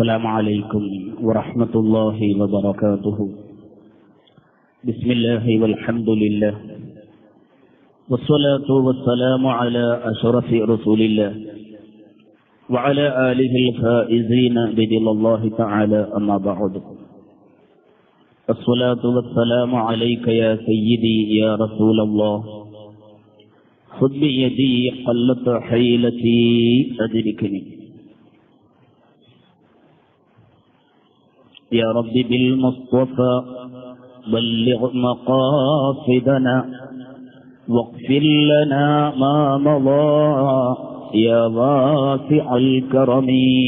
السلام عليكم ورحمة الله وبركاته بسم الله والحمد لله والصلاة والسلام على أشرف رسول الله وعلى آله الفائزين بدل الله تعالى أما بعد الصلاة والسلام عليك يا سيدي يا رسول الله خذ بيدي قلت حيلتي أدركني يا رب بالمصطفى بلغ مقاصدنا واغفر لنا ما مضى يا واسع الكرم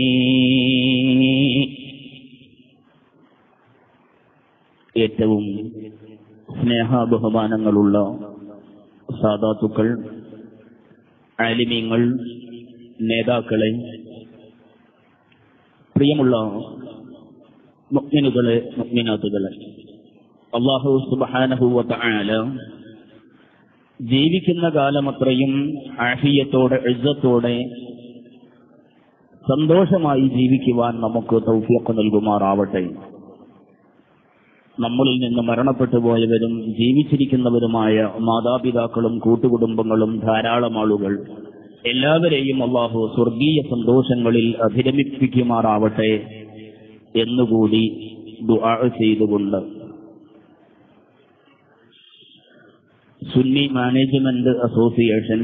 ഏറ്റവും സ്നേഹബഹുമാനങ്ങളുള്ള സാധാത്തുക്കൾ ആലിമീങ്ങൾ നേതാക്കളെ പ്രിയമുള്ള മുഗ്മിനുകളെ മുഗ്മിനാത്തുകളെ അള്ളാഹു സുബാനഹുവത്ത ആല ജീവിക്കുന്ന കാലമത്രയും ആഫിയത്തോടെ എഴുതത്തോടെ സന്തോഷമായി ജീവിക്കുവാൻ നമുക്ക് തൗഫിയൊക്കെ നൽകുമാറാവട്ടെ നമ്മളിൽ നിന്ന് മരണപ്പെട്ടു പോയവരും ജീവിച്ചിരിക്കുന്നവരുമായ മാതാപിതാക്കളും കൂട്ടുകുടുംബങ്ങളും ധാരാളം ആളുകൾ എല്ലാവരെയും അള്ളാഹു സ്വർഗീയ സന്തോഷങ്ങളിൽ അഭിരമിപ്പിക്കുമാറാവട്ടെ എന്നുകൂടി ദുആ ചെയ്തുകൊണ്ട് സുന്നി മാനേജ്മെന്റ് അസോസിയേഷൻ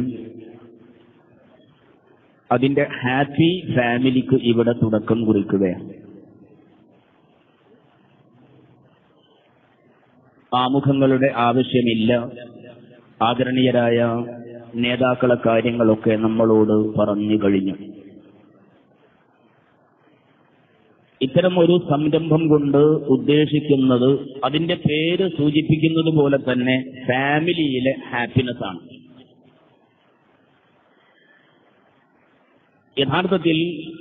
അതിന്റെ ഹാപ്പി ഫാമിലിക്ക് ഇവിടെ തുടക്കം കുറിക്കുകയാണ് ആമുഖങ്ങളുടെ ആവശ്യമില്ല ആദരണീയരായ നേതാക്കളെ കാര്യങ്ങളൊക്കെ നമ്മളോട് പറഞ്ഞു കഴിഞ്ഞു ഇത്തരം ഒരു സംരംഭം കൊണ്ട് ഉദ്ദേശിക്കുന്നത് അതിന്റെ പേര് സൂചിപ്പിക്കുന്നത് പോലെ തന്നെ ഫാമിലിയിലെ ഹാപ്പിനെസ് ആണ് യഥാർത്ഥത്തിൽ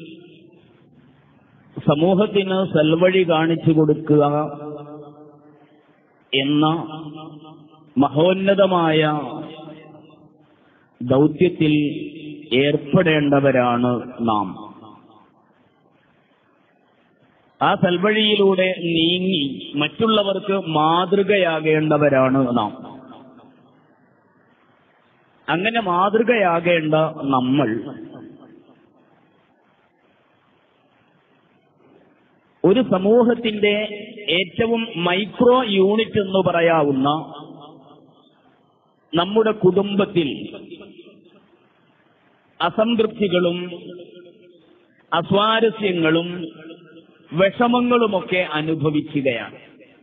സമൂഹത്തിന് സൽവഴി കാണിച്ചു കൊടുക്കുക എന്ന മഹോന്നതമായ ദൗത്യത്തിൽ ഏർപ്പെടേണ്ടവരാണ് നാം ആ സൽവഴിയിലൂടെ നീങ്ങി മറ്റുള്ളവർക്ക് മാതൃകയാകേണ്ടവരാണ് നാം അങ്ങനെ മാതൃകയാകേണ്ട നമ്മൾ ഒരു സമൂഹത്തിന്റെ ഏറ്റവും മൈക്രോ യൂണിറ്റ് എന്ന് പറയാവുന്ന നമ്മുടെ കുടുംബത്തിൽ അസംതൃപ്തികളും അസ്വാരസ്യങ്ങളും വിഷമങ്ങളുമൊക്കെ അനുഭവിക്കുകയാണ്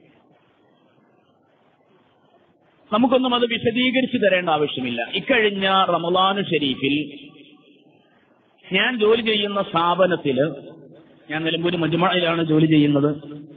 നമുക്കൊന്നും അത് വിശദീകരിച്ചു തരേണ്ട ആവശ്യമില്ല ഇക്കഴിഞ്ഞ റമലാനു ഷരീഫിൽ ഞാൻ ജോലി ചെയ്യുന്ന സ്ഥാപനത്തില് ഞാൻ നിലമ്പൂർ മജുമയിലാണ് ജോലി ചെയ്യുന്നത്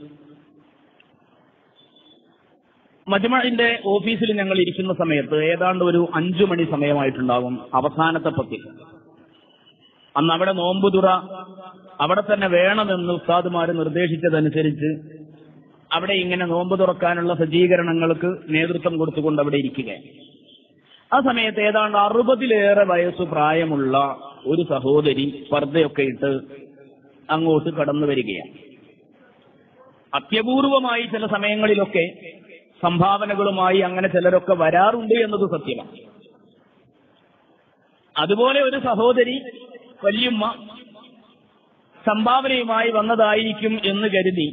മജുമഴിന്റെ ഓഫീസിൽ ഞങ്ങൾ ഇരിക്കുന്ന സമയത്ത് ഏതാണ്ട് ഒരു അഞ്ചു മണി സമയമായിട്ടുണ്ടാകും അവസാനത്തെ പത്തിൽ അന്ന് അവിടെ നോമ്പുതുറ അവിടെ തന്നെ വേണമെന്ന് ഉസ്താദുമാര് നിർദ്ദേശിച്ചതനുസരിച്ച് അവിടെ ഇങ്ങനെ നോമ്പ് തുറക്കാനുള്ള സജ്ജീകരണങ്ങൾക്ക് നേതൃത്വം കൊടുത്തുകൊണ്ട് അവിടെ ഇരിക്കുക ആ സമയത്ത് ഏതാണ്ട് അറുപതിലേറെ വയസ്സ് പ്രായമുള്ള ഒരു സഹോദരി പർദ്ദയൊക്കെ ഇട്ട് അങ്ങോട്ട് കടന്നു വരികയാണ് അത്യപൂർവമായി ചില സമയങ്ങളിലൊക്കെ സംഭാവനകളുമായി അങ്ങനെ ചിലരൊക്കെ വരാറുണ്ട് എന്നത് സത്യമാണ് അതുപോലെ ഒരു സഹോദരി വല്യമ്മ സംഭാവനയുമായി വന്നതായിരിക്കും എന്ന് കരുതി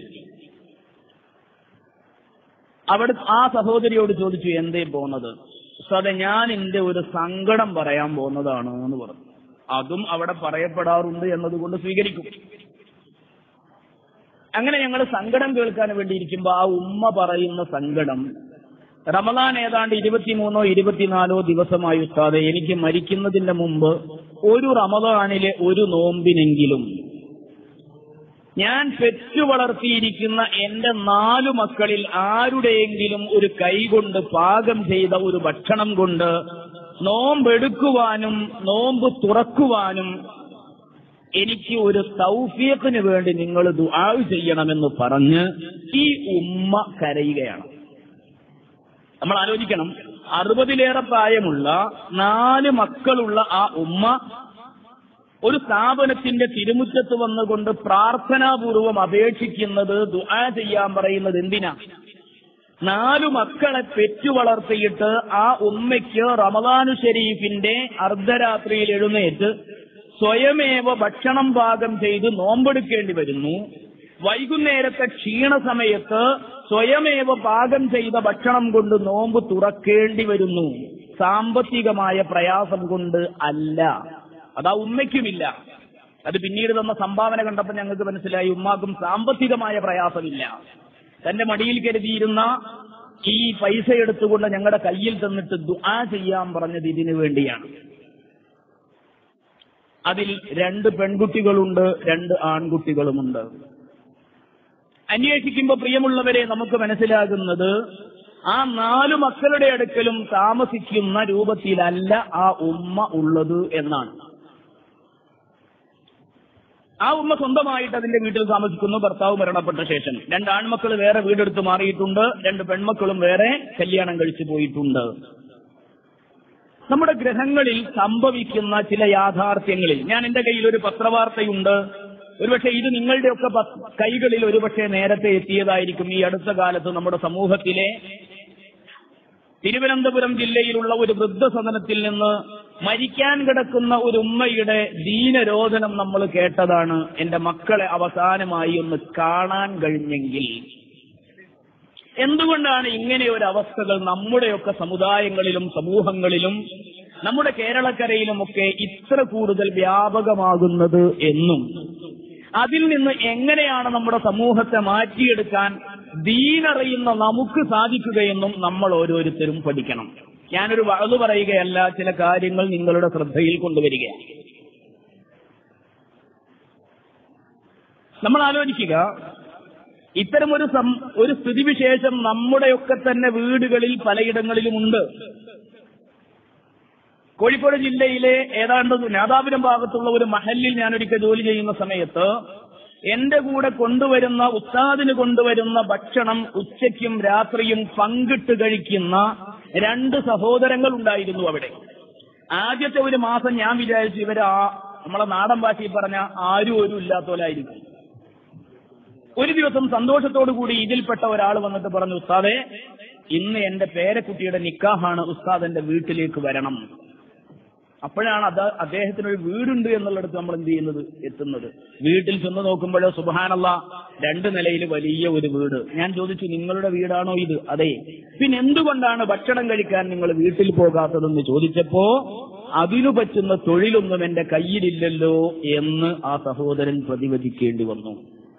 അവിടെ ആ സഹോദരിയോട് ചോദിച്ചു എന്തേ പോകുന്നത് അതെ ഞാൻ എന്റെ ഒരു സങ്കടം പറയാൻ പോകുന്നതാണ് എന്ന് പറഞ്ഞു അതും അവിടെ പറയപ്പെടാറുണ്ട് എന്നതുകൊണ്ട് സ്വീകരിക്കും അങ്ങനെ ഞങ്ങൾ സങ്കടം കേൾക്കാൻ വേണ്ടി ഇരിക്കുമ്പോ ആ ഉമ്മ പറയുന്ന സങ്കടം റമദാൻ ഏതാണ്ട് ഇരുപത്തിമൂന്നോ ഇരുപത്തിനാലോ ദിവസമായി ഉസ്താദെ എനിക്ക് മരിക്കുന്നതിന്റെ മുമ്പ് ഒരു റമദാനിലെ ഒരു നോമ്പിനെങ്കിലും ഞാൻ പെറ്റു വളർത്തിയിരിക്കുന്ന എന്റെ നാലു മക്കളിൽ ആരുടെയെങ്കിലും ഒരു കൈ കൊണ്ട് പാകം ചെയ്ത ഒരു ഭക്ഷണം കൊണ്ട് നോമ്പെടുക്കുവാനും നോമ്പ് തുറക്കുവാനും എനിക്ക് ഒരു തൗഫീഖിന് വേണ്ടി നിങ്ങൾ ദുആ ചെയ്യണമെന്ന് പറഞ്ഞ് ഈ ഉമ്മ കരയുകയാണ് നമ്മൾ ആലോചിക്കണം അറുപതിലേറെ പ്രായമുള്ള നാല് മക്കളുള്ള ആ ഉമ്മ ഒരു സ്ഥാപനത്തിന്റെ തിരുമുറ്റത്ത് വന്നുകൊണ്ട് പ്രാർത്ഥനാപൂർവം അപേക്ഷിക്കുന്നത് ദുആ ചെയ്യാൻ പറയുന്നത് എന്തിനാ നാലു മക്കളെ പെറ്റു വളർത്തിയിട്ട് ആ ഉമ്മയ്ക്ക് റമദാനു ഷരീഫിന്റെ അർദ്ധരാത്രിയിൽ എഴുന്നേറ്റ് സ്വയമേവ ഭക്ഷണം പാകം ചെയ്ത് നോമ്പെടുക്കേണ്ടി വരുന്നു വൈകുന്നേരത്തെ ക്ഷീണ സമയത്ത് സ്വയമേവ പാകം ചെയ്ത ഭക്ഷണം കൊണ്ട് നോമ്പ് തുറക്കേണ്ടി വരുന്നു സാമ്പത്തികമായ പ്രയാസം കൊണ്ട് അല്ല അതാ ഉമ്മയ്ക്കുമില്ല അത് പിന്നീട് തന്ന സംഭാവന കണ്ടപ്പോൾ ഞങ്ങൾക്ക് മനസ്സിലായി ഉമ്മാക്കും സാമ്പത്തികമായ പ്രയാസമില്ല തന്റെ മടിയിൽ കരുതിയിരുന്ന ഈ പൈസ എടുത്തുകൊണ്ട് ഞങ്ങളുടെ കയ്യിൽ തന്നിട്ട് ദുആ ചെയ്യാൻ പറഞ്ഞത് ഇതിനു വേണ്ടിയാണ് അതിൽ രണ്ട് പെൺകുട്ടികളുണ്ട് രണ്ട് ആൺകുട്ടികളുമുണ്ട് അന്വേഷിക്കുമ്പോൾ പ്രിയമുള്ളവരെ നമുക്ക് മനസ്സിലാകുന്നത് ആ നാലു മക്കളുടെ അടുക്കലും താമസിക്കുന്ന രൂപത്തിലല്ല ആ ഉമ്മ ഉള്ളത് എന്നാണ് ആ ഉമ്മ സ്വന്തമായിട്ട് അതിന്റെ വീട്ടിൽ താമസിക്കുന്നു ഭർത്താവ് മരണപ്പെട്ട ശേഷം രണ്ട് ആൺമക്കൾ വേറെ വീടെടുത്ത് മാറിയിട്ടുണ്ട് രണ്ട് പെൺമക്കളും വേറെ കല്യാണം കഴിച്ചു പോയിട്ടുണ്ട് നമ്മുടെ ഗ്രഹങ്ങളിൽ സംഭവിക്കുന്ന ചില യാഥാർത്ഥ്യങ്ങളിൽ ഞാൻ എന്റെ കയ്യിൽ ഒരു പത്രവാർത്തയുണ്ട് ഒരുപക്ഷെ ഇത് നിങ്ങളുടെയൊക്കെ പ- കൈകളിൽ ഒരുപക്ഷെ നേരത്തെ എത്തിയതായിരിക്കും ഈ അടുത്ത കാലത്ത് നമ്മുടെ സമൂഹത്തിലെ തിരുവനന്തപുരം ജില്ലയിലുള്ള ഒരു വൃദ്ധസദനത്തിൽ നിന്ന് മരിക്കാൻ കിടക്കുന്ന ഒരു ഉമ്മയുടെ ദീനരോധനം നമ്മൾ കേട്ടതാണ് എന്റെ മക്കളെ അവസാനമായി ഒന്ന് കാണാൻ കഴിഞ്ഞെങ്കിൽ എന്തുകൊണ്ടാണ് ഇങ്ങനെ ഒരു അവസ്ഥകൾ നമ്മുടെയൊക്കെ സമുദായങ്ങളിലും സമൂഹങ്ങളിലും നമ്മുടെ കേരളക്കരയിലുമൊക്കെ ഇത്ര കൂടുതൽ വ്യാപകമാകുന്നത് എന്നും അതിൽ നിന്ന് എങ്ങനെയാണ് നമ്മുടെ സമൂഹത്തെ മാറ്റിയെടുക്കാൻ ദീനറിയുന്ന നമുക്ക് സാധിക്കുകയെന്നും നമ്മൾ ഓരോരുത്തരും പഠിക്കണം ഞാനൊരു വഴതു പറയുകയല്ല ചില കാര്യങ്ങൾ നിങ്ങളുടെ ശ്രദ്ധയിൽ കൊണ്ടുവരികയാണ് നമ്മൾ ആലോചിക്കുക ഇത്തരമൊരു സം- ഒരു സ്ഥിതിവിശേഷം നമ്മുടെയൊക്കെ തന്നെ വീടുകളിൽ പലയിടങ്ങളിലുമുണ്ട് കോഴിക്കോട് ജില്ലയിലെ ഏതാണ്ട് നാദാപുരം ഭാഗത്തുള്ള ഒരു മഹലിൽ ഞാനൊരിക്കൽ ജോലി ചെയ്യുന്ന സമയത്ത് എന്റെ കൂടെ കൊണ്ടുവരുന്ന ഉസ്താദിന് കൊണ്ടുവരുന്ന ഭക്ഷണം ഉച്ചയ്ക്കും രാത്രിയും പങ്കിട്ട് കഴിക്കുന്ന രണ്ട് സഹോദരങ്ങൾ ഉണ്ടായിരുന്നു അവിടെ ആദ്യത്തെ ഒരു മാസം ഞാൻ വിചാരിച്ചു ഇവര് ആ നമ്മളെ നാടൻ ഭാഷയിൽ പറഞ്ഞ ആരും ഒരു ഇല്ലാത്തോലായിരിക്കും ഒരു ദിവസം സന്തോഷത്തോടു കൂടി ഇതിൽപ്പെട്ട ഒരാൾ വന്നിട്ട് പറഞ്ഞു ഉസ്താദെ ഇന്ന് എന്റെ പേരക്കുട്ടിയുടെ നിക്കാഹാണ് ഉസ്താദ് എന്റെ വീട്ടിലേക്ക് വരണം അപ്പോഴാണ് അത് അദ്ദേഹത്തിന് ഒരു വീടുണ്ട് എന്നുള്ളിടത്ത് നമ്മൾ എന്ത് ചെയ്യുന്നത് എത്തുന്നത് വീട്ടിൽ ചെന്ന് നോക്കുമ്പോഴോ സുബാനല്ല രണ്ട് നിലയിൽ വലിയ ഒരു വീട് ഞാൻ ചോദിച്ചു നിങ്ങളുടെ വീടാണോ ഇത് അതെ പിന്നെ എന്തുകൊണ്ടാണ് ഭക്ഷണം കഴിക്കാൻ നിങ്ങൾ വീട്ടിൽ പോകാത്തതെന്ന് ചോദിച്ചപ്പോ അതിനു പറ്റുന്ന തൊഴിലൊന്നും എന്റെ കയ്യിലില്ലല്ലോ എന്ന് ആ സഹോദരൻ പ്രതിവചിക്കേണ്ടി വന്നു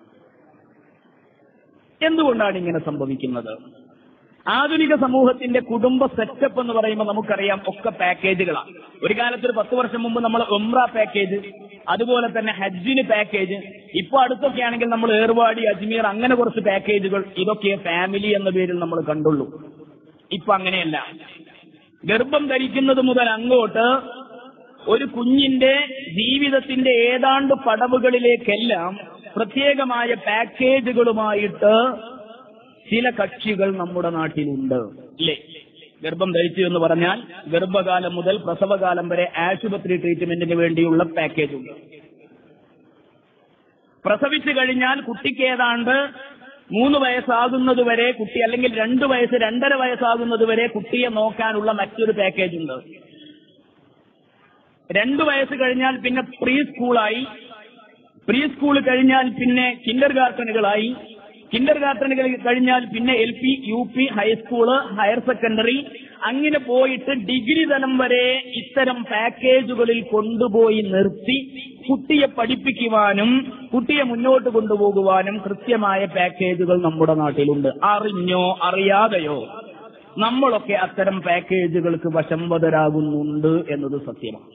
എന്തുകൊണ്ടാണ് ഇങ്ങനെ സംഭവിക്കുന്നത് ആധുനിക സമൂഹത്തിന്റെ കുടുംബ സെറ്റപ്പ് എന്ന് പറയുമ്പോൾ നമുക്കറിയാം ഒക്കെ പാക്കേജുകളാണ് ഒരു കാലത്ത് ഒരു പത്ത് വർഷം മുമ്പ് നമ്മൾ ഉംറ പാക്കേജ് അതുപോലെ തന്നെ ഹജ്ജിന് പാക്കേജ് ഇപ്പൊ അടുത്തൊക്കെ ആണെങ്കിൽ നമ്മൾ ഏർവാടി അജ്മീർ അങ്ങനെ കുറച്ച് പാക്കേജുകൾ ഇതൊക്കെ ഫാമിലി എന്ന പേരിൽ നമ്മൾ കണ്ടുള്ളൂ ഇപ്പൊ അങ്ങനെയല്ല ഗർഭം ധരിക്കുന്നത് മുതൽ അങ്ങോട്ട് ഒരു കുഞ്ഞിന്റെ ജീവിതത്തിന്റെ ഏതാണ്ട് പടവുകളിലേക്കെല്ലാം പ്രത്യേകമായ പാക്കേജുകളുമായിട്ട് ചില കക്ഷികൾ നമ്മുടെ നാട്ടിലുണ്ട് ഇല്ലേ ഗർഭം ധരിച്ചു എന്ന് പറഞ്ഞാൽ ഗർഭകാലം മുതൽ പ്രസവകാലം വരെ ആശുപത്രി ട്രീറ്റ്മെന്റിന് വേണ്ടിയുള്ള പാക്കേജ് ഉണ്ട് പ്രസവിച്ചു കഴിഞ്ഞാൽ കുട്ടിക്ക് ഏതാണ്ട് മൂന്ന് വയസ്സാകുന്നത് വരെ കുട്ടി അല്ലെങ്കിൽ രണ്ട് വയസ്സ് രണ്ടര വയസ്സാകുന്നത് വരെ കുട്ടിയെ നോക്കാനുള്ള മറ്റൊരു പാക്കേജ് ഉണ്ട് രണ്ടു വയസ്സ് കഴിഞ്ഞാൽ പിന്നെ പ്രീ സ്കൂളായി പ്രീ സ്കൂൾ കഴിഞ്ഞാൽ പിന്നെ കിൻഡർ ഗാർട്ടനുകളായി കിൻഡർ ഗാർട്ടനുകൾ കഴിഞ്ഞാൽ പിന്നെ L P U P high school higher secondary അങ്ങനെ പോയിട്ട് ഡിഗ്രി തലം വരെ ഇത്തരം പാക്കേജുകളിൽ കൊണ്ടുപോയി നിർത്തി കുട്ടിയെ പഠിപ്പിക്കുവാനും കുട്ടിയെ മുന്നോട്ട് കൊണ്ടുപോകുവാനും കൃത്യമായ പാക്കേജുകൾ നമ്മുടെ നാട്ടിലുണ്ട് അറിഞ്ഞോ അറിയാതെയോ നമ്മളൊക്കെ അത്തരം പാക്കേജുകൾക്ക് വശംവതരാകുന്നുണ്ട് എന്നത് സത്യമാണ്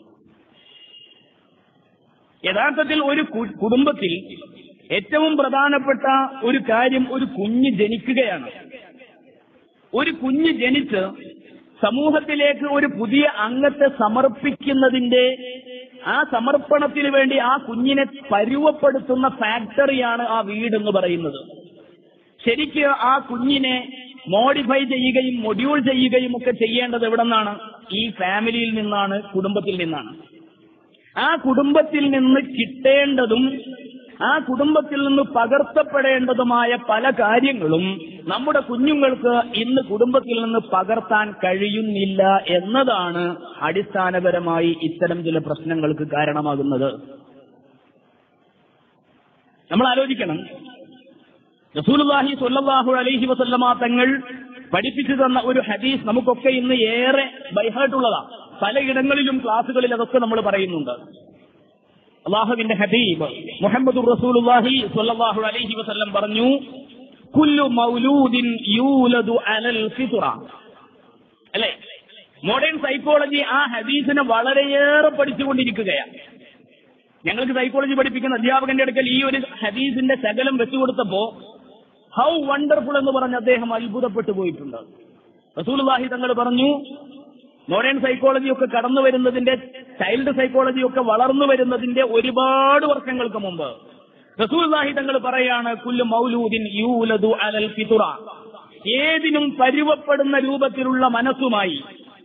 യഥാർത്ഥത്തിൽ ഒരു കു- കുടുംബത്തിൽ ഏറ്റവും പ്രധാനപ്പെട്ട ഒരു കാര്യം ഒരു കുഞ്ഞ് ജനിക്കുകയാണ് ഒരു കുഞ്ഞ് ജനിച്ച് സമൂഹത്തിലേക്ക് ഒരു പുതിയ അംഗത്തെ സമർപ്പിക്കുന്നതിന്റെ ആ സമർപ്പണത്തിന് വേണ്ടി ആ കുഞ്ഞിനെ പരുവപ്പെടുത്തുന്ന ഫാക്ടറിയാണ് ആ വീടെന്ന് പറയുന്നത് ശരിക്ക് ആ കുഞ്ഞിനെ മോഡിഫൈ ചെയ്യുകയും മൊഡ്യൂൾ ചെയ്യുകയും ഒക്കെ ചെയ്യേണ്ടത് എവിടെ നിന്നാണ് ഈ ഫാമിലിയിൽ നിന്നാണ് കുടുംബത്തിൽ നിന്നാണ് ആ കുടുംബത്തിൽ നിന്ന് കിട്ടേണ്ടതും ആ കുടുംബത്തിൽ നിന്ന് പകർത്തപ്പെടേണ്ടതുമായ പല കാര്യങ്ങളും നമ്മുടെ കുഞ്ഞുങ്ങൾക്ക് ഇന്ന് കുടുംബത്തിൽ നിന്ന് പകർത്താൻ കഴിയുന്നില്ല എന്നതാണ് അടിസ്ഥാനപരമായി ഇത്തരം ചില പ്രശ്നങ്ങൾക്ക് കാരണമാകുന്നത് നമ്മൾ ആലോചിക്കണം റസൂലുള്ളാഹി സ്വല്ലല്ലാഹു അലൈഹി വസല്ലമ തങ്ങൾ പഠിപ്പിച്ചു തന്ന ഒരു ഹദീസ് നമുക്കൊക്കെ ഇന്ന് ഏറെ ബൈഹായിട്ടുള്ളതാണ് പലയിടങ്ങളിലും ക്ലാസ്സുകളിൽ അതൊക്കെ നമ്മൾ പറയുന്നുണ്ട് അള്ളാഹുവിന്റെ ഹബീബ് മുഹമ്മദ് റസൂലുള്ളാഹി സ്വല്ലല്ലാഹു അലൈഹി വസല്ലം പറഞ്ഞു കുല്ലു മൗലൂദിൻ യൂലദു അലൽ ഫിത്ര അല്ലേ മോഡേൺ സൈക്കോളജി ആ ഹദീസിനെ വളരെയേറെ പഠിച്ചുകൊണ്ടിരിക്കുകയാണ് ഞങ്ങൾക്ക് സൈക്കോളജി പഠിപ്പിക്കുന്ന അധ്യാപകന്റെ അടുക്കൽ ഈ ഒരു ഹദീസിന്റെ ശകലം വെച്ചുകൊടുത്തപ്പോ ഹൗ വണ്ടർഫുൾ എന്ന് പറഞ്ഞ് അദ്ദേഹം അത്ഭുതപ്പെട്ടു പോയിട്ടുണ്ട് റസൂൽവാഹി തങ്ങൾ പറഞ്ഞു മോഡേൺ സൈക്കോളജി ഒക്കെ കടന്നു വരുന്നതിന്റെ ചൈൽഡ് സൈക്കോളജി ഒക്കെ വളർന്നു വരുന്നതിന്റെ ഒരുപാട് വർഷങ്ങൾക്ക് മുമ്പ് റസൂൽവാഹി തങ്ങൾ പറയാണ് കുല്ലു മൗലൂദിൻ യൂലദു അലൽ ഫിതുറ ഏതിനും പരുവപ്പെടുന്ന രൂപത്തിലുള്ള മനസ്സുമായി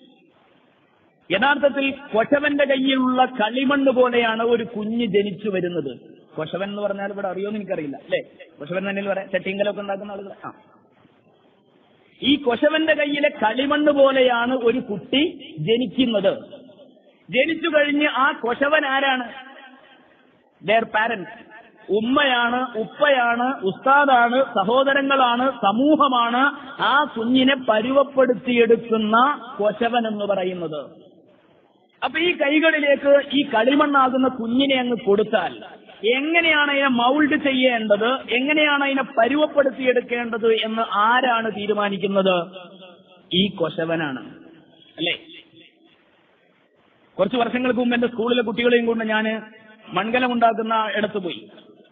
യഥാർത്ഥത്തിൽ കൊശവന്റെ കയ്യിലുള്ള കളിമണ്ണ് പോലെയാണ് ഒരു കുഞ്ഞ് ജനിച്ചു വരുന്നത് കൊശവൻ എന്ന് പറഞ്ഞാൽ ഇവിടെ അറിയോന്ന് എനിക്കറിയില്ല അല്ലേ കൊശവൻ തന്നെ പറയാം ചട്ടിങ്കലൊക്കെ ഉണ്ടാക്കുന്ന ആളുകൾ ആ ഈ കൊശവന്റെ കയ്യിലെ കളിമണ്ണ് പോലെയാണ് ഒരു കുട്ടി ജനിക്കുന്നത് ജനിച്ചു കഴിഞ്ഞ് ആ കൊശവൻ ആരാണ് ദർ പാരന്റ് ഉമ്മയാണ് ഉപ്പയാണ് ഉസ്താദാണ് സഹോദരങ്ങളാണ് സമൂഹമാണ് ആ കുഞ്ഞിനെ പരുവപ്പെടുത്തിയെടുക്കുന്ന കൊശവൻ എന്ന് പറയുന്നത് അപ്പൊ ഈ കൈകളിലേക്ക് ഈ കളിമണ്ണാകുന്ന കുഞ്ഞിനെ അങ്ങ് കൊടുത്താൽ എങ്ങനെയാണ് അതിനെ മൗൾഡ് ചെയ്യേണ്ടത് എങ്ങനെയാണ് അതിനെ പരുവപ്പെടുത്തിയെടുക്കേണ്ടത് എന്ന് ആരാണ് തീരുമാനിക്കുന്നത് ഈ കൊശവനാണ് അല്ലേ കുറച്ച് വർഷങ്ങൾക്ക് മുമ്പ് എന്റെ സ്കൂളിലെ കുട്ടികളെയും കൊണ്ട് ഞാൻ മൺകലം ഉണ്ടാക്കുന്ന ഇടത്ത് പോയി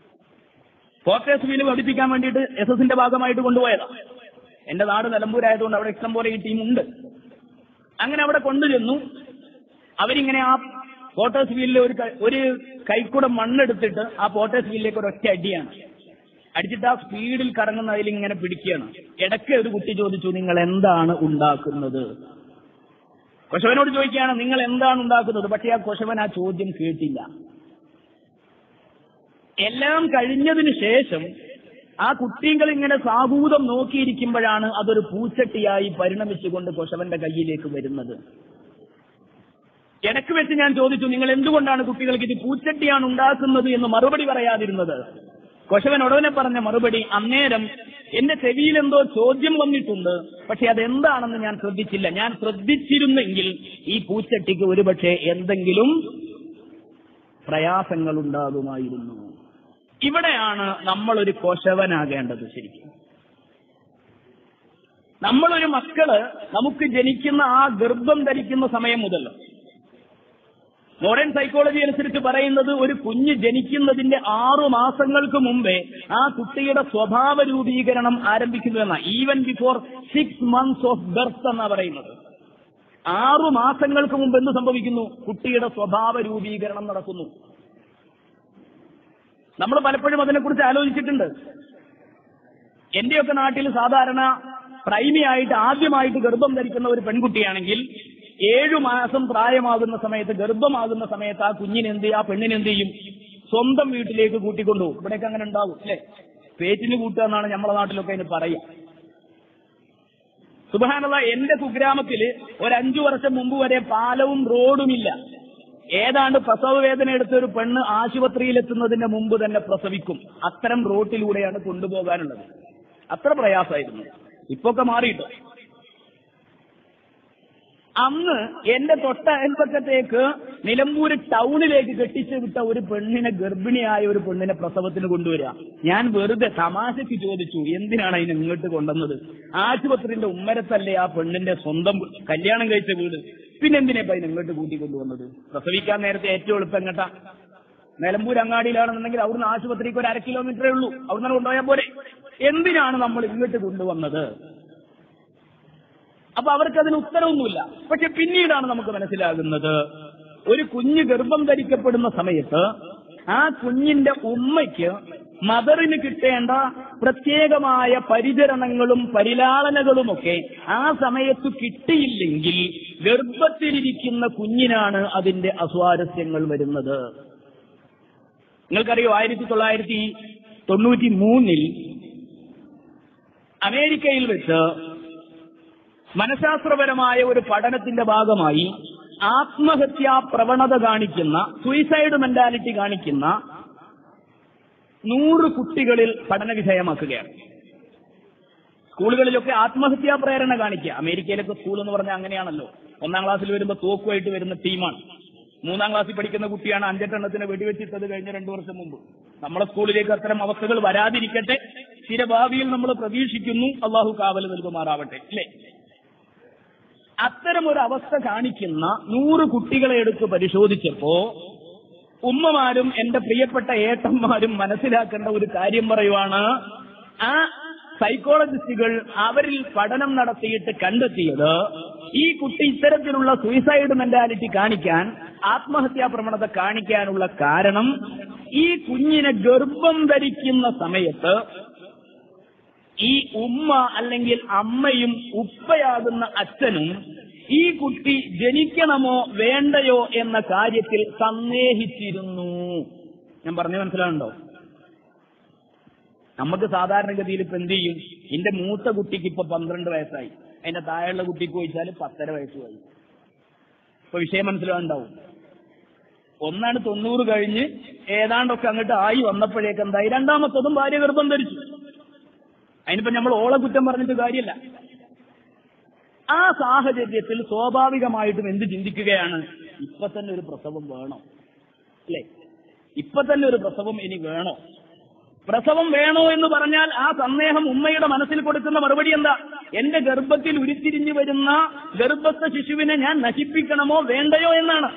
ഫോക്കസ് വീല് പഠിപ്പിക്കാൻ വേണ്ടിയിട്ട് എസ് എസിന്റെ ഭാഗമായിട്ട് കൊണ്ടുപോയതാ എന്റെ നാട് നിലമ്പൂരായതുകൊണ്ട് അവിടെ ഇഷ്ടം പോലെ ഈ ടീമുണ്ട് അങ്ങനെ അവിടെ കൊണ്ടുചെന്നു അവരിങ്ങനെ ആ പോട്ടേഴ്സ് വീലിൽ ഒരു ക- ഒരു കൈക്കൂടെ മണ്ണെടുത്തിട്ട് ആ പോട്ടേഴ്സ് വീലിലേക്ക് ഒരു ഒറ്റ അടിയാണ് അടിച്ചിട്ട് ആ സ്പീഡിൽ കറങ്ങുന്ന അതിൽ ഇങ്ങനെ പിടിക്കുകയാണ് ഇടയ്ക്ക് ഒരു കുട്ടി ചോദിച്ചു നിങ്ങൾ എന്താണ് ഉണ്ടാക്കുന്നത് കൊശവനോട് ചോദിക്കുകയാണ് നിങ്ങൾ എന്താണ് ഉണ്ടാക്കുന്നത് പക്ഷെ ആ കൊശവൻ ആ ചോദ്യം കേട്ടില്ല എല്ലാം കഴിഞ്ഞതിന് ശേഷം ആ കുട്ടികൾ ഇങ്ങനെ സാഹൂതം നോക്കിയിരിക്കുമ്പോഴാണ് അതൊരു പൂച്ചട്ടിയായി പരിണമിച്ചുകൊണ്ട് കൊശവന്റെ കയ്യിലേക്ക് വരുന്നത് ഇടയ്ക്ക് വെച്ച് ഞാൻ ചോദിച്ചു നിങ്ങൾ എന്തുകൊണ്ടാണ് കുട്ടികൾക്ക് ഇത് പൂച്ചട്ടിയാണ് ഉണ്ടാക്കുന്നത് എന്ന് മറുപടി പറയാതിരുന്നത് കൊശവൻ ഉടനെ പറഞ്ഞ മറുപടി അന്നേരം എന്റെ ചെവിയിൽ എന്തോ ചോദ്യം വന്നിട്ടുണ്ട് പക്ഷെ അതെന്താണെന്ന് ഞാൻ ശ്രദ്ധിച്ചില്ല ഞാൻ ശ്രദ്ധിച്ചിരുന്നെങ്കിൽ ഈ പൂച്ചട്ടിക്ക് ഒരുപക്ഷെ എന്തെങ്കിലും പ്രയാസങ്ങൾ ഉണ്ടാകുമായിരുന്നു ഇവിടെയാണ് നമ്മളൊരു കൊശവനാകേണ്ടത് ശരിക്കും നമ്മളൊരു മക്കള് നമുക്ക് ജനിക്കുന്ന ആ ഗർഭം ധരിക്കുന്ന സമയം മുതൽ മോഡേൺ സൈക്കോളജി അനുസരിച്ച് പറയുന്നത് ഒരു കുഞ്ഞ് ജനിക്കുന്നതിന്റെ ആറു മാസങ്ങൾക്ക് മുമ്പേ ആ കുട്ടിയുടെ സ്വഭാവ രൂപീകരണം ആരംഭിക്കുന്നു എന്ന even before six months of birth എന്നാ പറയുന്നത് ആറു മാസങ്ങൾക്ക് മുമ്പ് എന്ത് സംഭവിക്കുന്നു കുട്ടിയുടെ സ്വഭാവ രൂപീകരണം നടക്കുന്നു നമ്മൾ പലപ്പോഴും അതിനെക്കുറിച്ച് ആലോചിച്ചിട്ടുണ്ട് എന്റെയൊക്കെ നാട്ടിൽ സാധാരണ പ്രൈമി ആയിട്ട് ആദ്യമായിട്ട് ഗർഭം ധരിക്കുന്ന ഒരു പെൺകുട്ടിയാണെങ്കിൽ ഏഴു മാസം പ്രായമാകുന്ന സമയത്ത് ഗർഭമാകുന്ന സമയത്ത് ആ കുഞ്ഞിനെന്ത് ചെയ്യും, ആ പെണ്ണിനെന്ത് ചെയ്യും സ്വന്തം വീട്ടിലേക്ക് കൂട്ടിക്കൊണ്ടുപോകും ഇവിടെയൊക്കെ അങ്ങനെ ഉണ്ടാവും അല്ലെ പേറ്റിന് കൂട്ടുക എന്നാണ് നമ്മളെ നാട്ടിലൊക്കെ അതിന് പറയുക സുബാനുള്ള എന്റെ കുഗ്രാമത്തില് ഒരു അഞ്ചു വർഷം മുമ്പ് വരെ പാലവും റോഡുമില്ല ഏതാണ്ട് പ്രസവ വേദന എടുത്ത ഒരു പെണ്ണ് ആശുപത്രിയിലെത്തുന്നതിന്റെ മുമ്പ് തന്നെ പ്രസവിക്കും അത്തരം റോട്ടിലൂടെയാണ് കൊണ്ടുപോകാനുള്ളത് അത്ര പ്രയാസമായിരുന്നു ഇപ്പൊക്കെ മാറിയിട്ടോ അന്ന് എന്റെ തൊട്ട അയൽപ്പക്കത്തേക്ക് നിലമ്പൂര് ടൗണിലേക്ക് കെട്ടിച്ചു വിട്ട ഒരു പെണ്ണിനെ ഗർഭിണിയായ ഒരു പെണ്ണിനെ പ്രസവത്തിന് കൊണ്ടുവരിക ഞാൻ വെറുതെ തമാശയ്ക്ക് ചോദിച്ചു എന്തിനാണ് അതിനെ ഇങ്ങോട്ട് കൊണ്ടുവന്നത് ആശുപത്രിന്റെ ഉമ്മരത്തല്ലേ ആ പെണ്ണിന്റെ സ്വന്തം കല്യാണം കഴിച്ച വീട് പിന്നെന്തിനാ ഇപ്പൊ അതിനെ ഇങ്ങോട്ട് കൂട്ടിക്കൊണ്ടുവന്നത് പ്രസവിക്കാൻ നേരത്തെ ഏറ്റവും എളുപ്പം എങ്ങട്ടാ നിലമ്പൂർ അങ്ങാടിയിലാണെന്നുണ്ടെങ്കിൽ അവിടുന്ന് ആശുപത്രിക്ക് ഒരു അര കിലോമീറ്ററേ ഉള്ളൂ അവിടുന്ന് കൊണ്ടുപോയാൽ പോരെ എന്തിനാണ് നമ്മൾ ഇങ്ങോട്ട് കൊണ്ടുവന്നത് അപ്പൊ അവർക്ക് അതിന് ഉത്തരവൊന്നുമില്ല പക്ഷെ പിന്നീടാണ് നമുക്ക് മനസ്സിലാകുന്നത് ഒരു കുഞ്ഞ് ഗർഭം ധരിക്കപ്പെടുന്ന സമയത്ത് ആ കുഞ്ഞിന്റെ ഉമ്മയ്ക്ക് മദറിന് കിട്ടേണ്ട പ്രത്യേകമായ പരിചരണങ്ങളും പരിലാളനകളുമൊക്കെ ആ സമയത്ത് കിട്ടിയില്ലെങ്കിൽ ഗർഭത്തിലിരിക്കുന്ന കുഞ്ഞിനാണ് അതിന്റെ അസ്വാരസ്യങ്ങൾ വരുന്നത് നിങ്ങൾക്കറിയോ ആയിരത്തി തൊള്ളായിരത്തി തൊണ്ണൂറ്റി മൂന്നിൽ അമേരിക്കയിൽ വെച്ച് മനഃശാസ്ത്രപരമായ ഒരു പഠനത്തിന്റെ ഭാഗമായി ആത്മഹത്യാ പ്രവണത കാണിക്കുന്ന സൂയിസൈഡ് മെന്റാലിറ്റി കാണിക്കുന്ന നൂറ് കുട്ടികളിൽ പഠന വിധേയമാക്കുകയാണ് സ്കൂളുകളിലൊക്കെ ആത്മഹത്യാ പ്രേരണ കാണിക്കുക അമേരിക്കയിലൊക്കെ സ്കൂൾ എന്ന് പറഞ്ഞാൽ അങ്ങനെയാണല്ലോ ഒന്നാം ക്ലാസ്സിൽ വരുമ്പോൾ തോക്കുമായിട്ട് വരുന്ന ടീമാണ് മൂന്നാം ക്ലാസ്സിൽ പഠിക്കുന്ന കുട്ടിയാണ് അഞ്ചെട്ടെണ്ണത്തിന് വെടിവെച്ചിട്ടത് കഴിഞ്ഞ രണ്ടു വർഷം മുമ്പ് നമ്മളെ സ്കൂളിലേക്ക് അത്തരം അവസ്ഥകൾ വരാതിരിക്കട്ടെ സ്ഥിരഭാവിയിൽ നമ്മൾ പ്രതീക്ഷിക്കുന്നു അള്ളാഹു കാവൽ നൽകുമാറാവട്ടെ അല്ലേ അത്തരം ഒരു അവസ്ഥ കാണിക്കുന്ന നൂറ് കുട്ടികളെ എടുത്ത് പരിശോധിച്ചപ്പോ ഉമ്മമാരും എന്റെ പ്രിയപ്പെട്ട ഏട്ടന്മാരും മനസ്സിലാക്കേണ്ട ഒരു കാര്യം പറയുവാണ് ആ സൈക്കോളജിസ്റ്റുകൾ അവരിൽ പഠനം നടത്തിയിട്ട് കണ്ടെത്തിയത് ഈ കുട്ടി ഇത്തരത്തിലുള്ള സൂയിസൈഡ് മെന്റാലിറ്റി കാണിക്കാൻ ആത്മഹത്യാ പ്രവണത കാണിക്കാനുള്ള കാരണം ഈ കുഞ്ഞിനെ ഗർഭം ധരിക്കുന്ന സമയത്ത് ഈ ഉമ്മ അല്ലെങ്കിൽ അമ്മയും ഉപ്പയാകുന്ന അച്ഛനും ഈ കുട്ടി ജനിക്കണമോ വേണ്ടയോ എന്ന കാര്യത്തിൽ സന്ദേഹിച്ചിരുന്നു ഞാൻ പറഞ്ഞു മനസ്സിലാവുണ്ടോ നമുക്ക് സാധാരണഗതിയിൽ ഇപ്പൊ എന്ത് ചെയ്യും എന്റെ മൂത്ത കുട്ടിക്ക് ഇപ്പൊ പന്ത്രണ്ട് വയസ്സായി അതിന്റെ താഴെയുള്ള കുട്ടിക്ക് ചോദിച്ചാൽ പത്തര വയസ്സുമായി ഇപ്പൊ വിഷയം മനസ്സിലാവുണ്ടാവും ഒന്നാണ് തൊണ്ണൂറ് കഴിഞ്ഞ് ഏതാണ്ടൊക്കെ അങ്ങോട്ട് ആയി വന്നപ്പോഴേക്ക് എന്തായി രണ്ടാമത്തതും ഭാര്യ ഗർഭം ധരിച്ചു അതിനിപ്പോ നമ്മൾ ഓളെ കുറ്റം പറഞ്ഞിട്ട് കാര്യമില്ല ആ സാഹചര്യത്തിൽ സ്വാഭാവികമായിട്ടും എന്ത് ചിന്തിക്കുകയാണ് ഇപ്പൊ തന്നെ ഒരു പ്രസവം വേണോ അല്ലേ ഇപ്പൊ തന്നെ ഒരു പ്രസവം ഇനി വേണോ പ്രസവം വേണോ എന്ന് പറഞ്ഞാൽ ആ സന്ദേഹം ഉമ്മയുടെ മനസ്സിൽ കൊടുക്കുന്ന മറുപടി എന്താ എന്റെ ഗർഭത്തിൽ ഉരുത്തിരിഞ്ഞു വരുന്ന ഗർഭസ്ഥ ശിശുവിനെ ഞാൻ നശിപ്പിക്കണമോ വേണ്ടയോ എന്നാണ്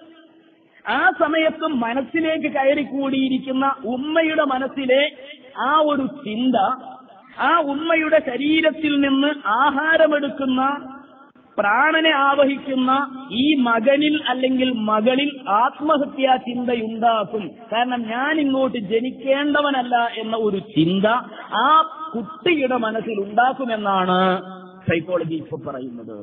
ആ സമയത്ത് മനസ്സിലേക്ക് കയറിക്കൂടിയിരിക്കുന്ന ഉമ്മയുടെ മനസ്സിലെ ആ ഒരു ചിന്ത ആ ഉമ്മയുടെ ശരീരത്തിൽ നിന്ന് ആഹാരമെടുക്കുന്ന പ്രാണനെ ആവഹിക്കുന്ന ഈ മകനിൽ അല്ലെങ്കിൽ മകളിൽ ആത്മഹത്യാ ചിന്തയുണ്ടാക്കും കാരണം ഞാൻ ഇങ്ങോട്ട് ജനിക്കേണ്ടവനല്ല എന്ന ഒരു ചിന്ത ആ കുട്ടിയുടെ മനസ്സിൽ ഉണ്ടാക്കുമെന്നാണ് സൈക്കോളജി ഇപ്പൊ പറയുന്നത്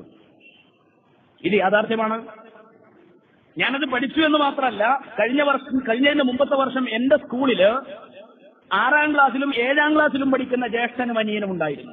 ഇത് യാഥാർത്ഥ്യമാണ് ഞാനത് പഠിച്ചു എന്ന് മാത്രമല്ല കഴിഞ്ഞ വർഷം കഴിഞ്ഞതിന്റെ മുമ്പത്തെ വർഷം എന്റെ സ്കൂളില് ആറാം ക്ലാസ്സിലും ഏഴാം ക്ലാസ്സിലും പഠിക്കുന്ന ജ്യേഷ്ഠനും അനിയനും ഉണ്ടായിരുന്നു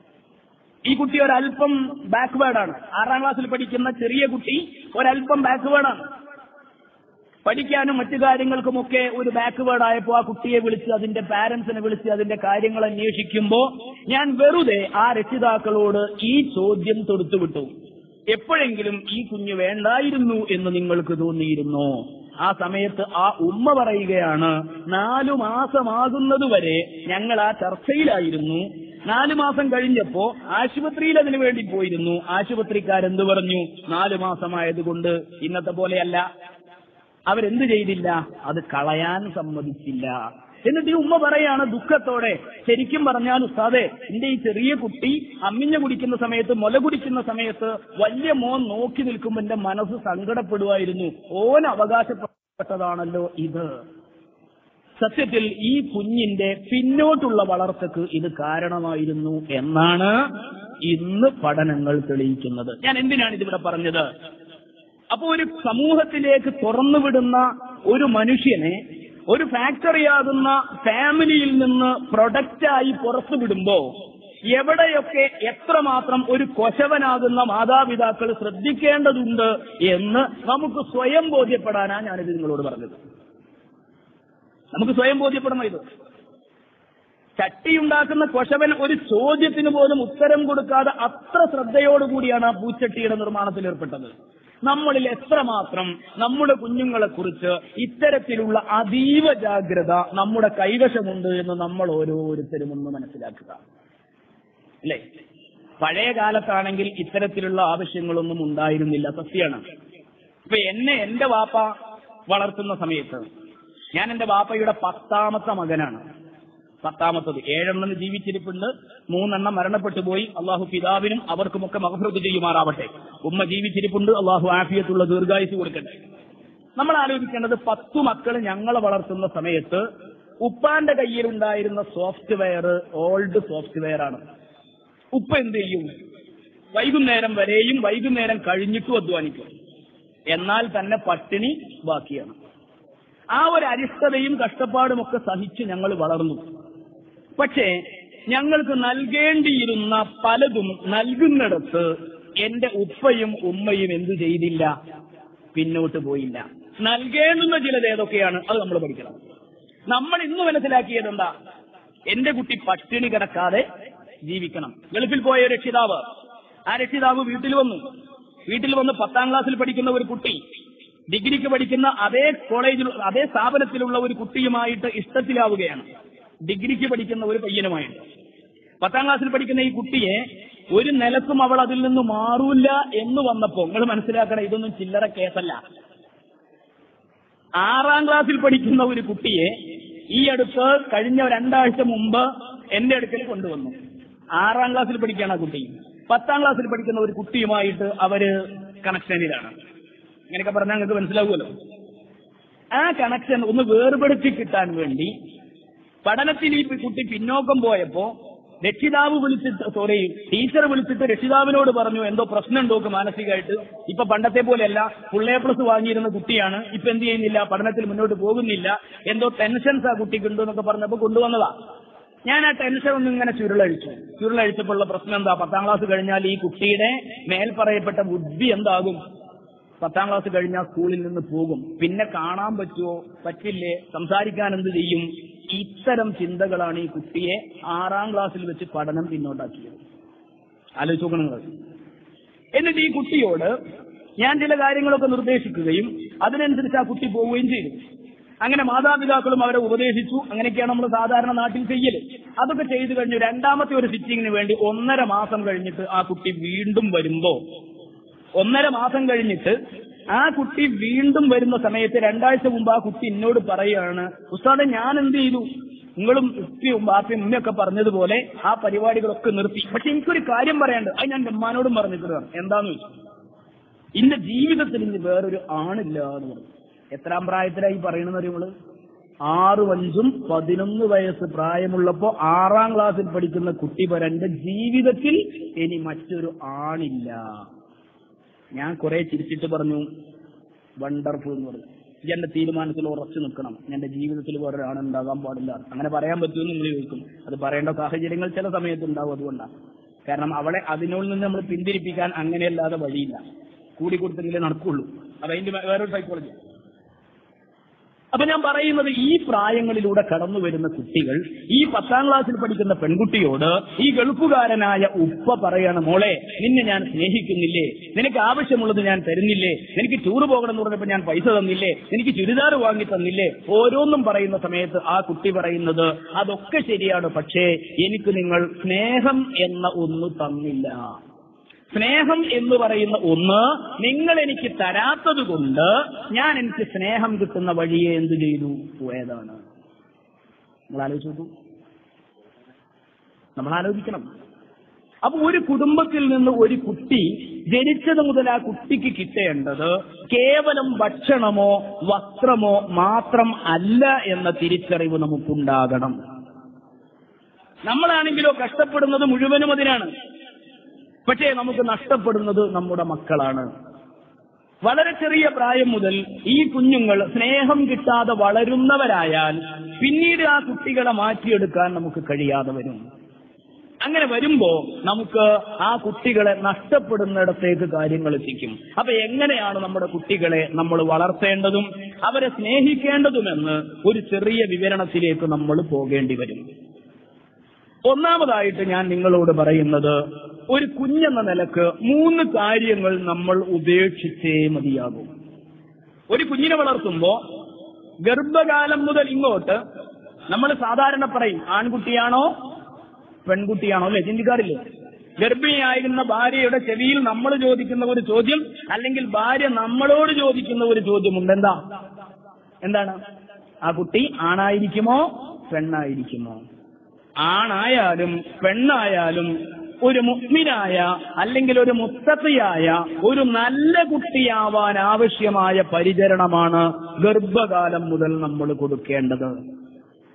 ഈ കുട്ടി ഒരല്പം ബാക്ക്വേർഡാണ് ആറാം ക്ലാസ്സിൽ പഠിക്കുന്ന ചെറിയ കുട്ടി ഒരല്പം ബാക്ക്വേർഡാണ് പഠിക്കാനും മറ്റു കാര്യങ്ങൾക്കുമൊക്കെ ഒരു ബാക്ക്വേർഡ് ആയപ്പോൾ ആ കുട്ടിയെ വിളിച്ച് അതിന്റെ പാരന്റ്സിനെ വിളിച്ച് അതിന്റെ കാര്യങ്ങൾ അന്വേഷിക്കുമ്പോ ഞാൻ വെറുതെ ആ രക്ഷിതാക്കളോട് ഈ ചോദ്യം തൊടുത്തുവിട്ടു എപ്പോഴെങ്കിലും ഈ കുഞ്ഞ് വേണ്ടായിരുന്നു എന്ന് നിങ്ങൾക്ക് തോന്നിയിരുന്നോ ആ സമയത്ത് ആ ഉമ്മ പറയുകയാണ് നാലു മാസമാകുന്നതുവരെ ഞങ്ങൾ ആ ചർച്ചയിലായിരുന്നു നാലു മാസം കഴിഞ്ഞപ്പോ ആശുപത്രിയിൽ അതിനു വേണ്ടി പോയിരുന്നു ആശുപത്രിക്കാരെന്ത് പറഞ്ഞു നാലു മാസമായതുകൊണ്ട് ഇന്നത്തെ പോലെയല്ല അവരെന്ത് ചെയ്തില്ല അത് കളയാൻ സമ്മതിച്ചില്ല എന്നിട്ട് ഈ ഉമ്മ പറയാണ് ദുഃഖത്തോടെ ശരിക്കും പറഞ്ഞാൽ ഉസ്താദെ എന്റെ ഈ ചെറിയ കുട്ടി അമ്മിഞ്ഞ കുടിക്കുന്ന സമയത്ത് മുല കുടിക്കുന്ന സമയത്ത് വലിയ മോൻ നോക്കി നിൽക്കുമ്പോൾ എന്റെ മനസ്സ് സങ്കടപ്പെടുമായിരുന്നു ഓൻ അവകാശപ്പെട്ടതാണല്ലോ ഇത് സത്യത്തിൽ ഈ കുഞ്ഞിന്റെ പിന്നോട്ടുള്ള വളർച്ചക്ക് ഇത് കാരണമായിരുന്നു എന്നാണ് ഇന്ന് പഠനങ്ങൾ തെളിയിക്കുന്നത് ഞാൻ എന്തിനാണ് ഇതിവിടെ പറഞ്ഞത് അപ്പൊ ഒരു സമൂഹത്തിലേക്ക് തുറന്നുവിടുന്ന ഒരു മനുഷ്യനെ ഒരു ഫാക്ടറിയാകുന്ന ഫാമിലിയിൽ നിന്ന് പ്രൊഡക്റ്റായി പുറത്തു വിടുമ്പോ എവിടെയൊക്കെ എത്രമാത്രം ഒരു കൊശവനാകുന്ന മാതാപിതാക്കൾ ശ്രദ്ധിക്കേണ്ടതുണ്ട് എന്ന് നമുക്ക് സ്വയം ബോധ്യപ്പെടാനാണ് ഞാനിത് നിങ്ങളോട് പറഞ്ഞത് നമുക്ക് സ്വയം ബോധ്യപ്പെടണം ഇത് ചട്ടിയുണ്ടാക്കുന്ന കൊശവൻ ഒരു ചോദ്യത്തിന് പോലും ഉത്തരം കൊടുക്കാതെ അത്ര ശ്രദ്ധയോടുകൂടിയാണ് ആ പൂച്ചട്ടിയുടെ നിർമ്മാണത്തിൽ ഏർപ്പെട്ടത് നമ്മളിൽ എത്രമാത്രം നമ്മുടെ കുഞ്ഞുങ്ങളെ കുറിച്ച് ഇത്തരത്തിലുള്ള അതീവ ജാഗ്രത നമ്മുടെ കൈവശമുണ്ട് എന്ന് നമ്മൾ ഓരോരുത്തരും ഒന്ന് മനസ്സിലാക്കുക അല്ലേ പഴയ കാലത്താണെങ്കിൽ ഇത്തരത്തിലുള്ള ആവശ്യങ്ങളൊന്നും ഉണ്ടായിരുന്നില്ല സത്യമാണ് ഇപ്പൊ എന്നെ എന്റെ വാപ്പ വളർത്തുന്ന സമയത്ത് ഞാൻ എന്റെ വാപ്പയുടെ പത്താമത്തെ മകനാണ് പത്താമത്തത് ഏഴെണ്ണം ജീവിച്ചിരിപ്പുണ്ട് മൂന്നെണ്ണം മരണപ്പെട്ടു പോയി അള്ളാഹു പിതാവിനും അവർക്കുമൊക്കെ മഹഫൃത് ചെയ്യുമാറാവട്ടെ ഉമ്മ ജീവിച്ചിരിപ്പുണ്ട് അള്ളാഹു ആഫിയത്തുള്ള ദീർഘായുസ് കൊടുക്കട്ടെ നമ്മൾ ആലോചിക്കേണ്ടത് പത്തു മക്കൾ ഞങ്ങളെ വളർത്തുന്ന സമയത്ത് ഉപ്പാന്റെ കയ്യിലുണ്ടായിരുന്ന സോഫ്റ്റ്വെയർ ഓൾഡ് സോഫ്റ്റ്വെയർ ആണ് ഉപ്പ എന്ത് ചെയ്യും വൈകുന്നേരം വരെയും വൈകുന്നേരം കഴിഞ്ഞിട്ടും അധ്വാനിക്കും എന്നാൽ തന്നെ പട്ടിണി ബാക്കിയാണ് ആ ഒരു അരിഷ്ടതയും കഷ്ടപ്പാടുമൊക്കെ സഹിച്ച് ഞങ്ങൾ വളർന്നു പക്ഷേ ഞങ്ങൾക്ക് നൽകേണ്ടിയിരുന്ന പലതും നൽകുന്നിടത്ത് എന്റെ ഉപ്പയും ഉമ്മയും എന്തു ചെയ്തില്ല പിന്നോട്ട് പോയില്ല നൽകേണ്ടുന്ന ചിലത് ഏതൊക്കെയാണ് അത് നമ്മൾ പഠിക്കണം നമ്മൾ ഇന്ന് മനസ്സിലാക്കിയത് എന്താ എന്റെ കുട്ടി പട്ടിണി കിടക്കാതെ ജീവിക്കണം ഗൾഫിൽ പോയ ഒരു രക്ഷിതാവ് ആ രക്ഷിതാവ് വീട്ടിൽ വന്നു വീട്ടിൽ വന്ന് പത്താം ക്ലാസ്സിൽ പഠിക്കുന്ന ഒരു കുട്ടി ഡിഗ്രിക്ക് പഠിക്കുന്ന അതേ കോളേജിൽ അതേ സ്ഥാപനത്തിലുള്ള ഒരു കുട്ടിയുമായിട്ട് ഇഷ്ടത്തിലാവുകയാണ് ഡിഗ്രിക്ക് പഠിക്കുന്ന ഒരു പയ്യനുമായിട്ട് പത്താം ക്ലാസ്സിൽ പഠിക്കുന്ന ഈ കുട്ടിയെ ഒരു നിലക്കും അവൾ അതിൽ നിന്ന് മാറൂല എന്ന് വന്നപ്പോ നിങ്ങൾ മനസ്സിലാക്കണം ഇതൊന്നും ചില്ലറ കേസല്ല ആറാം ക്ലാസ്സിൽ പഠിക്കുന്ന ഒരു കുട്ടിയെ ഈ അടുത്ത് കഴിഞ്ഞ രണ്ടാഴ്ച മുമ്പ് എന്റെ അടുക്കൽ കൊണ്ടുവന്നു ആറാം ക്ലാസ്സിൽ പഠിക്കുകയാണ് ആ കുട്ടി പത്താം ക്ലാസ്സിൽ പഠിക്കുന്ന ഒരു കുട്ടിയുമായിട്ട് അവര് കണക്ഷനിലാണ് ഇങ്ങനെയൊക്കെ പറഞ്ഞാൽ നിങ്ങൾക്ക് മനസ്സിലാവുമല്ലോ ആ കണക്ഷൻ ഒന്ന് വേർപെടുത്തി കിട്ടാൻ വേണ്ടി പഠനത്തിൽ ഈ കുട്ടി പിന്നോക്കം പോയപ്പോ രക്ഷിതാവ് വിളിച്ചിട്ട് സോറി ടീച്ചർ വിളിച്ചിട്ട് രക്ഷിതാവിനോട് പറഞ്ഞു എന്തോ പ്രശ്നമുണ്ടോ മാനസികമായിട്ട് ഇപ്പൊ പണ്ടത്തെ പോലെയല്ല ഫുൾ എ പ്ലസ് വാങ്ങിയിരുന്ന കുട്ടിയാണ് ഇപ്പൊ എന്ത് ചെയ്യുന്നില്ല പഠനത്തിൽ മുന്നോട്ട് പോകുന്നില്ല എന്തോ ടെൻഷൻസ് ആ കുട്ടിക്ക് ഉണ്ട് എന്നൊക്കെ പറഞ്ഞപ്പോ കൊണ്ടുവന്നതാ ഞാൻ ആ ടെൻഷൻ ഒന്നും ഇങ്ങനെ ചുരുളഴിച്ചു ചുരുളഴിച്ചപ്പോഴുള്ള പ്രശ്നം എന്താ പത്താം ക്ലാസ് കഴിഞ്ഞാൽ ഈ കുട്ടിയുടെ മേൽ പറയപ്പെട്ട ബുദ്ധി എന്താകും പത്താം ക്ലാസ് കഴിഞ്ഞാൽ സ്കൂളിൽ നിന്ന് പോകും പിന്നെ കാണാൻ പറ്റുമോ പറ്റില്ലേ സംസാരിക്കാൻ എന്ത് ചെയ്യും ഇത്തരം ചിന്തകളാണ് ഈ കുട്ടിയെ ആറാം ക്ലാസ്സിൽ വെച്ച് പഠനം പിന്നോട്ടാക്കിയത് ആലോചിച്ച് നോക്കണം നിങ്ങൾ എന്നിട്ട് ഈ കുട്ടിയോട് ഞാൻ ചില കാര്യങ്ങളൊക്കെ നിർദ്ദേശിക്കുകയും അതിനനുസരിച്ച് ആ കുട്ടി പോവുകയും ചെയ്തു അങ്ങനെ മാതാപിതാക്കളും അവരെ ഉപദേശിച്ചു അങ്ങനെയൊക്കെയാണ് നമ്മൾ സാധാരണ നാട്ടിൽ ചെയ്യല് അതൊക്കെ ചെയ്തു കഴിഞ്ഞു രണ്ടാമത്തെ ഒരു സിറ്റിങ്ങിന് വേണ്ടി ഒന്നര മാസം കഴിഞ്ഞിട്ട് ആ കുട്ടി വീണ്ടും വരുമ്പോ ഒന്നര മാസം കഴിഞ്ഞിട്ട് ആ കുട്ടി വീണ്ടും വരുന്ന സമയത്ത് രണ്ടാഴ്ച മുമ്പ് ആ കുട്ടി എന്നോട് പറയുകയാണ് ഉസ്താദെ ഞാൻ എന്ത് ചെയ്തു നിങ്ങളും ഉപ്പയും ബാപ്പയും ഉമ്മയൊക്കെ പറഞ്ഞതുപോലെ ആ പരിപാടികളൊക്കെ നിർത്തി പക്ഷെ എനിക്കൊരു കാര്യം പറയാണ്ട് അത് ഞാൻ എന്റെ ഉമ്മാനോടും പറഞ്ഞിട്ടുള്ളതാണ് എന്താന്ന് വെച്ചു ഇന്റെ ജീവിതത്തിൽ ഇനി വേറൊരു ആണില്ല എന്ന് പറഞ്ഞു എത്രാം പ്രായത്തിലായി പറയണെന്ന് അറിയുമ്പോൾ ആറും അഞ്ചും പതിനൊന്ന് വയസ്സ് പ്രായമുള്ളപ്പോ ആറാം ക്ലാസ്സിൽ പഠിക്കുന്ന കുട്ടി പറയാൻ എന്റെ ജീവിതത്തിൽ ഇനി മറ്റൊരു ആണില്ല ഞാൻ കുറെ ചിരിച്ചിട്ട് പറഞ്ഞു വണ്ടർഫുൾ എന്ന് പറഞ്ഞു ഈ എന്റെ തീരുമാനത്തിൽ ഉറച്ചു നിൽക്കണം എന്റെ ജീവിതത്തിൽ വേറെ ആണുണ്ടാകാൻ പാടില്ല അങ്ങനെ പറയാൻ പറ്റുമെന്ന് നിങ്ങൾ ചോദിക്കും അത് പറയേണ്ട സാഹചര്യങ്ങൾ ചില സമയത്ത് ഉണ്ടാവും അതുകൊണ്ടാണ് കാരണം അവളെ അതിനുള്ളിൽ നിന്ന് നമ്മൾ പിന്തിരിപ്പിക്കാൻ അങ്ങനെയല്ലാതെ വഴിയില്ല കൂടി കൊടുത്തെങ്കിലേ നടക്കുള്ളൂ അത് അതിന്റെ വേറൊരു സൈക്കോളജി അപ്പൊ ഞാൻ പറയുന്നത് ഈ പ്രായങ്ങളിലൂടെ കടന്നു വരുന്ന കുട്ടികൾ ഈ പത്താം ക്ലാസ്സിൽ പഠിക്കുന്ന പെൺകുട്ടിയോട് ഈ ഗൾഫുകാരനായ ഉപ്പ പറയാണ് മോളെ നിന്നെ ഞാൻ സ്നേഹിക്കുന്നില്ലേ നിനക്ക് ആവശ്യമുള്ളത് ഞാൻ തരുന്നില്ലേ നിനക്ക് ടൂർ പോകണം എന്ന് പറഞ്ഞപ്പോ ഞാൻ പൈസ തന്നില്ലേ എനിക്ക് ചുരിദാർ വാങ്ങി തന്നില്ലേ ഓരോന്നും പറയുന്ന സമയത്ത് ആ കുട്ടി പറയുന്നത് അതൊക്കെ ശരിയാണ് പക്ഷേ എനിക്ക് നിങ്ങൾ സ്നേഹം എന്ന ഒന്ന് തന്നില്ല സ്നേഹം എന്ന് പറയുന്ന ഒന്ന് നിങ്ങൾ എനിക്ക് തരാത്തത് കൊണ്ട് ഞാൻ എനിക്ക് സ്നേഹം കിട്ടുന്ന വഴിയെ എന്ത് ചെയ്തു പോയതാണ് നിങ്ങൾ ആലോചിച്ച് നോക്കൂ നമ്മൾ ആലോചിക്കണം അപ്പൊ ഒരു കുടുംബത്തിൽ നിന്ന് ഒരു കുട്ടി ജനിച്ചത് മുതൽ ആ കുട്ടിക്ക് കിട്ടേണ്ടത് കേവലം ഭക്ഷണമോ വസ്ത്രമോ മാത്രം അല്ല എന്ന തിരിച്ചറിവ് നമുക്കുണ്ടാകണം നമ്മളാണെങ്കിലോ കഷ്ടപ്പെടുന്നത് മുഴുവനും അതിനാണ് പക്ഷേ നമുക്ക് നഷ്ടപ്പെടുന്നത് നമ്മുടെ മക്കളാണ് വളരെ ചെറിയ പ്രായം മുതൽ ഈ കുഞ്ഞുങ്ങൾ സ്നേഹം കിട്ടാതെ വളരുന്നവരായാൽ പിന്നീട് ആ കുട്ടികളെ മാറ്റിയെടുക്കാൻ നമുക്ക് കഴിയാതെ വരും അങ്ങനെ വരുമ്പോ നമുക്ക് ആ കുട്ടികളെ നഷ്ടപ്പെടുന്നിടത്തേക്ക് കാര്യങ്ങൾ എത്തിക്കും അപ്പൊ എങ്ങനെയാണ് നമ്മുടെ കുട്ടികളെ നമ്മൾ വളർത്തേണ്ടതും അവരെ സ്നേഹിക്കേണ്ടതുമെന്ന് ഒരു ചെറിയ വിവരണത്തിലേക്ക് നമ്മൾ പോകേണ്ടി വരും ഒന്നാമതായിട്ട് ഞാൻ നിങ്ങളോട് പറയുന്നത് ഒരു കുഞ്ഞെന്ന നിലക്ക് മൂന്ന് കാര്യങ്ങൾ നമ്മൾ ഉപേക്ഷിച്ചേ മതിയാകും ഒരു കുഞ്ഞിനെ വളർത്തുമ്പോ ഗർഭകാലം മുതൽ ഇങ്ങോട്ട് നമ്മൾ സാധാരണ പറയും ആൺകുട്ടിയാണോ പെൺകുട്ടിയാണോ അല്ലെ ചിന്തിക്കാറില്ലേ ഗർഭിണിയായിരുന്ന ഭാര്യയുടെ ചെവിയിൽ നമ്മൾ ചോദിക്കുന്ന ഒരു ചോദ്യം അല്ലെങ്കിൽ ഭാര്യ നമ്മളോട് ചോദിക്കുന്ന ഒരു ചോദ്യമുണ്ട് എന്താ എന്താണ് ആ കുട്ടി ആണായിരിക്കുമോ പെണ്ണായിരിക്കുമോ ആണായാലും പെണ്ണായാലും ഒരു മുഗ്മിനായ അല്ലെങ്കിൽ ഒരു മുത്തത്തിയായ ഒരു നല്ല കുട്ടിയാവാൻ ആവശ്യമായ പരിചരണമാണ് ഗർഭകാലം മുതൽ നമ്മൾ കൊടുക്കേണ്ടത്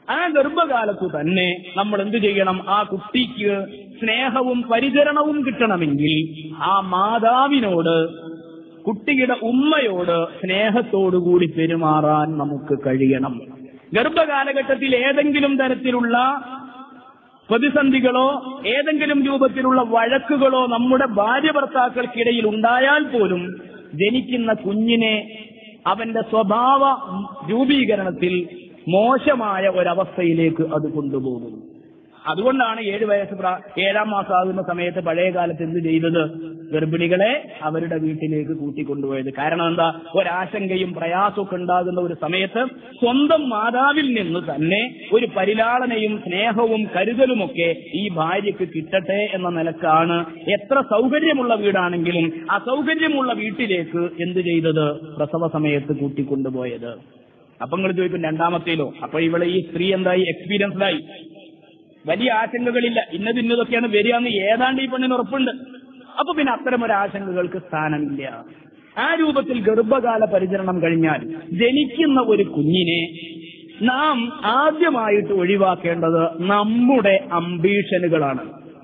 ആ ഗർഭകാലത്ത് തന്നെ നമ്മൾ എന്ത് ചെയ്യണം ആ കുട്ടിക്ക് സ്നേഹവും പരിചരണവും കിട്ടണമെങ്കിൽ ആ മാതാവിനോട് കുട്ടിയുടെ ഉമ്മയോട് സ്നേഹത്തോടുകൂടി പെരുമാറാൻ നമുക്ക് കഴിയണം ഗർഭകാലഘട്ടത്തിൽ ഏതെങ്കിലും തരത്തിലുള്ള പ്രതിസന്ധികളോ ഏതെങ്കിലും രൂപത്തിലുള്ള വഴക്കുകളോ നമ്മുടെ ഭാര്യ ഭർത്താക്കൾക്കിടയിൽ ഉണ്ടായാൽ പോലും ജനിക്കുന്ന കുഞ്ഞിനെ അവന്റെ സ്വഭാവ രൂപീകരണത്തിൽ മോശമായ ഒരവസ്ഥയിലേക്ക് അത് കൊണ്ടുപോകും അതുകൊണ്ടാണ് ഏഴ് വയസ്സ് പ്രാ- ഏഴാം മാസം ആകുന്ന സമയത്ത് പഴയ കാലത്ത് എന്ത് ചെയ്തത് ഗർഭിണികളെ അവരുടെ വീട്ടിലേക്ക് കൂട്ടിക്കൊണ്ടുപോയത് കാരണം എന്താ ഒരാശങ്കയും പ്രയാസമൊക്കെ ഉണ്ടാകുന്ന ഒരു സമയത്ത് സ്വന്തം മാതാവിൽ നിന്ന് തന്നെ ഒരു പരിലാളനയും സ്നേഹവും കരുതലുമൊക്കെ ഈ ഭാര്യയ്ക്ക് കിട്ടട്ടെ എന്ന നിലക്കാണ് എത്ര സൗകര്യമുള്ള വീടാണെങ്കിലും അസൗകര്യമുള്ള വീട്ടിലേക്ക് എന്ത് ചെയ്തത് പ്രസവ സമയത്ത് കൂട്ടിക്കൊണ്ടുപോയത് അപ്പൊ നിങ്ങൾ ചോദിക്കും രണ്ടാമത്തേലോ അപ്പൊ ഇവിടെ ഈ സ്ത്രീ എന്തായി എക്സ്പീരിയൻസ്ഡായി വലിയ ആശങ്കകളില്ല ഇന്നത് ഇന്നതൊക്കെയാണ് വരിക എന്ന് ഏതാണ്ട് ഈ പെണ്ണിന് ഉറപ്പുണ്ട് അപ്പൊ പിന്നെ അത്തരം ഒരു ആശങ്കകൾക്ക് സ്ഥാനമില്ല ആ രൂപത്തിൽ ഗർഭകാല പരിചരണം കഴിഞ്ഞാൽ ജനിക്കുന്ന ഒരു കുഞ്ഞിനെ നാം ആദ്യമായിട്ട് ഒഴിവാക്കേണ്ടത് നമ്മുടെ അംബീഷനുകളാണ്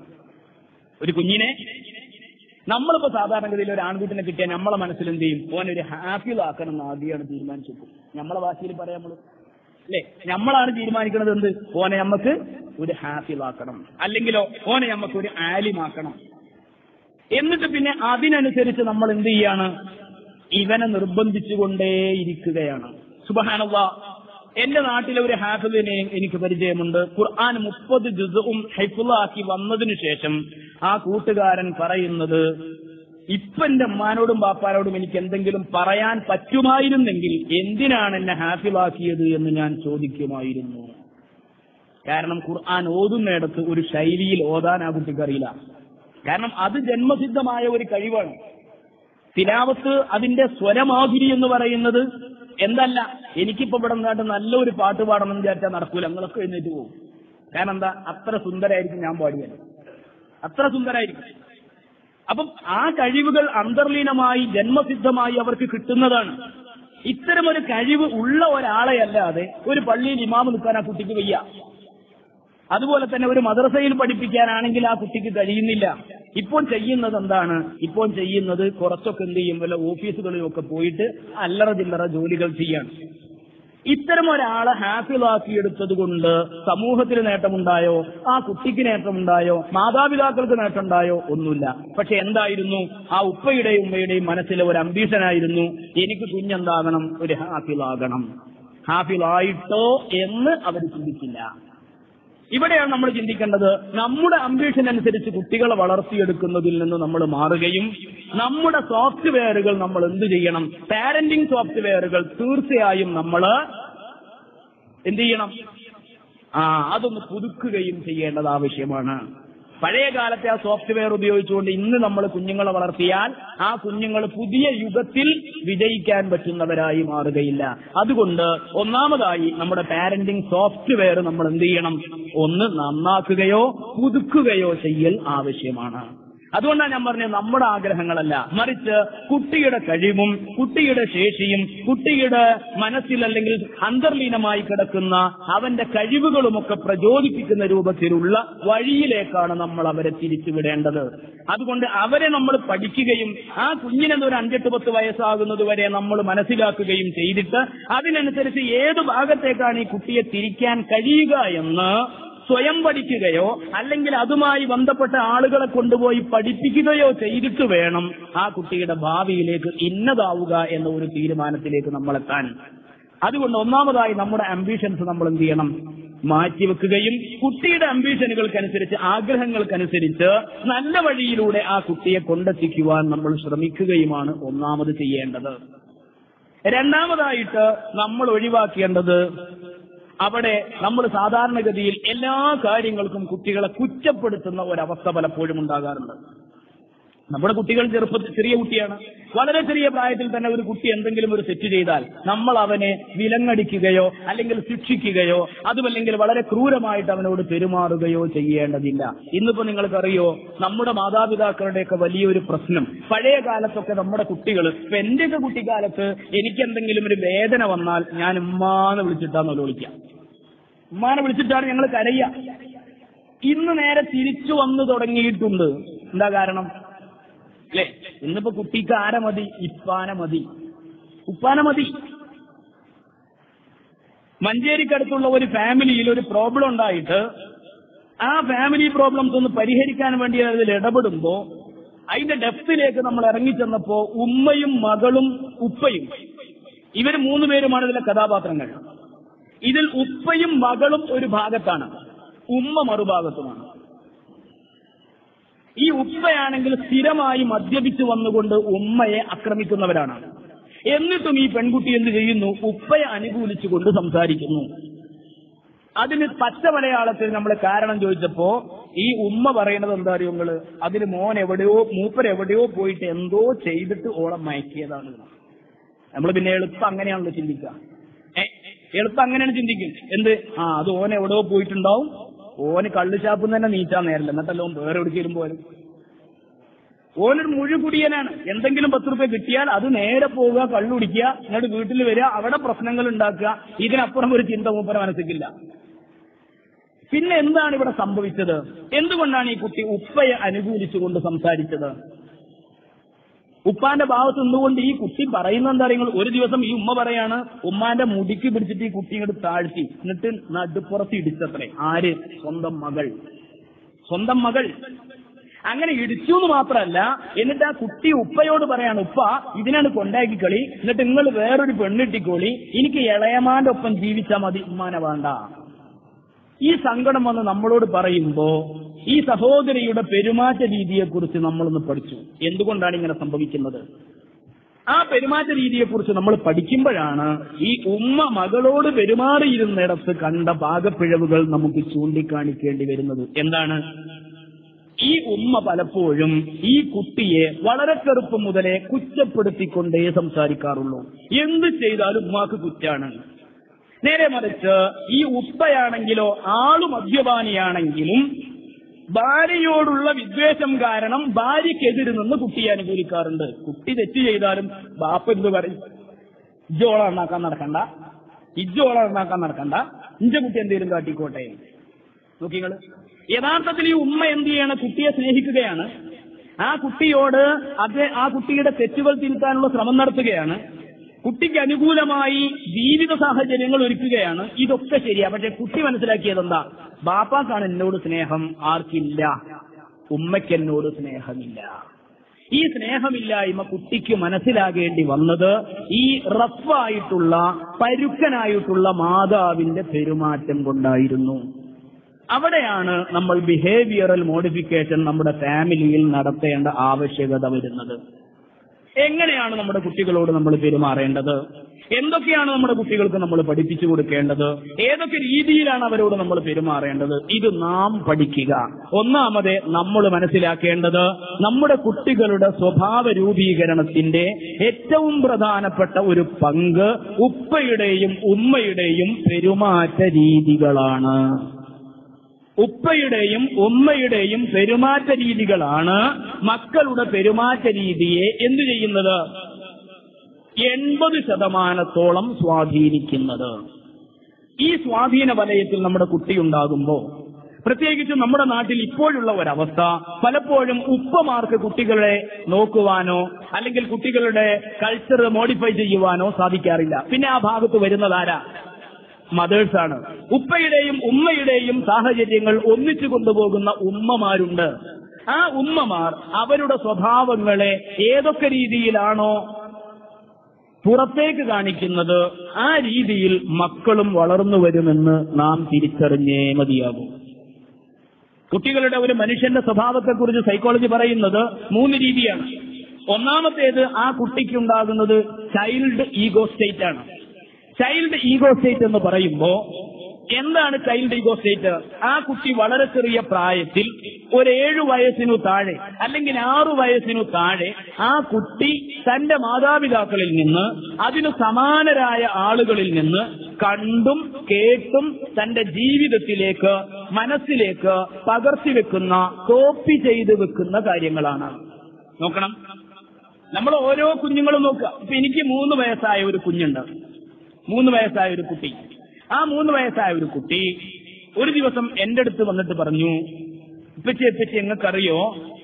ഒരു കുഞ്ഞിനെ നമ്മളിപ്പോ സാധാരണഗതിയിൽ ഒരു ആൺകുട്ടിനെ കിട്ടിയാൽ നമ്മളെ മനസ്സിൽ എന്ത് ചെയ്യും ഓനൊരു ഹാഫിലാക്കണം എന്ന് ആദ്യമാണ് തീരുമാനിച്ചു വെക്കും നമ്മളെ ഭാഷയിൽ പറയാം നമ്മള് അല്ലെ നമ്മളാണ് തീരുമാനിക്കുന്നത് എന്ത് ഓനെ നമുക്ക് ഒരു ഹാഫിലാക്കണം അല്ലെങ്കിലോ ഓനെ നമുക്ക് ഒരു ആലിമാക്കണം എന്നിട്ട് പിന്നെ അതിനനുസരിച്ച് നമ്മൾ എന്ത് ചെയ്യാണ് ഇവനെ നിർബന്ധിച്ചുകൊണ്ടേയിരിക്കുകയാണ് സുബഹാനവ എന്റെ നാട്ടിലെ ഒരു ഹാഫിദിനെ എനിക്ക് പരിചയമുണ്ട് ഖുർആൻ മുപ്പത് ജുസും ഹൈഫുള്ളാക്കി വന്നതിന് ശേഷം ആ കൂട്ടുകാരൻ പറയുന്നത് ഇപ്പൊ എന്റെ അമ്മാനോടും ബാപ്പാനോടും എനിക്ക് എന്തെങ്കിലും പറയാൻ പറ്റുമായിരുന്നെങ്കിൽ എന്തിനാണ് എന്നെ ഹാഫിലാക്കിയത് എന്ന് ഞാൻ ചോദിക്കുമായിരുന്നു കാരണം ഖുർആൻ ഓതുന്നിടത്ത് ഒരു ശൈലിയിൽ ഓതാൻ ആ കുട്ടിക്ക് അറിയില്ല കാരണം അത് ജന്മസിദ്ധമായ ഒരു കഴിവാണ് തിലാവത്ത് അതിന്റെ സ്വരമാധുരി എന്ന് പറയുന്നത് എന്തല്ല എനിക്കിപ്പോ ഇവിടെ നിന്നായിട്ട് നല്ലൊരു പാട്ട് പാടണം എന്ന് വിചാരിച്ചാൽ നടക്കൂല നിങ്ങളൊക്കെ എഴുന്നേറ്റ് പോകും കാരണം എന്താ അത്ര സുന്ദരായിരിക്കും ഞാൻ പാടിയത് അത്ര സുന്ദരായിരിക്കും അപ്പം ആ കഴിവുകൾ അന്തർലീനമായി ജന്മസിദ്ധമായി അവർക്ക് കിട്ടുന്നതാണ് ഇത്തരമൊരു കഴിവ് ഉള്ള ഒരാളെ അല്ലാതെ ഒരു പള്ളിയിൽ ഇമാമ് നിൽക്കാൻ ആ കുട്ടിക്ക് വയ്യ അതുപോലെ തന്നെ ഒരു മദ്രസയിൽ പഠിപ്പിക്കാനാണെങ്കിൽ ആ കുട്ടിക്ക് കഴിയുന്നില്ല ഇപ്പോൾ ചെയ്യുന്നത് എന്താണ് ഇപ്പോൾ ചെയ്യുന്നത് കുറച്ചൊക്കെ എന്ത് ചെയ്യും വല്ല ഓഫീസുകളിലൊക്കെ പോയിട്ട് അല്ലറ ചില്ലറ ജോലികൾ ചെയ്യാണ് ഇത്തരം ഒരാളെ ഹാപ്പിളാക്കിയെടുത്തത് കൊണ്ട് സമൂഹത്തിന് നേട്ടമുണ്ടായോ ആ കുട്ടിക്ക് നേട്ടമുണ്ടായോ മാതാപിതാക്കൾക്ക് നേട്ടമുണ്ടായോ ഒന്നുമില്ല പക്ഷെ എന്തായിരുന്നു ആ ഉപ്പയുടെയും ഉമ്മയുടെയും മനസ്സിലെ ഒരു അംബീഷനായിരുന്നു എനിക്ക് കുഞ്ഞെന്താകണം ഒരു ഹാഫിളാകണം ഹാഫിളായിട്ടോ എന്ന് അവർ ചിന്തിച്ചില്ല ഇവിടെയാണ് നമ്മൾ ചിന്തിക്കേണ്ടത് നമ്മുടെ അംബീഷൻ അനുസരിച്ച് കുട്ടികളെ വളർത്തിയെടുക്കുന്നതിൽ നിന്ന് നമ്മൾ മാറുകയും നമ്മുടെ സോഫ്റ്റ്വെയറുകൾ നമ്മൾ എന്ത് ചെയ്യണം പാരന്റിംഗ് സോഫ്റ്റ്വെയറുകൾ തീർച്ചയായും നമ്മൾ എന്ത് ചെയ്യണം ആ അതൊന്ന് പുതുക്കുകയും ചെയ്യേണ്ടത് ആവശ്യമാണ് പഴയ കാലത്തെ ആ സോഫ്റ്റ്വെയർ ഉപയോഗിച്ചുകൊണ്ട് ഇന്ന് നമ്മൾ കുഞ്ഞുങ്ങളെ വളർത്തിയാൽ ആ കുഞ്ഞുങ്ങൾ പുതിയ യുഗത്തിൽ വിജയിക്കാൻ പറ്റുന്നവരായി മാറുകയില്ല അതുകൊണ്ട് ഒന്നാമതായി നമ്മുടെ പാരന്റിംഗ് സോഫ്റ്റ്വെയർ നമ്മൾ എന്ത് ചെയ്യണം ഒന്ന് നന്നാക്കുകയോ പുതുക്കുകയോ ചെയ്യൽ ആവശ്യമാണ് അതുകൊണ്ടാണ് ഞാൻ പറഞ്ഞത് നമ്മുടെ ആഗ്രഹങ്ങളല്ല മറിച്ച് കുട്ടിയുടെ കഴിവും കുട്ടിയുടെ ശേഷിയും കുട്ടിയുടെ മനസ്സിൽ അല്ലെങ്കിൽ അന്തർലീനമായി കിടക്കുന്ന അവന്റെ കഴിവുകളുമൊക്കെ പ്രചോദിപ്പിക്കുന്ന രൂപത്തിലുള്ള വഴിയിലേക്കാണ് നമ്മൾ അവരെ തിരിച്ചുവിടേണ്ടത് അതുകൊണ്ട് അവരെ നമ്മൾ പഠിക്കുകയും ആ കുഞ്ഞിനെന്ന് ഒരു അഞ്ചെട്ട് പത്ത് വയസ്സാകുന്നത് വരെ നമ്മൾ മനസ്സിലാക്കുകയും ചെയ്തിട്ട് അതിനനുസരിച്ച് ഏത് ഭാഗത്തേക്കാണ് ഈ കുട്ടിയെ തിരിക്കാൻ കഴിയുക എന്ന് സ്വയം പഠിക്കുകയോ അല്ലെങ്കിൽ അതുമായി ബന്ധപ്പെട്ട ആളുകളെ കൊണ്ടുപോയി പഠിപ്പിക്കുകയോ ചെയ്തിട്ട് വേണം ആ കുട്ടിയുടെ ഭാവിയിലേക്ക് ഇന്നതാവുക എന്ന ഒരു തീരുമാനത്തിലേക്ക് നമ്മളെത്താൻ അതുകൊണ്ട് ഒന്നാമതായി നമ്മുടെ അംബീഷൻസ് നമ്മൾ എന്ത് ചെയ്യണം മാറ്റിവെക്കുകയും കുട്ടിയുടെ അംബീഷനുകൾക്കനുസരിച്ച് ആഗ്രഹങ്ങൾക്കനുസരിച്ച് നല്ല വഴിയിലൂടെ ആ കുട്ടിയെ കൊണ്ടെത്തിക്കുവാൻ നമ്മൾ ശ്രമിക്കുകയുമാണ് ഒന്നാമത് ചെയ്യേണ്ടത് രണ്ടാമതായിട്ട് നമ്മൾ ഒഴിവാക്കേണ്ടത് അവിടെ നമ്മൾ സാധാരണഗതിയിൽ എല്ലാ കാര്യങ്ങൾക്കും കുട്ടികളെ കുറ്റപ്പെടുത്തുന്ന ഒരവസ്ഥ പലപ്പോഴും ഉണ്ടാകാറുണ്ട് നമ്മുടെ കുട്ടികൾ ചെറുപ്പത്തിൽ ചെറിയ കുട്ടിയാണ് വളരെ ചെറിയ പ്രായത്തിൽ തന്നെ ഒരു കുട്ടി എന്തെങ്കിലും ഒരു തെറ്റ് ചെയ്താൽ നമ്മൾ അവനെ വിലങ്ങടിക്കുകയോ അല്ലെങ്കിൽ ശിക്ഷിക്കുകയോ അതുമല്ലെങ്കിൽ വളരെ ക്രൂരമായിട്ട് അവനോട് പെരുമാറുകയോ ചെയ്യേണ്ടതില്ല ഇന്നിപ്പോ നിങ്ങൾക്കറിയോ നമ്മുടെ മാതാപിതാക്കളുടെയൊക്കെ വലിയൊരു പ്രശ്നം പഴയ കാലത്തൊക്കെ നമ്മുടെ കുട്ടികൾ ഇപ്പൊ എന്റെയൊക്കെ കുട്ടിക്കാലത്ത് എനിക്ക് എന്തെങ്കിലും ഒരു വേദന വന്നാൽ ഞാൻ ഉമ്മാന്ന് വിളിച്ചിട്ടാന്ന് വിളിക്കാം ഉമ്മാനെ വിളിച്ചിട്ടാണ് ഞങ്ങൾ കരയ്യ ഇന്ന് നേരെ തിരിച്ചു വന്നു തുടങ്ങിയിട്ടുണ്ട് എന്താ കാരണം അല്ലേ ഇന്നിപ്പോ കുട്ടിക്ക് ആരെ മതി ഇപ്പാന മതി ഉപ്പാന മതി മഞ്ചേരിക്കടുത്തുള്ള ഒരു ഫാമിലിയിൽ ഒരു പ്രോബ്ലം ഉണ്ടായിട്ട് ആ ഫാമിലി പ്രോബ്ലംസ് ഒന്ന് പരിഹരിക്കാൻ വേണ്ടി അതിൽ ഇടപെടുമ്പോ അതിന്റെ ഡെപ്തിലേക്ക് നമ്മൾ ഇറങ്ങിച്ചെന്നപ്പോ ഉമ്മയും മകളും ഉപ്പയും ഇവർ മൂന്ന് പേരുമാണ് ഇതിലെ കഥാപാത്രങ്ങൾ ഇതിൽ ഉപ്പയും മകളും ഒരു ഭാഗത്താണ് ഉമ്മ മറുഭാഗത്തുമാണ് ഈ ഉപ്പയാണെങ്കിൽ സ്ഥിരമായി മദ്യപിച്ചു വന്നുകൊണ്ട് ഉമ്മയെ ആക്രമിക്കുന്നവരാണ് എന്നിട്ടും ഈ പെൺകുട്ടി എന്ത് ചെയ്യുന്നു ഉപ്പയെ അനുകൂലിച്ചുകൊണ്ട് സംസാരിക്കുന്നു അതിന് പച്ച മലയാളത്തിൽ നമ്മൾ കാരണം ചോദിച്ചപ്പോ ഈ ഉമ്മ പറയുന്നത് എന്താ അറിയോ നിങ്ങള് അതിന് മോൻ എവിടെയോ മൂപ്പർ എവിടെയോ പോയിട്ട് എന്തോ ചെയ്തിട്ട് ഓളം മയക്കിയതാണ് നമ്മൾ പിന്നെ എളുപ്പം അങ്ങനെയാണല്ലോ ചിന്തിക്കുക ഏ എളുപ്പം അങ്ങനെയാണ് ചിന്തിക്കും എന്ത് ആ അത് ഓൻ എവിടെയോ പോയിട്ടുണ്ടാവും ഓന് കള്ളുചാപ്പിൽ തന്നെ നീച്ചാൻ നേരില്ല എന്നിട്ടല്ലോ ഓൻ വേറെ എവിടേക്കും പോലും ഓനൊരു മുഴുകുടിയനാണ് എന്തെങ്കിലും പത്ത് റുപ്യ കിട്ടിയാൽ അത് നേരെ പോവുക കള്ളു കുടിക്കുക എന്നിട്ട് വീട്ടിൽ വരിക അവിടെ പ്രശ്നങ്ങൾ ഉണ്ടാക്കുക ഇതിനപ്പുറം ഒരു ചിന്ത മൂപ്പര മനസ്സിക്കില്ല പിന്നെ എന്താണ് ഇവിടെ സംഭവിച്ചത് എന്തുകൊണ്ടാണ് ഈ കുട്ടി ഉപ്പയെ അനുകൂലിച്ചുകൊണ്ട് സംസാരിച്ചത് ഉപ്പാന്റെ ഭാഗത്ത് നിന്നുകൊണ്ട് ഈ കുട്ടി പറയുന്ന എന്താ നിങ്ങൾ ഒരു ദിവസം ഈ ഉമ്മ പറയാണ് ഉമ്മാന്റെ മുടിക്ക് പിടിച്ചിട്ട് ഈ കുട്ടി ഇങ്ങോട്ട് താഴ്ത്തി എന്നിട്ട് നടുപ്പുറത്ത് ഇടിച്ചത്രേ ആര് സ്വന്തം മകൾ സ്വന്തം മകൾ അങ്ങനെ ഇടിച്ചു എന്ന് മാത്രമല്ല എന്നിട്ട് ആ കുട്ടി ഉപ്പയോട് പറയാണ് ഉപ്പ ഇതിനാണ് കൊണ്ടാക്കിക്കളി എന്നിട്ട് നിങ്ങൾ വേറൊരു പെണ്ണിട്ടിക്കോളി എനിക്ക് ഇളയമാന്റെ ഒപ്പം ജീവിച്ചാൽ മതി ഉമ്മാനെ വേണ്ട ഈ സങ്കടം വന്ന് നമ്മളോട് പറയുമ്പോ ഈ സഹോദരിയുടെ പെരുമാറ്റ രീതിയെക്കുറിച്ച് നമ്മളൊന്ന് പഠിച്ചു എന്തുകൊണ്ടാണ് ഇങ്ങനെ സംഭവിക്കുന്നത് ആ പെരുമാറ്റ രീതിയെക്കുറിച്ച് നമ്മൾ പഠിക്കുമ്പോഴാണ് ഈ ഉമ്മ മകളോട് പെരുമാറിയിരുന്നിടത്ത് കണ്ട പാകപ്പിഴവുകൾ നമുക്ക് ചൂണ്ടിക്കാണിക്കേണ്ടി വരുന്നത് എന്താണ് ഈ ഉമ്മ പലപ്പോഴും ഈ കുട്ടിയെ വളരെ ചെറുപ്പം മുതലേ കുറ്റപ്പെടുത്തിക്കൊണ്ടേ സംസാരിക്കാറുള്ളൂ എന്ത് ചെയ്താലും ഉമ്മാക്ക് കുറ്റാണ് നേരെ മറിച്ച് ഈ ഉപ്പയാണെങ്കിലോ ആളു മദ്യപാനിയാണെങ്കിലും ഭാര്യയോടുള്ള വിദ്വേഷം കാരണം ഭാര്യക്കെതിരെ നിന്ന് കുട്ടിയെ അനുകൂലിക്കാറുണ്ട് കുട്ടി തെറ്റ് ചെയ്താലും ബാപ്പ എന്ത് പറയും ഇജ്ജോള ഉണ്ടാക്കാൻ നടക്കണ്ട ഇജ്ജോള ഉണ്ടാക്കാൻ നടക്കണ്ട ഇഞ്ച കുട്ടി എന്തേലും കാട്ടിക്കോട്ടെ നോക്കിങ്ങള് യഥാർത്ഥത്തിൽ ഈ ഉമ്മ എന്ത് ചെയ്യണം കുട്ടിയെ സ്നേഹിക്കുകയാണ് ആ കുട്ടിയോട് അത് ആ കുട്ടിയുടെ തെറ്റുകൾ തിരുത്താനുള്ള ശ്രമം നടത്തുകയാണ് കുട്ടിക്ക് അനുകൂലമായി ജീവിത സാഹചര്യങ്ങൾ ഒരുക്കുകയാണ് ഇതൊക്കെ ശരിയാ പക്ഷെ കുട്ടി മനസ്സിലാക്കിയത് എന്താ ബാപ്പാക്കാണ് എന്നോട് സ്നേഹം ആർക്കില്ല ഉമ്മയ്ക്ക് എന്നോട് സ്നേഹമില്ല ഈ സ്നേഹമില്ലായ്മ കുട്ടിക്ക് മനസ്സിലാകേണ്ടി വന്നത് ഈ റഫായിട്ടുള്ള പരുക്കനായിട്ടുള്ള മാതാവിന്റെ പെരുമാറ്റം കൊണ്ടായിരുന്നു അവിടെയാണ് നമ്മൾ ബിഹേവിയറൽ മോഡിഫിക്കേഷൻ നമ്മുടെ ഫാമിലിയിൽ നടത്തേണ്ട ആവശ്യകത വരുന്നത് എങ്ങനെയാണ് നമ്മുടെ കുട്ടികളോട് നമ്മൾ പെരുമാറേണ്ടത് എന്തൊക്കെയാണ് നമ്മുടെ കുട്ടികൾക്ക് നമ്മൾ പഠിപ്പിച്ചു കൊടുക്കേണ്ടത് ഏതൊക്കെ രീതിയിലാണ് അവരോട് നമ്മൾ പെരുമാറേണ്ടത് ഇത് നാം പഠിക്കുക ഒന്നാമത് നമ്മൾ മനസ്സിലാക്കേണ്ടത് നമ്മുടെ കുട്ടികളുടെ സ്വഭാവ രൂപീകരണത്തിന്റെ ഏറ്റവും പ്രധാനപ്പെട്ട ഒരു പങ്ക് ഉപ്പയുടെയും ഉമ്മയുടെയും പെരുമാറ്റ രീതികളാണ് ഉപ്പയുടെയും ഉമ്മയുടെയും പെരുമാറ്റ രീതികളാണ് മക്കളുടെ പെരുമാറ്റ രീതിയെ എന്തു ചെയ്യുന്നത് എൺപത് ശതമാനത്തോളം സ്വാധീനിക്കുന്നത് ഈ സ്വാധീന വലയത്തിൽ നമ്മുടെ കുട്ടിയുണ്ടാകുമ്പോ പ്രത്യേകിച്ച് നമ്മുടെ നാട്ടിൽ ഇപ്പോഴുള്ള ഒരവസ്ഥ പലപ്പോഴും ഉപ്പമാർക്ക് കുട്ടികളെ നോക്കുവാനോ അല്ലെങ്കിൽ കുട്ടികളുടെ കൾച്ചർ മോഡിഫൈ ചെയ്യുവാനോ സാധിക്കാറില്ല പിന്നെ ആ ഭാഗത്ത് വരുന്നതാരാ മദേഴ്സാണ് ഉപ്പയുടെയും ഉമ്മയുടെയും സാഹചര്യങ്ങൾ ഒന്നിച്ചു കൊണ്ടുപോകുന്ന ഉമ്മമാരുണ്ട് ആ ഉമ്മമാർ അവരുടെ സ്വഭാവങ്ങളെ ഏതൊക്കെ രീതിയിലാണോ പുറത്തേക്ക് കാണിക്കുന്നത് ആ രീതിയിൽ മക്കളും വളർന്നു വരുമെന്ന് നാം തിരിച്ചറിഞ്ഞേ മതിയാകും കുട്ടികളുടെ ഒരു മനുഷ്യന്റെ സ്വഭാവത്തെക്കുറിച്ച് സൈക്കോളജി പറയുന്നത് മൂന്ന് രീതിയാണ് ഒന്നാമത്തേത് ആ കുട്ടിക്കുണ്ടാകുന്നത് ചൈൽഡ് ഈഗോ സ്റ്റേറ്റ് ആണ് ചൈൽഡ് ഈഗോ സ്റ്റേറ്റ് എന്ന് പറയുമ്പോ എന്താണ് ചൈൽഡ് ഈഗോ സ്റ്റേറ്റ് ആ കുട്ടി വളരെ ചെറിയ പ്രായത്തിൽ ഒരു ഏഴു വയസ്സിനു താഴെ അല്ലെങ്കിൽ ആറു വയസ്സിനു താഴെ ആ കുട്ടി തന്റെ മാതാപിതാക്കളിൽ നിന്ന് അതിനു സമാനരായ ആളുകളിൽ നിന്ന് കണ്ടും കേട്ടും തന്റെ ജീവിതത്തിലേക്ക് മനസ്സിലേക്ക് പകർത്തി വെക്കുന്ന കോപ്പി ചെയ്ത് വെക്കുന്ന കാര്യങ്ങളാണ് നോക്കണം നമ്മൾ ഓരോ കുഞ്ഞുങ്ങളും നോക്കുക ഇപ്പൊ എനിക്ക് മൂന്ന് വയസ്സായ ഒരു കുഞ്ഞുണ്ട് മൂന്ന് വയസ്സായ ഒരു കുട്ടി ആ മൂന്ന് വയസ്സായ ഒരു കുട്ടി ഒരു ദിവസം എന്റെ അടുത്ത് വന്നിട്ട് പറഞ്ഞു ഇപ്പച്ചി ഇപ്പച്ചി നിങ്ങൾക്കറിയോ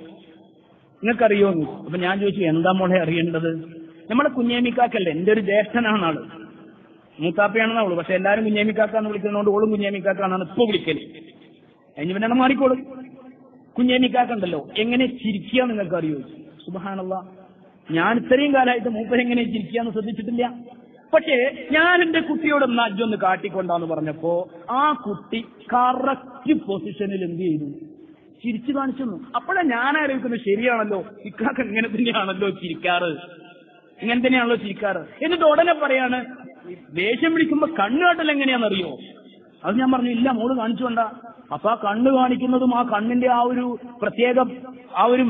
നിങ്ങൾക്കറിയോ എന്ന്. അപ്പൊ ഞാൻ ചോദിച്ചു എന്താ മോളെ അറിയേണ്ടത് നമ്മളെ കുഞ്ഞേമിക്കാക്കല്ലേ എന്റെ ഒരു ജ്യേഷ്ഠനാണ് ആള് മൂത്താപ്പയാണെന്നാ ഉള്ളു പക്ഷെ എല്ലാരും കുഞ്ഞേമിക്കാക്കാന്ന് വിളിക്കുന്നതുകൊണ്ട് ഓളും കുഞ്ഞേമിക്കാക്കാന്നാണ് ഇപ്പൊ വിളിക്കല് അതിന് പിന്നെ മാറിക്കോളും കുഞ്ഞേമിക്കാക്കുണ്ടല്ലോ എങ്ങനെ ചിരിക്കുക നിങ്ങൾക്ക് അറിയോ സുബഹാനല്ല ഞാൻ ഇത്രയും കാലമായിട്ട് മൂപ്പർ എങ്ങനെ ചിരിക്കുകയെന്ന് ശ്രദ്ധിച്ചിട്ടില്ല പക്ഷേ ഞാൻ എന്റെ കുട്ടിയോട് ഒന്ന് അജ്ജൊന്ന് കാട്ടിക്കൊണ്ടാന്ന് പറഞ്ഞപ്പോ ആ കുട്ടി കറക്റ്റ് പൊസിഷനിൽ എന്ത് ചെയ്തു ചിരിച്ചു കാണിച്ചു അപ്പോഴാ ഞാൻ ആലോചിക്കുന്നത് ശരിയാണല്ലോ ഇക്കാക്ക് ഇങ്ങനെ തന്നെയാണല്ലോ ചിരിക്കാറ് ഇങ്ങനെ തന്നെയാണല്ലോ ചിരിക്കാറ് എന്നിട്ട് ഉടനെ പറയാണ് ദേഷ്യം പിടിക്കുമ്പോ കണ്ണുകാട്ടൽ എങ്ങനെയാണെന്നറിയോ അത് ഞാൻ പറഞ്ഞു ഇല്ല മോള് കാണിച്ചു കൊണ്ട അപ്പൊ ആ കണ്ണ് കാണിക്കുന്നതും ആ കണ്ണിന്റെ ആ ഒരു പ്രത്യേക ആ ഒരു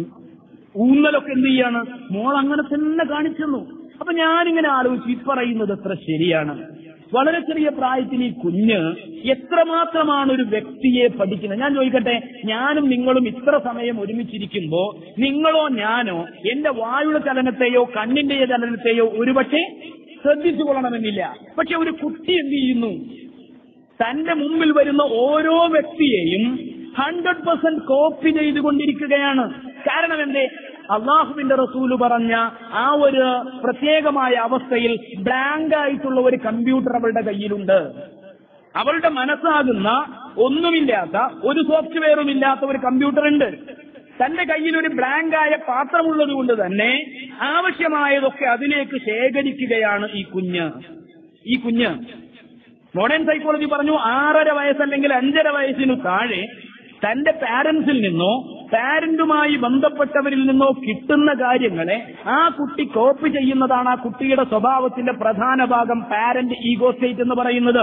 ഊന്നലൊക്കെ എന്ത് ചെയ്യാണ് മോൾ അങ്ങനെ തന്നെ കാണിച്ചെന്നു അപ്പൊ ഞാനിങ്ങനെ ആലോചിച്ചു ഈ പറയുന്നത് എത്ര ശരിയാണ് വളരെ ചെറിയ പ്രായത്തിൽ ഈ കുഞ്ഞ് എത്രമാത്രമാണ് ഒരു വ്യക്തിയെ പഠിക്കുന്നത് ഞാൻ ചോദിക്കട്ടെ ഞാനും നിങ്ങളും ഇത്ര സമയം ഒരുമിച്ചിരിക്കുമ്പോ നിങ്ങളോ ഞാനോ എന്റെ വായുടെ ചലനത്തെയോ കണ്ണിന്റെ ചലനത്തെയോ ഒരുപക്ഷെ ശ്രദ്ധിച്ചു കൊള്ളണമെന്നില്ല പക്ഷെ ഒരു കുട്ടി എന്ത് ചെയ്യുന്നു തന്റെ മുമ്പിൽ വരുന്ന ഓരോ വ്യക്തിയെയും ഹൺഡ്രഡ് പെർസെന്റ് കോപ്പി ചെയ്തുകൊണ്ടിരിക്കുകയാണ് കാരണം എന്തേ അള്ളാഹുവിന്റെ റസൂല് പറഞ്ഞ ആ ഒരു പ്രത്യേകമായ അവസ്ഥയിൽ ബ്ലാങ്ക് ആയിട്ടുള്ള ഒരു കമ്പ്യൂട്ടർ അവളുടെ കയ്യിലുണ്ട് അവളുടെ മനസ്സാകുന്ന ഒന്നുമില്ലാത്ത ഒരു സോഫ്റ്റ്വെയറും ഇല്ലാത്ത ഒരു കമ്പ്യൂട്ടർ ഉണ്ട് തന്റെ കയ്യിൽ ഒരു ബ്ലാങ്ക് ആയ പാത്രമുള്ളത് കൊണ്ട് തന്നെ ആവശ്യമായതൊക്കെ അതിലേക്ക് ശേഖരിക്കുകയാണ് ഈ കുഞ്ഞ് ഈ കുഞ്ഞ് മോഡേൺ സൈക്കോളജി പറഞ്ഞു ആറര വയസ്സല്ലെങ്കിൽ അഞ്ചര വയസ്സിനു താഴെ തന്റെ പാരന്റ്സിൽ നിന്നോ പാരന്റുമായി ബന്ധപ്പെട്ടവരിൽ നിന്നോ കിട്ടുന്ന കാര്യങ്ങളെ ആ കുട്ടി കോപ്പി ചെയ്യുന്നതാണ് ആ കുട്ടിയുടെ സ്വഭാവത്തിന്റെ പ്രധാന ഭാഗം പാരന്റ് ഈഗോ സ്റ്റേറ്റ് എന്ന് പറയുന്നത്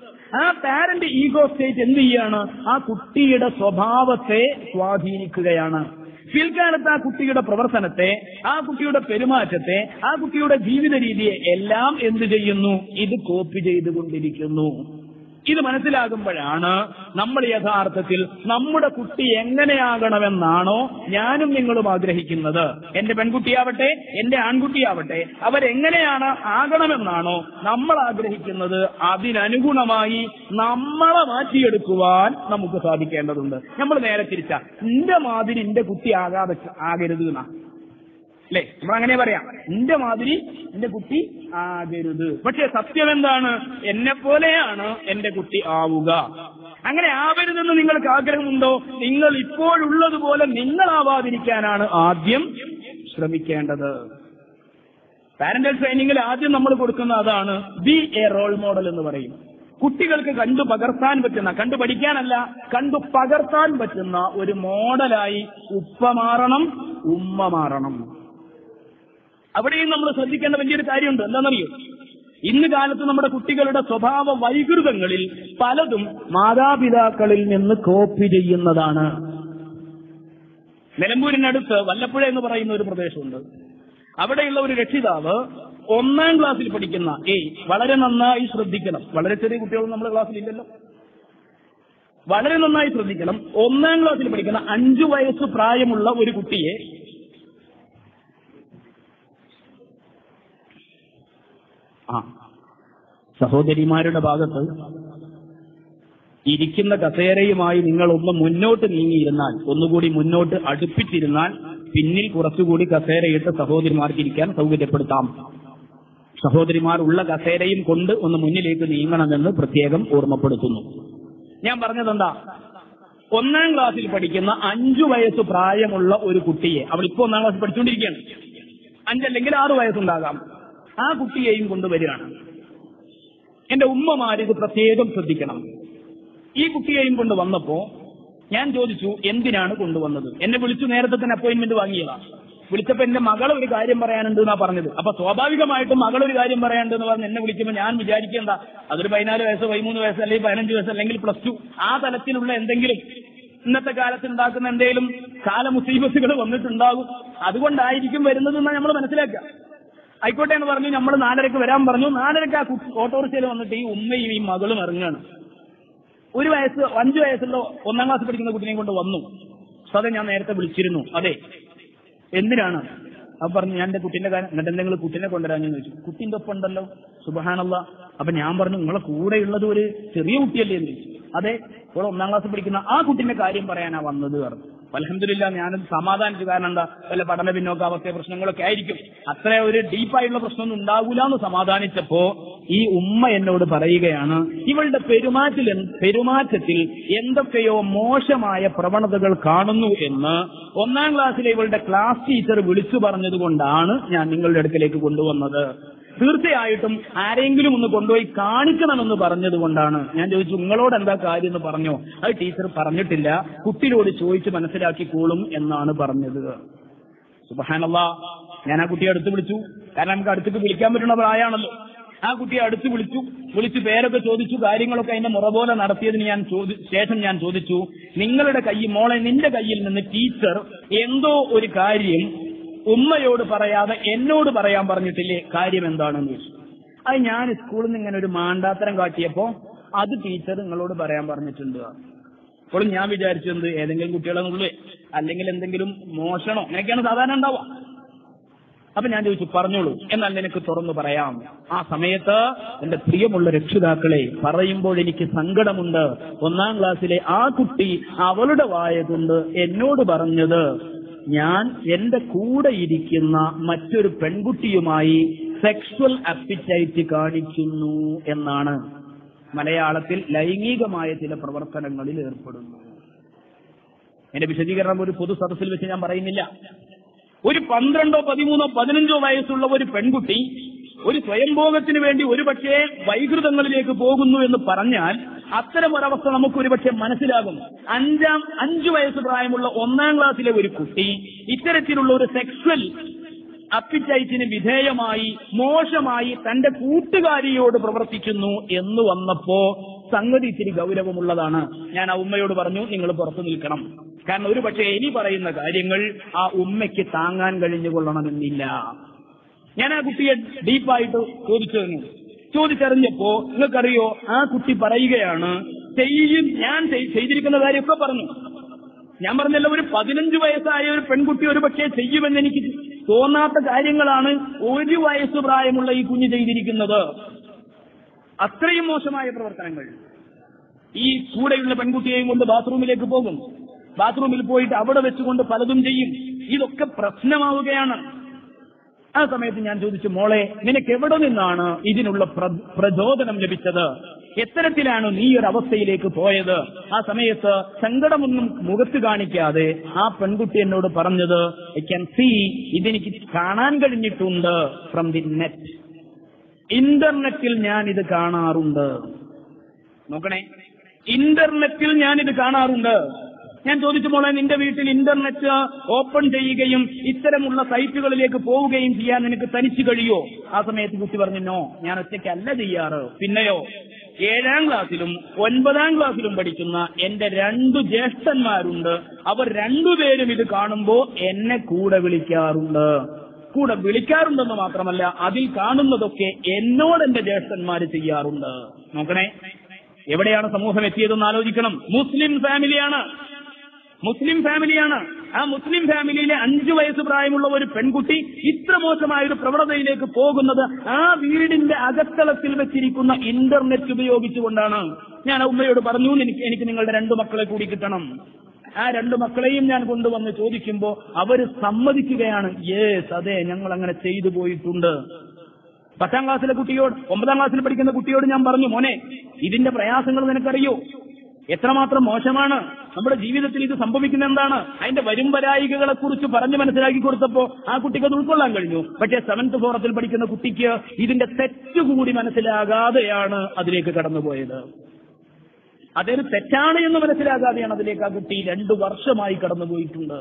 ആ പാരന്റ് ഈഗോ സ്റ്റേറ്റ് എന്ത് ചെയ്യാണ് ആ കുട്ടിയുടെ സ്വഭാവത്തെ സ്വാധീനിക്കുകയാണ് പിൽക്കാലത്ത് ആ കുട്ടിയുടെ പ്രവർത്തനത്തെ ആ കുട്ടിയുടെ പെരുമാറ്റത്തെ ആ കുട്ടിയുടെ ജീവിത രീതിയെ എല്ലാം എന്ത് ചെയ്യുന്നു ഇത് കോപ്പി ചെയ്തുകൊണ്ടിരിക്കുന്നു ഇത് മനസ്സിലാകുമ്പോഴാണ് നമ്മൾ യഥാർത്ഥത്തിൽ നമ്മുടെ കുട്ടി എങ്ങനെയാകണമെന്നാണോ ഞാനും നിങ്ങളും ആഗ്രഹിക്കുന്നത് എന്റെ പെൺകുട്ടിയാവട്ടെ എന്റെ ആൺകുട്ടിയാവട്ടെ അവരെങ്ങനെയാണ് ആകണമെന്നാണോ നമ്മൾ ആഗ്രഹിക്കുന്നത് അതിനനുഗുണമായി നമ്മളെ മാറ്റിയെടുക്കുവാൻ നമുക്ക് സാധിക്കേണ്ടതുണ്ട് നമ്മൾ നേരെ തിരിച്ച നിന്റെ മാതിരി എന്റെ കുട്ടി ആകാതെ ആകരുത് എന്നാ അല്ലേ നമ്മൾ അങ്ങനെ പറയാം എന്റെ മാതിരി എന്റെ കുട്ടി ആകരുത് പക്ഷെ സത്യം എന്താണ് എന്നെ പോലെയാണ് എന്റെ കുട്ടി ആവുക അങ്ങനെ ആവരുതെന്ന് നിങ്ങൾക്ക് ആഗ്രഹമുണ്ടോ നിങ്ങൾ ഇപ്പോഴുള്ളതുപോലെ നിങ്ങളാവാതിരിക്കാനാണ് ആദ്യം ശ്രമിക്കേണ്ടത് പാരന്റൽ ട്രെയിനിങ്ങിൽ ആദ്യം നമ്മൾ കൊടുക്കുന്ന അതാണ് ബി എ റോൾ മോഡൽ എന്ന് പറയും കുട്ടികൾക്ക് കണ്ടു പകർത്താൻ പറ്റുന്ന കണ്ടു പഠിക്കാനല്ല കണ്ടു പകർത്താൻ പറ്റുന്ന ഒരു മോഡലായി ഉപ്പ മാറണം ഉമ്മ മാറണം അവിടെയും നമ്മൾ ശ്രദ്ധിക്കേണ്ട വലിയൊരു കാര്യമുണ്ട് എന്താണെന്നറിയോ ഇന്ന് കാലത്ത് നമ്മുടെ കുട്ടികളുടെ സ്വഭാവ വൈകൃതങ്ങളിൽ പലതും മാതാപിതാക്കളിൽ നിന്ന് കോപ്പി ചെയ്യുന്നതാണ് നിലമ്പൂരിനടുത്ത് വല്ലപ്പുഴ എന്ന് പറയുന്ന ഒരു പ്രദേശമുണ്ട് അവിടെയുള്ള ഒരു രക്ഷിതാവ് ഒന്നാം ക്ലാസ്സിൽ പഠിക്കുന്ന ഏയ് വളരെ നന്നായി ശ്രദ്ധിക്കണം വളരെ ചെറിയ കുട്ടികളും നമ്മുടെ ക്ലാസ്സിലില്ലല്ലോ വളരെ നന്നായി ശ്രദ്ധിക്കണം ഒന്നാം ക്ലാസ്സിൽ പഠിക്കുന്ന അഞ്ചു വയസ്സ് പ്രായമുള്ള ഒരു കുട്ടിയെ ആ സഹോദരിമാരുടെ ഭാഗത്ത് ഇരിക്കുന്ന കസേരയുമായി നിങ്ങൾ ഒന്ന് മുന്നോട്ട് നീങ്ങിയിരുന്നാൽ ഒന്നുകൂടി മുന്നോട്ട് അടുപ്പിച്ചിരുന്നാൽ പിന്നിൽ കുറച്ചുകൂടി കസേരയിട്ട് സഹോദരിമാർക്ക് ഇരിക്കാൻ സൗകര്യപ്പെടുത്താം സഹോദരിമാർ ഉള്ള കസേരയും കൊണ്ട് ഒന്ന് മുന്നിലേക്ക് നീങ്ങണമെന്ന് പ്രത്യേകം ഓർമ്മപ്പെടുത്തുന്നു ഞാൻ പറഞ്ഞതെന്താ ഒന്നാം ക്ലാസ്സിൽ പഠിക്കുന്ന അഞ്ചു വയസ്സ് പ്രായമുള്ള ഒരു കുട്ടിയെ അവൾ ഇപ്പൊ ഒന്നാം ക്ലാസ്സിൽ പഠിച്ചുകൊണ്ടിരിക്കുകയാണ് അഞ്ചല്ലെങ്കിൽ ആറു വയസ്സുണ്ടാകാം ആ കുട്ടിയെയും കൊണ്ടുവരികയാണ് എന്റെ ഉമ്മമാരിത് പ്രത്യേകം ശ്രദ്ധിക്കണം ഈ കുട്ടിയെയും കൊണ്ട് വന്നപ്പോ ഞാൻ ചോദിച്ചു എന്തിനാണ് കൊണ്ടുവന്നത് എന്നെ വിളിച്ചു നേരത്തെ തന്നെ അപ്പോയിന്റ്മെന്റ് വാങ്ങിയതാ വിളിച്ചപ്പോ എന്റെ മകൾ ഒരു കാര്യം പറയാനുണ്ട് എന്നാ പറഞ്ഞത് അപ്പൊ സ്വാഭാവികമായിട്ടും മകൾ ഒരു കാര്യം പറയാനുണ്ട് എന്ന് പറഞ്ഞ് എന്നെ വിളിക്കുമ്പോൾ ഞാൻ വിചാരിക്കേണ്ട അതൊരു പതിനാല് വയസ്സ് പതിമൂന്ന് വയസ്സ് അല്ലെങ്കിൽ പതിനഞ്ച് വയസ്സ് അല്ലെങ്കിൽ പ്ലസ് ടു ആ തലത്തിലുള്ള എന്തെങ്കിലും ഇന്നത്തെ കാലത്ത് ഉണ്ടാക്കുന്ന എന്തെങ്കിലും കാല മുസീബത്തുകൾ വന്നിട്ടുണ്ടാകും അതുകൊണ്ടായിരിക്കും വരുന്നത് എന്ന് നമ്മൾ മനസ്സിലാക്കുക ആയിക്കോട്ടെ എന്ന് പറഞ്ഞു നമ്മൾ നാലരക്ക് വരാൻ പറഞ്ഞു നാലരക്ക് ആ കുട്ടി ഓട്ടോറിക്ഷയിൽ വന്നിട്ട് ഈ ഉമ്മയും ഈ മകളും ഇറങ്ങുകയാണ് ഒരു വയസ്സ് അഞ്ചു വയസ്സുള്ള ഒന്നാം ക്ലാസ് പഠിക്കുന്ന കുട്ടിനെ കൊണ്ട് വന്നു അതെ ഞാൻ നേരത്തെ വിളിച്ചിരുന്നു അതെ എന്തിനാണ് അപ്പൊ പറഞ്ഞു ഞാൻ എന്റെ കുട്ടീന്റെ കാര്യം എന്നിട്ട് എന്തെങ്കിലും കുട്ടീനെ കൊണ്ടുവരാൻ ചോദിച്ചു കുട്ടീന്റെ ഒപ്പം ഉണ്ടല്ലോ സുബഹാനല്ല അപ്പൊ ഞാൻ പറഞ്ഞു നിങ്ങളെ കൂടെയുള്ളത് ഒരു ചെറിയ കുട്ടിയല്ലേ എന്ന് ചോദിച്ചു അതെ ഇപ്പോൾ ഒന്നാം ക്ലാസ് പഠിക്കുന്ന ആ കുട്ടിന്റെ കാര്യം പറയാനാ വന്നത് പറഞ്ഞു അലഹമില്ല ഞാനത് സമാധാനിച്ചു കാരണം എന്താ വല്ല പഠന പിന്നോക്കാവസ്ഥ പ്രശ്നങ്ങളൊക്കെ ആയിരിക്കും അത്ര ഒരു ഡീപ്പായിട്ടുള്ള പ്രശ്നമൊന്നും ഉണ്ടാകൂല എന്ന് സമാധാനിച്ചപ്പോ ഈ ഉമ്മ എന്നോട് പറയുകയാണ് ഇവളുടെ പെരുമാറ്റിൽ പെരുമാറ്റത്തിൽ എന്തൊക്കെയോ മോശമായ പ്രവണതകൾ കാണുന്നു എന്ന് ഒന്നാം ക്ലാസ്സിലെ ഇവളുടെ ക്ലാസ് ടീച്ചർ വിളിച്ചു പറഞ്ഞതുകൊണ്ടാണ് ഞാൻ നിങ്ങളുടെ അടുക്കലേക്ക് കൊണ്ടുവന്നത് തീർച്ചയായിട്ടും ആരെങ്കിലും ഒന്ന് കൊണ്ടുപോയി കാണിക്കണമെന്ന് പറഞ്ഞത് കൊണ്ടാണ് ഞാൻ ചോദിച്ചു നിങ്ങളോട് എന്താ കാര്യം എന്ന് പറഞ്ഞോ അത് ടീച്ചർ പറഞ്ഞിട്ടില്ല കുട്ടിയോട് ചോദിച്ച് മനസ്സിലാക്കിക്കോളും എന്നാണ് പറഞ്ഞത് സുബഹാനല്ല ഞാൻ ആ കുട്ടിയെ അടുത്ത് വിളിച്ചു കാരണം നമുക്ക് അടുത്തേക്ക് വിളിക്കാൻ പറ്റുന്ന പ്രായമാണല്ലോ ആ കുട്ടിയെ അടുത്ത് വിളിച്ചു വിളിച്ച് പേരൊക്കെ ചോദിച്ചു കാര്യങ്ങളൊക്കെ അതിന്റെ മുറ പോലെ നടത്തിയതിന് ഞാൻ ചോദി ശേഷം ഞാൻ ചോദിച്ചു നിങ്ങളുടെ കയ്യിൽ മോളെ നിന്റെ കയ്യിൽ നിന്ന് ടീച്ചർ എന്തോ ഒരു കാര്യം ഉമ്മയോട് പറയാതെ എന്നോട് പറയാൻ പറഞ്ഞിട്ടില്ലേ കാര്യം എന്താണെന്ന് ചോദിച്ചു അത് ഞാൻ സ്കൂളിൽ നിന്ന് ഇങ്ങനെ ഒരു മാണ്ടാത്തരം കാട്ടിയപ്പോ അത് ടീച്ചർ നിങ്ങളോട് പറയാൻ പറഞ്ഞിട്ടുണ്ട് അപ്പോൾ ഞാൻ വിചാരിച്ചത് ഏതെങ്കിലും കുട്ടികളെന്നുള്ളേ അല്ലെങ്കിൽ എന്തെങ്കിലും മോഷണോ അങ്ങനെയൊക്കെയാണ് സാധാരണ ഉണ്ടാവുക അപ്പൊ ഞാൻ ചോദിച്ചു പറഞ്ഞോളൂ എന്നാൽ നിനക്ക് തുറന്നു പറയാം ആ സമയത്ത് എന്റെ പ്രിയമുള്ള രക്ഷിതാക്കളെ പറയുമ്പോൾ എനിക്ക് സങ്കടമുണ്ട് ഒന്നാം ക്ലാസ്സിലെ ആ കുട്ടി അവളുടെ വായ കൊണ്ട് എന്നോട് പറഞ്ഞത് ഞാൻ എന്റെ കൂടെ ഇരിക്കുന്ന മറ്റൊരു പെൺകുട്ടിയുമായി സെക്സ്വൽ അപ്പിറ്റൈറ്റ് കാണിക്കുന്നു എന്നാണ് മലയാളത്തിൽ ലൈംഗികമായ ചില പ്രവർത്തനങ്ങളിൽ ഏർപ്പെടുന്നു എന്റെ വിശദീകരണം ഒരു പൊതു സദസ്സിൽ വെച്ച് ഞാൻ പറയുന്നില്ല ഒരു പന്ത്രണ്ടോ പതിമൂന്നോ പതിനഞ്ചോ വയസ്സുള്ള ഒരു പെൺകുട്ടി ഒരു സ്വയംഭോഗത്തിന് വേണ്ടി ഒരുപക്ഷെ വൈകൃതങ്ങളിലേക്ക് പോകുന്നു എന്ന് പറഞ്ഞാൽ അത്തരം ഒരവസ്ഥ നമുക്ക് ഒരുപക്ഷെ മനസ്സിലാകും അഞ്ചാം അഞ്ചു വയസ്സ് പ്രായമുള്ള ഒന്നാം ക്ലാസ്സിലെ ഒരു കുട്ടി ഇത്തരത്തിലുള്ള ഒരു സെക്സ്വൽ അപ്പിറ്റൈറ്റിന് വിധേയമായി മോശമായി തന്റെ കൂട്ടുകാരിയോട് പ്രവർത്തിക്കുന്നു എന്ന് വന്നപ്പോ സംഗതി ഇച്ചിരി ഗൗരവമുള്ളതാണ് ഞാൻ ആ ഉമ്മയോട് പറഞ്ഞു നിങ്ങൾ പുറത്തു നിൽക്കണം കാരണം ഒരു പക്ഷേ ഇനി പറയുന്ന കാര്യങ്ങൾ ആ ഉമ്മയ്ക്ക് താങ്ങാൻ കഴിഞ്ഞുകൊള്ളണമെന്നില്ല ഞാൻ ആ കുട്ടിയെ ഡീപ്പായിട്ട് ചോദിച്ചു തന്നു ചോദിച്ചറിഞ്ഞപ്പോ നിങ്ങൾക്കറിയോ ആ കുട്ടി പറയുകയാണ് ചെയ്യും ഞാൻ ചെയ്- ചെയ്തിരിക്കുന്ന കാര്യമൊക്കെ പറഞ്ഞു ഞാൻ പറഞ്ഞല്ലോ ഒരു പതിനഞ്ച് വയസ്സായ ഒരു പെൺകുട്ടി ഒരു പക്ഷേ ചെയ്യുമെന്ന് എനിക്ക് തോന്നാത്ത കാര്യങ്ങളാണ് ഒരു വയസ്സ് പ്രായമുള്ള ഈ കുഞ്ഞ് ചെയ്തിരിക്കുന്നത് അത്രയും മോശമായ പ്രവർത്തനങ്ങൾ ഈ കൂടെയുള്ള പെൺകുട്ടിയെയും കൊണ്ട് ബാത്റൂമിലേക്ക് പോകും ബാത്റൂമിൽ പോയിട്ട് അവിടെ വെച്ചുകൊണ്ട് പലതും ചെയ്യും ഇതൊക്കെ പ്രശ്നമാവുകയാണ് ആ സമയത്ത് ഞാൻ ചോദിച്ചു മോളെ നിനക്ക് എവിടെ നിന്നാണ് ഇതിനുള്ള പ്ര- പ്രചോദനം ലഭിച്ചത് എത്തരത്തിലാണ് നീ ഒരു അവസ്ഥയിലേക്ക് പോയത് ആ സമയത്ത് സങ്കടമൊന്നും മുഖത്ത് കാണിക്കാതെ ആ പെൺകുട്ടി എന്നോട് പറഞ്ഞത് ഐ ക്യാൻ സീ ഇതെനിക്ക് കാണാൻ കഴിഞ്ഞിട്ടുണ്ട് ഫ്രം ദി നെറ്റ് ഇന്റർനെറ്റിൽ ഞാൻ ഇത് കാണാറുണ്ട് നോക്കണേ ഇന്റർനെറ്റിൽ ഞാൻ ഇത് കാണാറുണ്ട് ഞാൻ ചോദിച്ചു മോളെ നിന്റെ വീട്ടിൽ ഇന്റർനെറ്റ് ഓപ്പൺ ചെയ്യുകയും ഇത്തരമുള്ള സൈറ്റുകളിലേക്ക് പോവുകയും ചെയ്യാൻ നിനക്ക് തനിച്ചു കഴിയോ ആ സമയത്ത് കുട്ടി പറഞ്ഞു നോ ഞാൻ ഒറ്റയ്ക്കല്ല ചെയ്യാറ് പിന്നെയോ ഏഴാം ക്ലാസ്സിലും ഒൻപതാം ക്ലാസ്സിലും പഠിക്കുന്ന എന്റെ രണ്ടു ജ്യേഷ്ഠന്മാരുണ്ട് അവർ രണ്ടുപേരും ഇത് കാണുമ്പോ എന്നെ കൂടെ വിളിക്കാറുണ്ട് കൂടെ വിളിക്കാറുണ്ടെന്ന് മാത്രമല്ല അതിൽ കാണുന്നതൊക്കെ എന്നോട് എന്റെ ജ്യേഷ്ഠന്മാര് ചെയ്യാറുണ്ട് നോക്കണേ എവിടെയാണ് സമൂഹം എത്തിയതെന്ന് ആലോചിക്കണം മുസ്ലിം ഫാമിലിയാണ് മുസ്ലിം ഫാമിലിയാണ് ആ മുസ്ലിം ഫാമിലിയിലെ അഞ്ചു വയസ്സ് പ്രായമുള്ള ഒരു പെൺകുട്ടി ഇത്ര മോശമായ ഒരു പ്രവണതയിലേക്ക് പോകുന്നത് ആ വീടിന്റെ അകത്തളത്തിൽ വെച്ചിരിക്കുന്ന ഇന്റർനെറ്റ് ഉപയോഗിച്ചുകൊണ്ടാണ് ഞാൻ ആ ഉമ്മയോട് പറഞ്ഞു എനിക്ക് എനിക്ക് നിങ്ങളുടെ രണ്ടു മക്കളെ കൂടി കിട്ടണം ആ രണ്ടു മക്കളെയും ഞാൻ കൊണ്ടുവന്ന് ചോദിക്കുമ്പോ അവര് സമ്മതിക്കുകയാണ് യേസ് അതെ ഞങ്ങൾ അങ്ങനെ ചെയ്തു പോയിട്ടുണ്ട് പത്താം ക്ലാസ്സിലെ കുട്ടിയോട് ഒമ്പതാം ക്ലാസ്സിൽ പഠിക്കുന്ന കുട്ടിയോട് ഞാൻ പറഞ്ഞു മോനെ ഇതിന്റെ പ്രയാസങ്ങൾ നിനക്കറിയോ എത്രമാത്രം മോശമാണ് നമ്മുടെ ജീവിതത്തിൽ ഇത് സംഭവിക്കുന്ന എന്താണ് അതിന്റെ വരും വരായികകളെ കുറിച്ച് പറഞ്ഞു മനസ്സിലാക്കി കൊടുത്തപ്പോ ആ കുട്ടിക്ക് അത് ഉൾക്കൊള്ളാൻ കഴിഞ്ഞു പക്ഷേ സെവൻത് ഫോറത്തിൽ പഠിക്കുന്ന കുട്ടിക്ക് ഇതിന്റെ തെറ്റ് കൂടി മനസ്സിലാകാതെയാണ് അതിലേക്ക് കടന്നുപോയത് അതൊരു തെറ്റാണ് എന്ന് മനസ്സിലാകാതെയാണ് അതിലേക്ക് ആ കുട്ടി രണ്ടു വർഷമായി കടന്നുപോയിട്ടുണ്ട്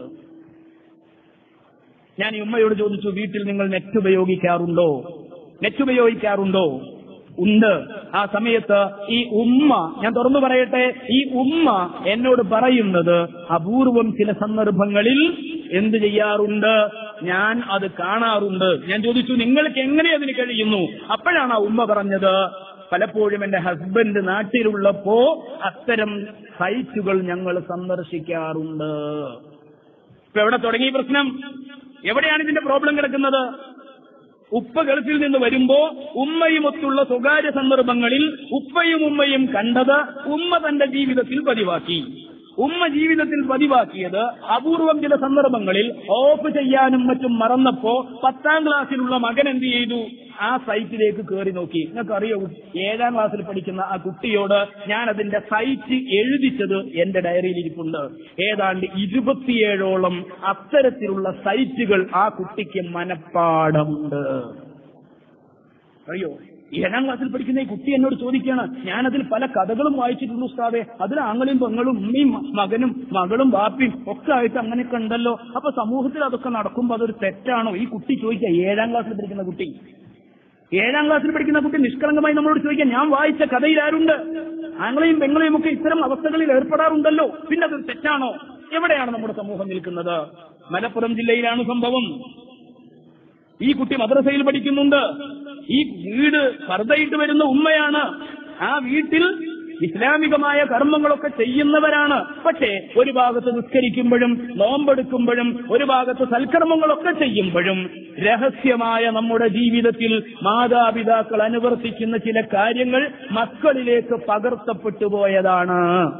ഞാൻ ഈ ഉമ്മയോട് ചോദിച്ചു വീട്ടിൽ നിങ്ങൾ നെറ്റ് ഉപയോഗിക്കാറുണ്ടോ നെറ്റ് ഉപയോഗിക്കാറുണ്ടോ ഉണ്ട് ആ സമയത്ത് ഈ ഉമ്മ ഞാൻ തുറന്നു പറയട്ടെ ഈ ഉമ്മ എന്നോട് പറയുന്നത് അപൂർവം ചില സന്ദർഭങ്ങളിൽ എന്ത് ചെയ്യാറുണ്ട് ഞാൻ അത് കാണാറുണ്ട് ഞാൻ ചോദിച്ചു നിങ്ങൾക്ക് എങ്ങനെ അതിന് കഴിയുന്നു അപ്പോഴാണ് ആ ഉമ്മ പറഞ്ഞത് പലപ്പോഴും എന്റെ ഹസ്ബൻഡ് നാട്ടിലുള്ളപ്പോ അത്തരം സൈറ്റുകൾ ഞങ്ങൾ സന്ദർശിക്കാറുണ്ട് ഇപ്പൊ എവിടെ തുടങ്ങി ഈ പ്രശ്നം എവിടെയാണ് ഇതിന്റെ പ്രോബ്ലം കിടക്കുന്നത് ഉപ്പ ഗൾഫിൽ നിന്ന് വരുമ്പോ ഉമ്മയുമൊത്തുള്ള സ്വകാര്യ സന്ദർഭങ്ങളിൽ ഉപ്പയും ഉമ്മയും കണ്ടത് ഉമ്മ തന്റെ ജീവിതത്തിൽ പതിവാക്കി ഉമ്മ ജീവിതത്തിൽ പതിവാക്കിയത് അപൂർവം ചില സന്ദർഭങ്ങളിൽ ഓഫ് ചെയ്യാനും മറ്റും മറന്നപ്പോ പത്താം ക്ലാസ്സിലുള്ള മകൻ എന്ത് ചെയ്തു ആ സൈറ്റിലേക്ക് കയറി നോക്കി നിങ്ങൾക്ക് അറിയോ ഏഴാം ക്ലാസ്സിൽ പഠിക്കുന്ന ആ കുട്ടിയോട് ഞാൻ അതിന്റെ സൈറ്റ് എഴുതിച്ചത് എന്റെ ഡയറിയിൽ ഇരിപ്പുണ്ട് ഏതാണ്ട് ഇരുപത്തിയേഴോളം അത്തരത്തിലുള്ള സൈറ്റുകൾ ആ കുട്ടിക്ക് മനപ്പാടമുണ്ട് അറിയോ ഏഴാം ക്ലാസ്സിൽ പഠിക്കുന്ന ഈ കുട്ടി എന്നോട് ചോദിക്കുകയാണ് ഞാനതിൽ പല കഥകളും വായിച്ചിട്ടുണ്ട് ഉസ്താദെ അതിൽ ആങ്ങളെയും പെങ്ങളും ഉമ്മയും മ- മകനും മകളും ബാപ്പിയും ഒക്കെ ആയിട്ട് അങ്ങനെയൊക്കെ ഉണ്ടല്ലോ അപ്പൊ സമൂഹത്തിൽ അതൊക്കെ നടക്കുമ്പോൾ അതൊരു തെറ്റാണോ ഈ കുട്ടി ചോദിക്കുക ഏഴാം ക്ലാസ്സിൽ പഠിക്കുന്ന കുട്ടി ഏഴാം ക്ലാസ്സിൽ പഠിക്കുന്ന കുട്ടി നിഷ്കളങ്കമായി നമ്മളോട് ചോദിക്കാം ഞാൻ വായിച്ച കഥയിൽ ആരുണ്ട് ആങ്ങളെയും പെങ്ങളെയും ഒക്കെ ഇത്തരം അവസ്ഥകളിൽ ഏർപ്പെടാറുണ്ടല്ലോ പിന്നെ അതൊരു തെറ്റാണോ എവിടെയാണ് നമ്മുടെ സമൂഹം നിൽക്കുന്നത് മലപ്പുറം ജില്ലയിലാണ് സംഭവം ഈ കുട്ടി മദ്രസയിൽ പഠിക്കുന്നുണ്ട് ഈ വീട് പർദ്ദയിട്ട് വരുന്ന ഉമ്മയാണ് ആ വീട്ടിൽ ഇസ്ലാമികമായ കർമ്മങ്ങളൊക്കെ ചെയ്യുന്നവരാണ് പക്ഷേ ഒരു ഭാഗത്ത് നിസ്കരിക്കുമ്പോഴും നോമ്പെടുക്കുമ്പോഴും ഒരു ഭാഗത്ത് സൽക്കർമ്മങ്ങളൊക്കെ ചെയ്യുമ്പോഴും രഹസ്യമായ നമ്മുടെ ജീവിതത്തിൽ മാതാപിതാക്കൾ അനുവർത്തിക്കുന്ന ചില കാര്യങ്ങൾ മക്കളിലേക്ക് പകർത്തപ്പെട്ടു പോയതാണ്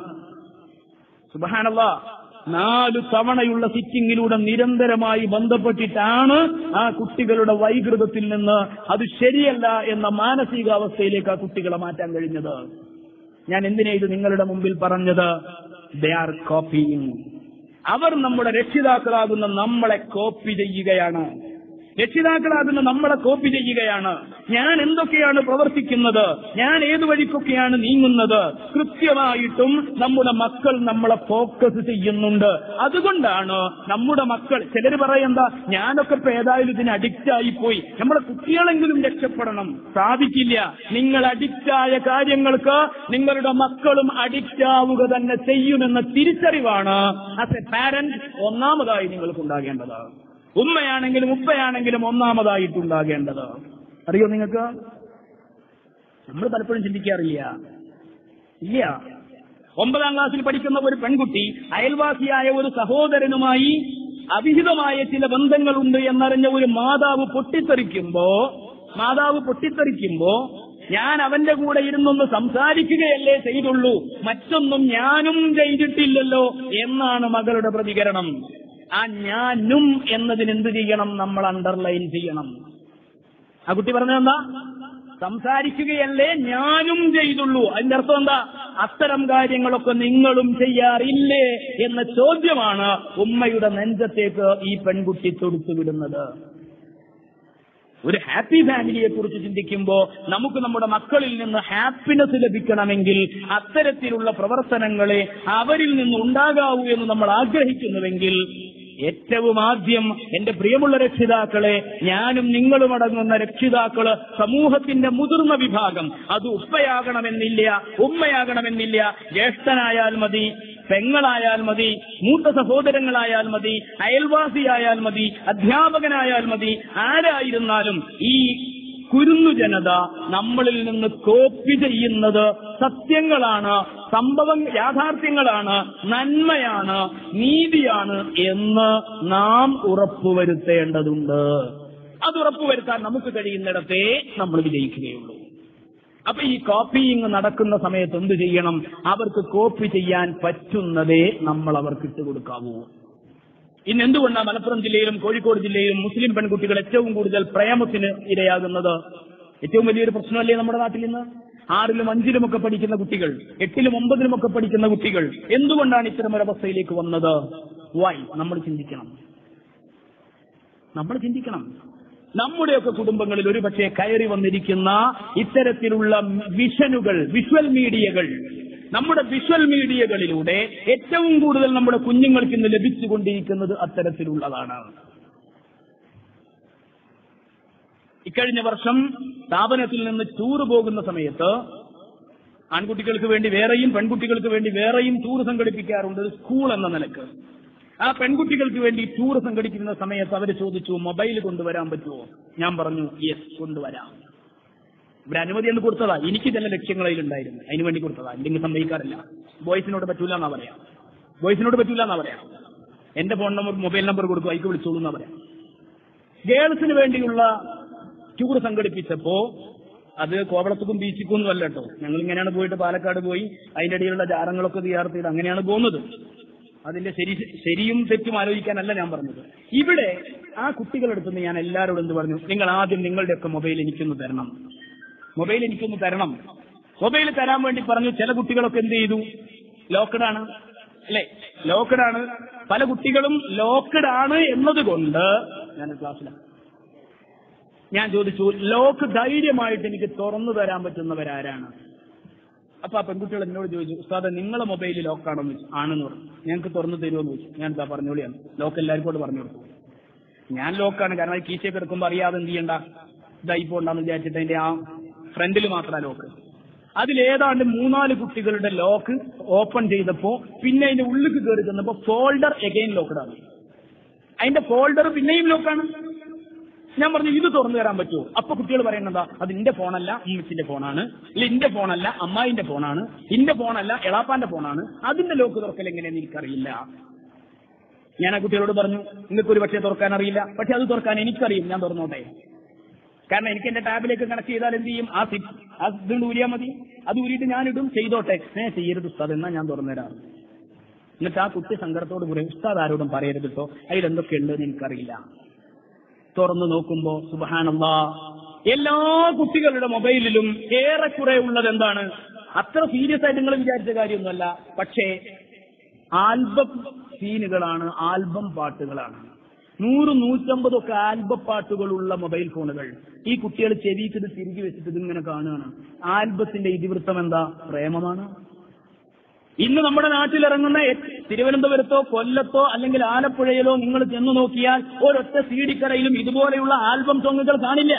സുബാനല്ല നാലു തവണയുള്ള സിറ്റിംഗിലൂടെ നിരന്തരമായി ബന്ധപ്പെട്ടിട്ടാണ് ആ കുട്ടികളുടെ വൈകൃതത്തിൽ നിന്ന് അത് ശരിയല്ല എന്ന മാനസികാവസ്ഥയിലേക്ക് ആ കുട്ടികളെ മാറ്റാൻ കഴിഞ്ഞത് ഞാൻ എന്തിനാ ഇത് നിങ്ങളുടെ മുമ്പിൽ പറഞ്ഞത് ദേ ആർ കോപ്പിയിങ് അവർ നമ്മുടെ രക്ഷിതാക്കളാകുന്ന നമ്മളെ കോപ്പി ചെയ്യുകയാണ് രക്ഷിതാക്കളാകുന്ന നമ്മളെ കോപ്പി ചെയ്യുകയാണ് ഞാൻ എന്തൊക്കെയാണ് പ്രവർത്തിക്കുന്നത് ഞാൻ ഏതു വഴിക്കൊക്കെയാണ് നീങ്ങുന്നത് കൃത്യമായിട്ടും നമ്മുടെ മക്കൾ നമ്മളെ ഫോക്കസ് ചെയ്യുന്നുണ്ട് അതുകൊണ്ടാണ് നമ്മുടെ മക്കൾ ചിലർ പറയെന്താ ഞാനൊക്കെ ഇപ്പൊ ഏതായാലും ഇതിന് അഡിക്റ്റ് ആയിപ്പോയി നമ്മുടെ കുട്ടികളെങ്കിലും രക്ഷപ്പെടണം സാധിക്കില്ല നിങ്ങൾ അഡിക്റ്റായ കാര്യങ്ങൾക്ക് നിങ്ങളുടെ മക്കളും അഡിക്റ്റ് ആവുക തന്നെ ചെയ്യുമെന്ന തിരിച്ചറിവാണ് ആസ് എ പാരന്റ് ഒന്നാമതായി നിങ്ങൾക്കുണ്ടാകേണ്ടത് ഉമ്മയാണെങ്കിലും ഉപ്പയാണെങ്കിലും ഒന്നാമതായിട്ടുണ്ടാകേണ്ടത് അറിയോ നിങ്ങൾക്ക് നമ്മൾ പലപ്പോഴും ചിന്തിക്കാറില്ല ഇല്ല ഒമ്പതാം ക്ലാസ്സിൽ പഠിക്കുന്ന ഒരു പെൺകുട്ടി അയൽവാസിയായ ഒരു സഹോദരനുമായി അവിഹിതമായ ചില ബന്ധങ്ങളുണ്ട് എന്നറിഞ്ഞ ഒരു മാതാവ് പൊട്ടിത്തെറിക്കുമ്പോ മാതാവ് പൊട്ടിത്തെറിക്കുമ്പോ ഞാൻ അവന്റെ കൂടെ ഇരുന്നൊന്ന് സംസാരിക്കുകയല്ലേ ചെയ്തുള്ളൂ മറ്റൊന്നും ഞാനും ചെയ്തിട്ടില്ലല്ലോ എന്നാണ് മകളുടെ പ്രതികരണം ആ ഞാനും എന്നതിന് എന്ത് ചെയ്യണം നമ്മൾ അണ്ടർലൈൻ ചെയ്യണം ആ കുട്ടി പറഞ്ഞതെന്താ സംസാരിക്കുകയല്ലേ ഞാനും ചെയ്തുള്ളൂ അതിന്റെ അർത്ഥം എന്താ അത്തരം കാര്യങ്ങളൊക്കെ നിങ്ങളും ചെയ്യാറില്ലേ എന്ന ചോദ്യമാണ് ഉമ്മയുടെ നെഞ്ചത്തേക്ക് ഈ പെൺകുട്ടി തൊടുത്തു വിടുന്നത് ഒരു ഹാപ്പി ഫാമിലിയെ കുറിച്ച് ചിന്തിക്കുമ്പോൾ നമുക്ക് നമ്മുടെ മക്കളിൽ നിന്ന് ഹാപ്പിനെസ് ലഭിക്കണമെങ്കിൽ അത്തരത്തിലുള്ള പ്രവർത്തനങ്ങളെ അവരിൽ നിന്ന് ഉണ്ടാകാവൂ എന്ന് നമ്മൾ ആഗ്രഹിക്കുന്നുവെങ്കിൽ ഏറ്റവും ആദ്യം എന്റെ പ്രിയമുള്ള രക്ഷിതാക്കളെ ഞാനും നിങ്ങളും അടങ്ങുന്ന രക്ഷിതാക്കള് സമൂഹത്തിന്റെ മുതിർന്ന വിഭാഗം അത് ഉപ്പയാകണമെന്നില്ല ഉമ്മയാകണമെന്നില്ല ജ്യേഷ്ഠനായാൽ മതി പെങ്ങളായാൽ മതി മൂത്ത സഹോദരങ്ങളായാൽ മതി അയൽവാസിയായാൽ മതി അധ്യാപകനായാൽ മതി ആരായിരുന്നാലും ഈ കുരുന്നു ജനത നമ്മളിൽ നിന്ന് കോപ്പി ചെയ്യുന്നത് സത്യങ്ങളാണ് സംഭവം യാഥാർത്ഥ്യങ്ങളാണ് നന്മയാണ് നീതിയാണ് എന്ന് നാം ഉറപ്പുവരുത്തേണ്ടതുണ്ട് അത് ഉറപ്പുവരുത്താൻ നമുക്ക് കഴിയുന്നിടത്തേ നമ്മൾ വിജയിക്കുകയുള്ളൂ അപ്പൊ ഈ കോപ്പിയിങ് നടക്കുന്ന സമയത്ത് എന്ത് ചെയ്യണം അവർക്ക് കോപ്പി ചെയ്യാൻ പറ്റുന്നതേ നമ്മൾ അവർക്ക് ഇട്ടുകൊടുക്കാവൂ ഇന്ന് എന്തുകൊണ്ടാണ് മലപ്പുറം ജില്ലയിലും കോഴിക്കോട് ജില്ലയിലും മുസ്ലിം പെൺകുട്ടികൾ ഏറ്റവും കൂടുതൽ പ്രേമത്തിന് ഇരയാകുന്നത് ഏറ്റവും വലിയൊരു പ്രശ്നമല്ലേ നമ്മുടെ നാട്ടിൽ ഇന്ന് ആറിലും അഞ്ചിലും ഒക്കെ പഠിക്കുന്ന കുട്ടികൾ എട്ടിലും ഒമ്പതിലും ഒക്കെ പഠിക്കുന്ന കുട്ടികൾ എന്തുകൊണ്ടാണ് ഇത്തരം ഒരു അവസ്ഥയിലേക്ക് വന്നത് വൈ നമ്മൾ ചിന്തിക്കണം നമ്മൾ ചിന്തിക്കണം നമ്മുടെയൊക്കെ കുടുംബങ്ങളിൽ ഒരുപക്ഷെ കയറി വന്നിരിക്കുന്ന ഇത്തരത്തിലുള്ള വിഷനുകൾ വിഷ്വൽ മീഡിയകൾ നമ്മുടെ വിഷ്വൽ മീഡിയകളിലൂടെ ഏറ്റവും കൂടുതൽ നമ്മുടെ കുഞ്ഞുങ്ങൾക്ക് ഇന്ന് ലഭിച്ചുകൊണ്ടിരിക്കുന്നത് അത്തരത്തിലുള്ളതാണ് ഇക്കഴിഞ്ഞ വർഷം സ്ഥാപനത്തിൽ നിന്ന് ടൂർ പോകുന്ന സമയത്ത് ആൺകുട്ടികൾക്ക് വേണ്ടി വേറെയും പെൺകുട്ടികൾക്ക് വേണ്ടി വേറെയും ടൂർ സംഘടിപ്പിക്കാറുണ്ട് ഒരു സ്കൂൾ എന്ന നിലക്ക് ആ പെൺകുട്ടികൾക്ക് വേണ്ടി ടൂർ സംഘടിപ്പിക്കുന്ന സമയത്ത് അവർ ചോദിച്ചു മൊബൈൽ കൊണ്ടുവരാൻ പറ്റുമോ ഞാൻ പറഞ്ഞു യെസ് കൊണ്ടുവരാം ഇവിടെ അനുമതി എന്ന് കൊടുത്തതാ എനിക്ക് ചില ലക്ഷ്യങ്ങളിലുണ്ടായിരുന്നു അതിന് വേണ്ടി കൊടുത്തതാ ഇല്ലെങ്കിൽ സമ്മതിക്കാറില്ല ബോയ്സിനോട് പറ്റൂല എന്നാ പറയാം ബോയ്സിനോട് പറ്റൂല എന്നാ പറയാം എന്റെ ഫോൺ നമ്പർ മൊബൈൽ നമ്പർ കൊടുക്കും അതിക്ക് വിളിച്ചോളൂ എന്നാ പറയാം ഗേൾസിന് വേണ്ടിയുള്ള ടൂർ സംഘടിപ്പിച്ചപ്പോ അത് കോവളത്തുക്കും ബീച്ചിക്കും ഒന്നും അല്ല കേട്ടോ ഞങ്ങൾ ഇങ്ങനെയാണ് പോയിട്ട് പാലക്കാട് പോയി അതിന്റെ ഇടയിലുള്ള ജാറങ്ങളൊക്കെ തയ്യാർ ചെയ്ത് അങ്ങനെയാണ് പോകുന്നത് അതിന്റെ ശരി ശരിയും തെറ്റും ആലോചിക്കാനല്ല ഞാൻ പറഞ്ഞത് ഇവിടെ ആ കുട്ടികളെടുത്തുനിന്ന് ഞാൻ എല്ലാവരോടും എന്ത് പറഞ്ഞു നിങ്ങൾ ആദ്യം നിങ്ങളുടെയൊക്കെ മൊബൈൽ എനിക്കൊന്ന് തരണം മൊബൈൽ എനിക്കൊന്ന് തരണം മൊബൈൽ തരാൻ വേണ്ടി പറഞ്ഞു ചില കുട്ടികളൊക്കെ എന്ത് ചെയ്തു ലോക്ക്ഡ് ആണ് അല്ലെ ലോക്ക്ഡ് ആണ് പല കുട്ടികളും ലോക്ക്ഡ് ആണ് എന്നതുകൊണ്ട് ഞാൻ ക്ലാസ്സിലാണ് ഞാൻ ചോദിച്ചു ലോക്ക് ധൈര്യമായിട്ട് എനിക്ക് തുറന്നു തരാൻ പറ്റുന്നവരാരാണ് അപ്പൊ ആ പെൺകുട്ടികൾ എന്നോട് ചോദിച്ചു ഉസ്താദ് നിങ്ങളെ മൊബൈൽ ലോക്കാണെന്ന് ചോദിച്ചു ആണെന്ന് പറഞ്ഞു ഞങ്ങൾക്ക് തുറന്നു തരുമോന്ന് ചോദിച്ചു ഞാൻ എന്താ പറഞ്ഞോളിയാണ് ലോക്ക് എല്ലാവർക്കും കൂടെ പറഞ്ഞു കൊടുത്തു ഞാൻ ലോക്കാണ് കാരണം അത് കീശയൊക്കെ എടുക്കുമ്പോൾ അറിയാതെ എന്ത് ചെയ്യണ്ട ഇതായി പോണ്ടെന്ന് വിചാരിച്ചിട്ട് അതിന്റെ ആ ഫ്രണ്ടിൽ മാത്രമാണ് ലോക്ക് അതിലേതാണ്ട് മൂന്നാല് കുട്ടികളുടെ ലോക്ക് ഓപ്പൺ ചെയ്തപ്പോ പിന്നെ അതിന്റെ ഉള്ളിൽ കയറി ചെന്നപ്പോ ഫോൾഡർ എഗെയിൻ ലോക്കഡാണ് അതിന്റെ ഫോൾഡർ പിന്നെയും ലോക്കാണ് ഞാൻ പറഞ്ഞു ഇത് തുറന്നു തരാൻ പറ്റുമോ അപ്പൊ കുട്ടികൾ പറയുന്നതാ അത് ഇന്റെ ഫോണല്ല ഉമ്മച്ചിന്റെ ഫോണാണ് ഇല്ല ഇന്റെ ഫോണല്ല അമ്മായിന്റെ ഫോണാണ് ഇന്റെ ഫോണല്ല എളാപ്പാന്റെ ഫോണാണ് അതിന്റെ ലോക്ക് തുറക്കൽ എങ്ങനെയെന്ന് എനിക്കറിയില്ല ഞാൻ ആ കുട്ടികളോട് പറഞ്ഞു നിങ്ങൾക്ക് ഒരു പക്ഷേ തുറക്കാൻ അറിയില്ല പക്ഷെ അത് തുറക്കാൻ എനിക്കറിയും ഞാൻ തുറന്നോട്ടെ കാരണം എനിക്ക് എന്റെ ടാബിലേക്ക് കണക്ട് ചെയ്താൽ എന്ത് ചെയ്യും ആ സിറ്റ് ആ ഇതുകൊണ്ട് ഊരിയാൽ മതി അത് ഊരിയിട്ട് ഞാൻ ഇടും ചെയ്തോട്ടെ ഏ ചെയ്യരുത് ഉസ്താദ് എന്നാ ഞാൻ തുറന്നുതരാം എന്നിട്ട് ആ കുട്ടി സങ്കടത്തോട് പറയും ഉസ്താദ് ആരോടും പറയരുത് കേട്ടോ അതിലെന്തൊക്കെ ഉണ്ടെന്ന് എനിക്കറിയില്ല തുറന്നു നോക്കുമ്പോ സുബഹാനല്ലാ എല്ലാ കുട്ടികളുടെ മൊബൈലിലും ഏറെക്കുറെ ഉള്ളത് എന്താണ് അത്ര സീരിയസ് ആയിട്ട് നിങ്ങൾ വിചാരിച്ച കാര്യമൊന്നുമല്ല പക്ഷേ ആൽബം സീനുകളാണ് ആൽബം പാട്ടുകളാണ് നൂറ് നൂറ്റമ്പതൊക്കെ ആൽബം പാട്ടുകളുള്ള മൊബൈൽ ഫോണുകൾ ഈ കുട്ടികൾ ചെവിക്ക് ഇത് തിരികെ വെച്ചിട്ട് ഇതിങ്ങനെ കാണുകയാണ് ആൽബത്തിന്റെ ഇതിവൃത്തം എന്താ പ്രേമമാണ് ഇന്ന് നമ്മുടെ നാട്ടിൽ ഇറങ്ങുന്ന എ- തിരുവനന്തപുരത്തോ കൊല്ലത്തോ അല്ലെങ്കിൽ ആലപ്പുഴയിലോ നിങ്ങൾ ചെന്നു നോക്കിയാൽ ഒരൊറ്റ സീഡിക്കടയിലും ഇതുപോലെയുള്ള ആൽബം സോങ്ങുകൾ കാണില്ല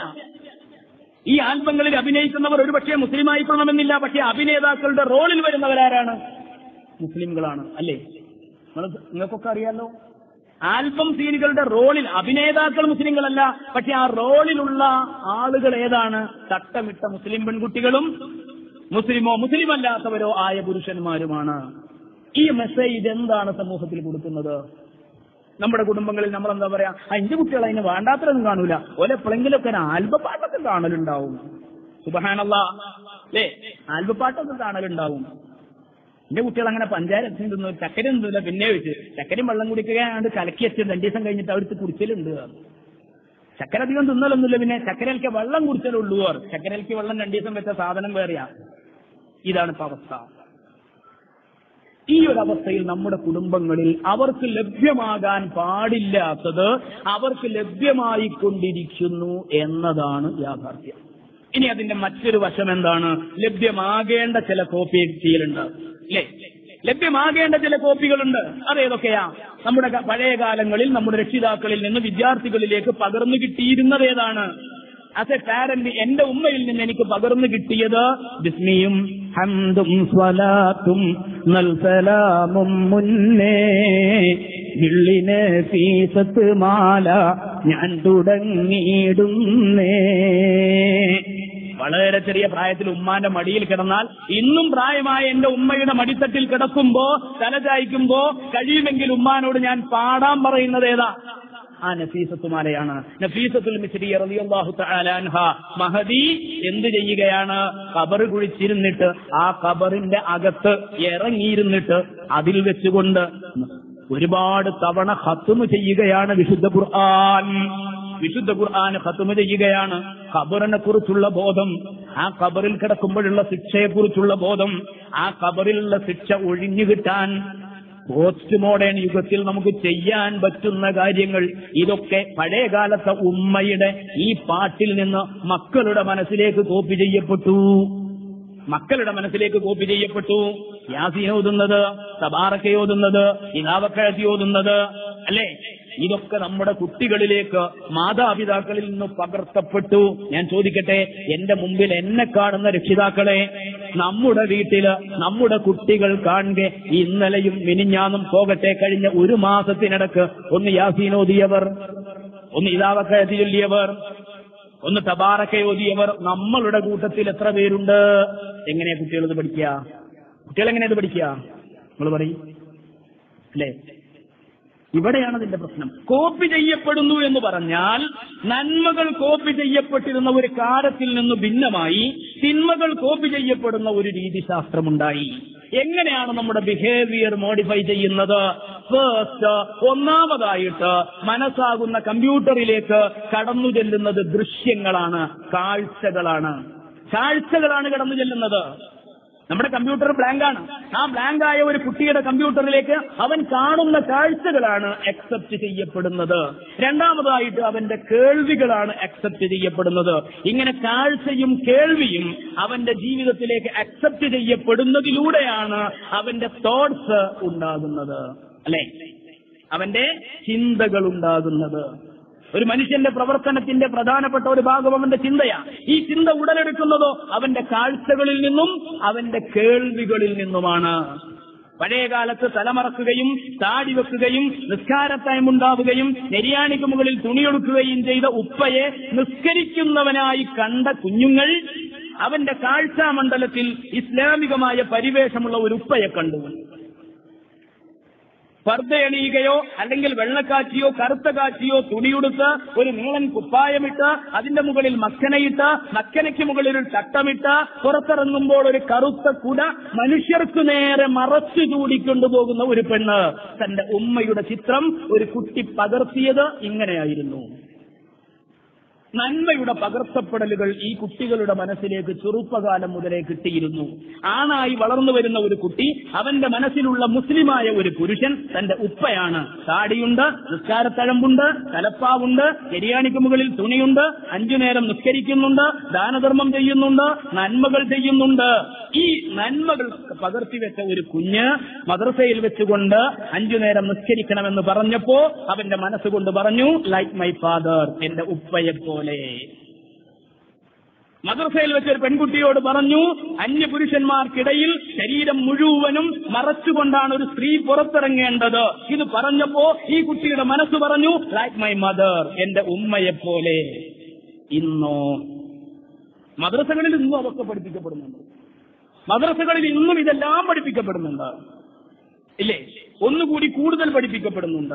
ഈ ആൽബങ്ങളിൽ അഭിനയിക്കുന്നവർ ഒരുപക്ഷെ മുസ്ലിം ആയിക്കൊള്ളണമെന്നില്ല പക്ഷെ അഭിനേതാക്കളുടെ റോളിൽ വരുന്നവരാരാണ് മുസ്ലിംകളാണ് അല്ലേ നിങ്ങൾ നിങ്ങൾക്കൊക്കെ അറിയാലോ ആൽബം സീനുകളുടെ റോളിൽ അഭിനേതാക്കൾ മുസ്ലിങ്ങളല്ല പക്ഷെ ആ റോളിലുള്ള ആളുകൾ ഏതാണ് തട്ടമിട്ട മുസ്ലിം പെൺകുട്ടികളും മുസ്ലിമോ മുസ്ലിം അല്ലാത്തവരോ ആയ പുരുഷന്മാരുമാണ് ഈ മെസ്സേജ് എന്താണ് സമൂഹത്തിൽ കൊടുക്കുന്നത് നമ്മുടെ കുടുംബങ്ങളിൽ നമ്മൾ എന്താ പറയാ ആ എന്റെ കുട്ടികൾ അതിന് വേണ്ടാത്തതൊന്നും കാണൂല ഓലെ എപ്പോഴെങ്കിലൊക്കെ ഒരു ആൽബപ്പാട്ടൊക്കെ കാണലുണ്ടാവും സുബഹാനല്ല അല്ലേ ആൽബപ്പാട്ടൊക്കെ കാണലുണ്ടാവും എന്റെ കുട്ടികൾ അങ്ങനെ പഞ്ചായത്ത് തിന്നു ചക്കര തിന്നില്ല പിന്നെ വെച്ച് ചക്കരയും വെള്ളം കുടിക്കുകയാണ്ട് കലക്കി വെച്ച് രണ്ടു ദിവസം കഴിഞ്ഞിട്ട് അവിടുത്തെ കുടിച്ചലുണ്ട് ചക്കര അധികം തിന്നലൊന്നുമില്ല പിന്നെ ചക്കരയിലേക്ക് വെള്ളം കുടിച്ചാലുള്ളൂ അവർ ചക്കരയിലേക്ക് വെള്ളം രണ്ടു ദിവസം വെച്ച സാധനം വേറെയാ ഇതാണ് ഇപ്പൊ അവസ്ഥ ഈ ഒരു അവസ്ഥയിൽ നമ്മുടെ കുടുംബങ്ങളിൽ അവർക്ക് ലഭ്യമാകാൻ പാടില്ലാത്തത് അവർക്ക് ലഭ്യമായി കൊണ്ടിരിക്കുന്നു എന്നതാണ് യാഥാർത്ഥ്യം ഇനി അതിന്റെ മറ്റൊരു വശം എന്താണ് ലഭ്യമാകേണ്ട ചില കോപ്പി ചെയ്യലുണ്ട് അല്ലേ ലഭ്യമാകേണ്ട ചില കോപ്പികളുണ്ട് അതേതൊക്കെയാ നമ്മുടെ ക- പഴയ കാലങ്ങളിൽ നമ്മുടെ രക്ഷിതാക്കളിൽ നിന്ന് വിദ്യാർത്ഥികളിലേക്ക് പകർന്നു കിട്ടിയിരുന്നത് ഏതാണ് ആസ് എ പാരന്റ് എന്റെ ഉമ്മയിൽ നിന്ന് എനിക്ക് പകർന്നു കിട്ടിയത് ബിസ്മിയും ഹംദും സ്വലാത്തും നൽസലാമും മുന്നേ വിള്ളിന് ഫീസത്ത് മാല ഞാൻ തുടങ്ങിയിടുന്നേ വളരെ ചെറിയ പ്രായത്തിൽ ഉമ്മാന്റെ മടിയിൽ കിടന്നാൽ ഇന്നും പ്രായമായ എന്റെ ഉമ്മയുടെ മടിത്തട്ടിൽ കിടക്കുമ്പോ തല ചായ്ക്കുമ്പോ കഴിയുമെങ്കിൽ ഉമ്മാനോട് ഞാൻ പാടാൻ പറയുന്നത് ഏതാ ആ നഫീസത്തുമാലയാണ് നഫീസത്തുൽ മിസ്രി റളിയല്ലാഹു തആല അൻഹ മഹദി എന്ത് ചെയ്യുകയാണ് കബർ കുഴിച്ചിരുന്നിട്ട് ആ കബറിന്റെ അകത്ത് ഇറങ്ങിയിരുന്നിട്ട് അതിൽ വെച്ചുകൊണ്ട് ഒരുപാട് തവണ ഹത്തുമ് ചെയ്യുകയാണ് വിശുദ്ധ ഖുർആൻ വിശുദ്ധ ഖുർആൻ ഖത്തുമ ചെയ്യുകയാണ് ഖബറിനെ കുറിച്ചുള്ള ബോധം ആ ഖബറിൽ കിടക്കുമ്പോഴുള്ള ശിക്ഷയെ കുറിച്ചുള്ള ബോധം ആ ഖബറിലുള്ള ശിക്ഷ ഒഴിഞ്ഞു കിട്ടാൻ പോസ്റ്റ് മോഡേൺ യുഗത്തിൽ നമുക്ക് ചെയ്യാൻ പറ്റുന്ന കാര്യങ്ങൾ ഇതൊക്കെ പഴയ കാലത്തെ ഉമ്മയുടെ ഈ പാട്ടിൽ നിന്ന് മക്കളുടെ മനസ്സിലേക്ക് കോപ്പി ചെയ്യപ്പെട്ടു മക്കളുടെ മനസ്സിലേക്ക് കോപ്പി ചെയ്യപ്പെട്ടു യാസീൻ ഓതുന്നത് തബാറക്ക ഓതുന്നത് ഇനാവക്കഴത്തി ഓതുന്നത് അല്ലേ ഇതൊക്കെ നമ്മുടെ കുട്ടികളിലേക്ക് മാതാപിതാക്കളിൽ നിന്ന് പകർത്തപ്പെട്ടു ഞാൻ ചോദിക്കട്ടെ എന്റെ മുമ്പിൽ എന്നെ കാണുന്ന രക്ഷിതാക്കളെ നമ്മുടെ വീട്ടില് നമ്മുടെ കുട്ടികൾ കാണുക ഇന്നലെയും മിനിഞ്ഞാന്നും പോകട്ടെ കഴിഞ്ഞ ഒരു മാസത്തിനിടക്ക് ഒന്ന് യാസീൻ ഓതിയവർ ഒന്ന് ഇതാവക്കഴത്തി ചൊല്ലിയവർ ഒന്ന് തബാറക്ക ഓതിയവർ നമ്മളുടെ കൂട്ടത്തിൽ എത്ര പേരുണ്ട് എങ്ങനെയാ കുട്ടികൾ ഇത് പഠിക്കുക കുട്ടികൾ എങ്ങനെയാ ഇത് പഠിക്കുക നിങ്ങൾ പറയും അല്ലേ ഇവിടെയാണ് അതിന്റെ പ്രശ്നം കോപ്പി ചെയ്യപ്പെടുന്നു എന്ന് പറഞ്ഞാൽ നന്മകൾ കോപ്പി ചെയ്യപ്പെട്ടിരുന്ന ഒരു കാലത്തിൽ നിന്ന് ഭിന്നമായി തിന്മകൾ കോപ്പി ചെയ്യപ്പെടുന്ന ഒരു രീതിശാസ്ത്രമുണ്ടായി എങ്ങനെയാണ് നമ്മുടെ ബിഹേവിയർ മോഡിഫൈ ചെയ്യുന്നത് ഫസ്റ്റ് ഒന്നാമതായിട്ട് മനസ്സാകുന്ന കമ്പ്യൂട്ടറിലേക്ക് കടന്നു ചെല്ലുന്നത് ദൃശ്യങ്ങളാണ് കാഴ്ചകളാണ് കാഴ്ചകളാണ് കടന്നു ചെല്ലുന്നത് നമ്മുടെ കമ്പ്യൂട്ടർ ബ്ലാങ്ക് ആണ് ആ ബ്ലാങ്ക് ആയ ഒരു കുട്ടിയുടെ കമ്പ്യൂട്ടറിലേക്ക് അവൻ കാണുന്ന കാഴ്ചകളാണ് അക്സെപ്റ്റ് ചെയ്യപ്പെടുന്നത് രണ്ടാമതായിട്ട് അവന്റെ കേൾവികളാണ് അക്സെപ്റ്റ് ചെയ്യപ്പെടുന്നത് ഇങ്ങനെ കാഴ്ചയും കേൾവിയും അവന്റെ ജീവിതത്തിലേക്ക് അക്സെപ്റ്റ് ചെയ്യപ്പെടുന്നതിലൂടെയാണ് അവന്റെ തോട്ട്സ് ഉണ്ടാകുന്നത് അല്ലെ അവന്റെ ചിന്തകൾ ഉണ്ടാകുന്നത് ഒരു മനുഷ്യന്റെ പ്രവർത്തനത്തിന്റെ പ്രധാനപ്പെട്ട ഒരു ഭാഗം അവന്റെ ചിന്തയാ ഈ ചിന്ത ഉടലെടുക്കുന്നതോ അവന്റെ കാഴ്ചകളിൽ നിന്നും അവന്റെ കേൾവികളിൽ നിന്നുമാണ് പഴയ കാലത്ത് തലമറക്കുകയും താടി വെക്കുകയും നിസ്കാര ടൈം ഉണ്ടാവുകയും നെരിയാണിക്ക് മുകളിൽ തുണിയൊടുക്കുകയും ചെയ്ത ഉപ്പയെ നിസ്കരിക്കുന്നവനായി കണ്ട കുഞ്ഞുങ്ങൾ അവന്റെ കാഴ്ചാമണ്ഡലത്തിൽ ഇസ്ലാമികമായ പരിവേഷമുള്ള ഒരു ഉപ്പയെ കണ്ടു പർദ്ദയണിയുകയോ അല്ലെങ്കിൽ വെള്ളക്കാച്ചിയോ കറുത്ത കാച്ചിയോ തുണിയുടുത്ത് ഒരു നീളൻ കുപ്പായമിട്ട് അതിന്റെ മുകളിൽ മക്കനയിട്ട് മക്കനയ്ക്ക് മുകളിൽ ഒരു തട്ടമിട്ട് പുറത്തിറങ്ങുമ്പോൾ ഒരു കറുത്ത കുട മനുഷ്യർക്ക് നേരെ മറച്ചു ചൂടിക്കൊണ്ടുപോകുന്ന ഒരു പെണ്ണ് തന്റെ ഉമ്മയുടെ ചിത്രം ഒരു കുട്ടി പകർത്തിയത് ഇങ്ങനെയായിരുന്നു നന്മയുടെ പകർത്തപ്പെടലുകൾ ഈ കുട്ടികളുടെ മനസ്സിലേക്ക് ചെറുപ്പകാലം മുതലേ കിട്ടിയിരുന്നു ആണായി വളർന്നു വരുന്ന ഒരു കുട്ടി അവന്റെ മനസ്സിലുള്ള മുസ്ലിമായ ഒരു പുരുഷൻ തന്റെ ഉപ്പയാണ് താടിയുണ്ട് നിസ്കാരത്തഴമ്പുണ്ട് തലപ്പാവുണ്ട് എരിയാണിക്ക് മുകളിൽ തുണിയുണ്ട് അഞ്ചു നേരം നിസ്കരിക്കുന്നുണ്ട് ദാനധർമ്മം ചെയ്യുന്നുണ്ട് നന്മകൾ ചെയ്യുന്നുണ്ട് ഈ നന്മകൾ പകർത്തിവെച്ച ഒരു കുഞ്ഞ് മദ്രസയിൽ വെച്ചുകൊണ്ട് അഞ്ചു നേരം നിസ്കരിക്കണമെന്ന് പറഞ്ഞപ്പോ അവന്റെ മനസ്സുകൊണ്ട് പറഞ്ഞു ലൈക്ക് മൈ ഫാദർ എന്റെ ഉപ്പയെ പോലെ മദ്രസയിൽ വെച്ച ഒരു പെൺകുട്ടിയോട് പറഞ്ഞു അന്യപുരുഷന്മാർക്കിടയിൽ ശരീരം മുഴുവനും മറച്ചുകൊണ്ടാണ് ഒരു സ്ത്രീ പുറത്തിറങ്ങേണ്ടത് ഇത് പറഞ്ഞപ്പോ ഈ കുട്ടിയുടെ മനസ്സ് പറഞ്ഞു ലൈക്ക് മൈ മദർ എന്റെ ഉമ്മയെ പോലെ ഇന്നോ മദ്രസകളിൽ ഇന്നും അതൊക്കെ പഠിപ്പിക്കപ്പെടുന്നുണ്ട് മദ്രസകളിൽ ഇന്നും ഇതെല്ലാം പഠിപ്പിക്കപ്പെടുന്നുണ്ട് ഇല്ലേ ഒന്നുകൂടി കൂടുതൽ പഠിപ്പിക്കപ്പെടുന്നുണ്ട്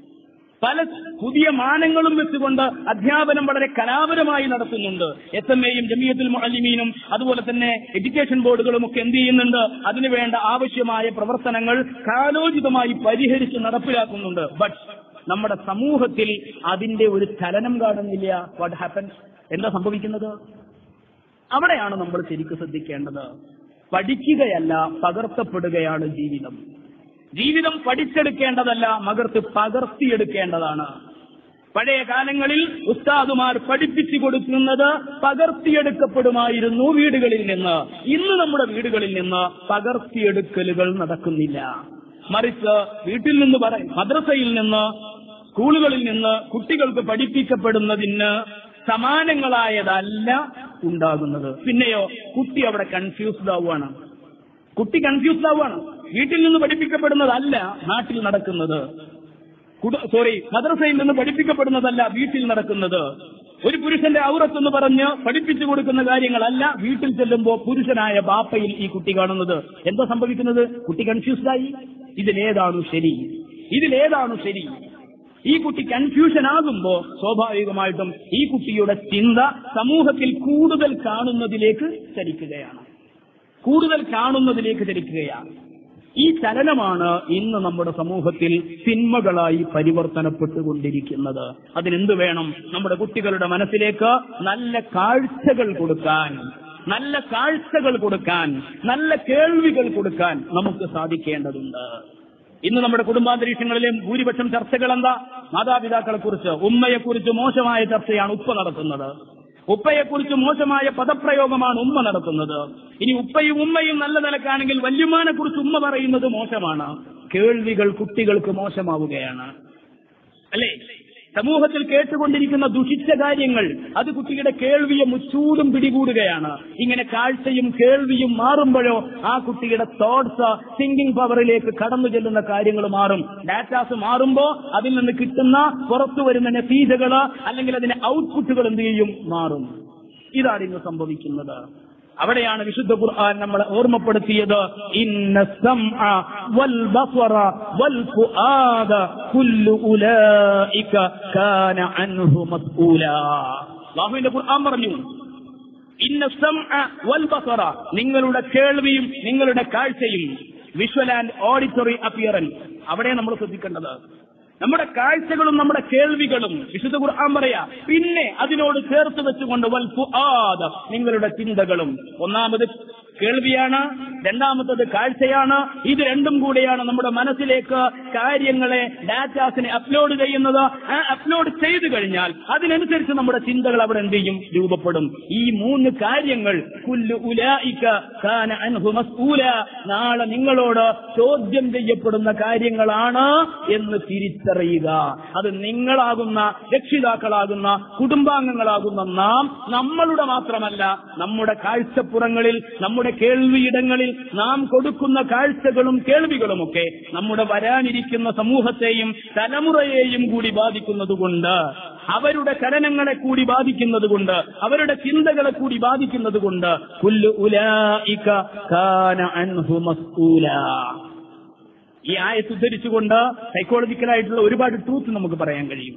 പല പുതിയ മാനങ്ങളും വെച്ചുകൊണ്ട് അധ്യാപനം വളരെ കലാപരമായി നടത്തുന്നുണ്ട് എസ് എം എയും ജമിയത്തുൽ മുഅല്ലിമീനും അതുപോലെ തന്നെ എഡ്യൂക്കേഷൻ ബോർഡുകളും ഒക്കെ എന്ത് ചെയ്യുന്നുണ്ട് അതിനുവേണ്ട ആവശ്യമായ പ്രവർത്തനങ്ങൾ കാലോചിതമായി പരിഹരിച്ച് നടപ്പിലാക്കുന്നുണ്ട് ബട്ട് നമ്മുടെ സമൂഹത്തിൽ അതിന്റെ ഒരു ചലനം കാണുന്നില്ല വാട്ട് ഹാപ്പൻ എന്താ സംഭവിക്കുന്നത് അവിടെയാണ് നമ്മൾ ശരിക്കും ശ്രദ്ധിക്കേണ്ടത് പഠിക്കുകയല്ല പകർത്തപ്പെടുകയാണ് ജീവിതം ജീവിതം പഠിച്ചെടുക്കേണ്ടതല്ല മകർത്ത് പകർത്തിയെടുക്കേണ്ടതാണ് പഴയ കാലങ്ങളിൽ ഉസ്താദുമാർ പഠിപ്പിച്ചു കൊടുക്കുന്നത് പകർത്തിയെടുക്കപ്പെടുമായിരുന്നു വീടുകളിൽ നിന്ന് ഇന്ന് നമ്മുടെ വീടുകളിൽ നിന്ന് പകർത്തിയെടുക്കലുകൾ നടക്കുന്നില്ല മറിച്ച് വീട്ടിൽ നിന്ന് പറ മദ്രസയിൽ നിന്ന് സ്കൂളുകളിൽ നിന്ന് കുട്ടികൾക്ക് പഠിപ്പിക്കപ്പെടുന്നതിന് സമാനങ്ങളായതല്ല ഉണ്ടാകുന്നത് പിന്നെയോ കുട്ടി അവിടെ കൺഫ്യൂസ്ഡ് ആവുകയാണ് കുട്ടി കൺഫ്യൂസ്ഡ് ആവുകയാണ് വീട്ടിൽ നിന്ന് പഠിപ്പിക്കപ്പെടുന്നതല്ല നാട്ടിൽ നടക്കുന്നത് സോറി മദ്രസയിൽ നിന്ന് പഠിപ്പിക്കപ്പെടുന്നതല്ല വീട്ടിൽ നടക്കുന്നത് ഒരു പുരുഷന്റെ ഔറത്ത് എന്ന് പറഞ്ഞ് പഠിപ്പിച്ചു കൊടുക്കുന്ന കാര്യങ്ങളല്ല വീട്ടിൽ ചെല്ലുമ്പോൾ പുരുഷനായ ബാപ്പയിൽ ഈ കുട്ടി കാണുന്നത് എന്താ സംഭവിക്കുന്നത് കുട്ടി കൺഫ്യൂസ്ഡ് ആയി ഇതിലേതാണ് ശരി ഇതിലേതാണ് ശരി ഈ കുട്ടി കൺഫ്യൂഷൻ ആകുമ്പോ സ്വാഭാവികമായിട്ടും ഈ കുട്ടിയുടെ ചിന്ത സമൂഹത്തിൽ കൂടുതൽ കാണുന്നതിലേക്ക് ചലിക്കുകയാണ് കൂടുതൽ കാണുന്നതിലേക്ക് ചലിക്കുകയാണ് ഈ ചലനമാണ് ഇന്ന് നമ്മുടെ സമൂഹത്തിൽ തിന്മകളായി പരിവർത്തനപ്പെട്ടുകൊണ്ടിരിക്കുന്നത് അതിനെന്ത് വേണം നമ്മുടെ കുട്ടികളുടെ മനസ്സിലേക്ക് നല്ല കാഴ്ചകൾ കൊടുക്കാൻ നല്ല കാഴ്ചകൾ കൊടുക്കാൻ നല്ല കേൾവികൾ കൊടുക്കാൻ നമുക്ക് സാധിക്കേണ്ടതുണ്ട് ഇന്ന് നമ്മുടെ കുടുംബാന്തരീക്ഷങ്ങളിലെ ഭൂരിപക്ഷം ചർച്ചകൾ എന്താ മാതാപിതാക്കളെ കുറിച്ച് ഉമ്മയെക്കുറിച്ച് മോശമായ ചർച്ചയാണ് ഉപ്പ നടത്തുന്നത് ഉപ്പയെക്കുറിച്ച് മോശമായ പദപ്രയോഗമാണ് ഉമ്മ നടത്തുന്നത് ഇനി ഉപ്പയും ഉമ്മയും നല്ല നിലക്കാണെങ്കിൽ വല്യമാനെ കുറിച്ച് ഉമ്മ പറയുന്നത് മോശമാണ് കേൾവികൾ കുട്ടികൾക്ക് മോശമാവുകയാണ് അല്ലേ സമൂഹത്തിൽ കേട്ടുകൊണ്ടിരിക്കുന്ന ദുഷിച്ച കാര്യങ്ങൾ അത് കുട്ടിയുടെ കേൾവിയെ മുച്ചൂടും പിടികൂടുകയാണ് ഇങ്ങനെ കാഴ്ചയും കേൾവിയും മാറുമ്പോഴോ ആ കുട്ടിയുടെ തോട്ട്സ് തിങ്കിങ് പവറിലേക്ക് കടന്നു ചെല്ലുന്ന കാര്യങ്ങൾ മാറും ഡാറ്റാസ് മാറുമ്പോ അതിൽ നിന്ന് കിട്ടുന്ന പുറത്തു വരുന്ന നതീജകള് അല്ലെങ്കിൽ അതിന്റെ ഔട്ട്പുട്ടുകൾ എന്ത് ചെയ്യും മാറും ഇതാണ് ഇന്ന് സംഭവിക്കുന്നത് അവിടെയാണ് വിശുദ്ധ ഖുർആൻ നമ്മളെ ഓർമ്മപ്പെടുത്തിയത് ഇന്ന സംഅ വൽ ബസറ വൽ ഫുആദ കുല്ലു ഉലൈക കാന അൻഹു മസ്ഊലാ അല്ലാഹുവിന്റെ ഖുർആൻ പറഞ്ഞു ഇന്ന സംഅ വൽ ബസറ നിങ്ങളുടെ കേൾവിയും നിങ്ങളുടെ കാഴ്ചയും വിഷ്വൽ ആൻഡ് ഓഡിറ്ററി അപ്പിയറൻസ് അവിടെ നമ്മൾ ശ്രദ്ധിക്കേണ്ടത് നമ്മുടെ കാഴ്ചകളും നമ്മുടെ കേൾവികളും വിശുദ്ധ ഖുർആൻ പറയാ പിന്നെ അതിനോട് ചേർത്ത് വെച്ചുകൊണ്ട് വൽ ഫുആദ നിങ്ങളുടെ ചിന്തകളും ഒന്നാമത് കേൾവിയാണ് രണ്ടാമത്തത് കാഴ്ചയാണ് ഇത് രണ്ടും കൂടെയാണ് നമ്മുടെ മനസ്സിലേക്ക് കാര്യങ്ങളെ ഡാറ്റാസിനെ അപ്ലോഡ് ചെയ്യുന്നത് ആ അപ്ലോഡ് ചെയ്തു കഴിഞ്ഞാൽ അതിനനുസരിച്ച് നമ്മുടെ ചിന്തകൾ അവിടെ എന്ത് ചെയ്യും രൂപപ്പെടും ഈ മൂന്ന് കാര്യങ്ങൾ കുല്ലു ഉലായിക കാന അൻഹു മസ്ഊല നാളെ നിങ്ങളോട് ചോദ്യം ചെയ്യപ്പെടുന്ന കാര്യങ്ങളാണ് എന്ന് തിരിച്ചറിയുക അത് നിങ്ങളാകുന്ന രക്ഷിതാക്കളാകുന്ന കുടുംബാംഗങ്ങളാകുന്ന നാം നമ്മളുടെ മാത്രമല്ല നമ്മുടെ കാഴ്ചപ്പുറങ്ങളിൽ നമ്മുടെ കേൾവിയിടങ്ങളിൽ നാം കൊടുക്കുന്ന കാഴ്ചകളും കേൾവികളുമൊക്കെ നമ്മുടെ വരാനിരിക്കുന്ന സമൂഹത്തെയും തലമുറയെയും കൂടി ബാധിക്കുന്നതുകൊണ്ട് അവരുടെ ചലനങ്ങളെ കൂടി ബാധിക്കുന്നതുകൊണ്ട് അവരുടെ ചിന്തകളെ കൂടി ബാധിക്കുന്നതുകൊണ്ട് കുല്ലു ഉലായിക കാന അൻഹു മസ്ഊലാ ഈ ആയത്ത് ഉദ്ധരിച്ചുകൊണ്ട് സൈക്കോളജിക്കലായിട്ടുള്ള ഒരുപാട് ട്രൂത്ത് നമുക്ക് പറയാൻ കഴിയും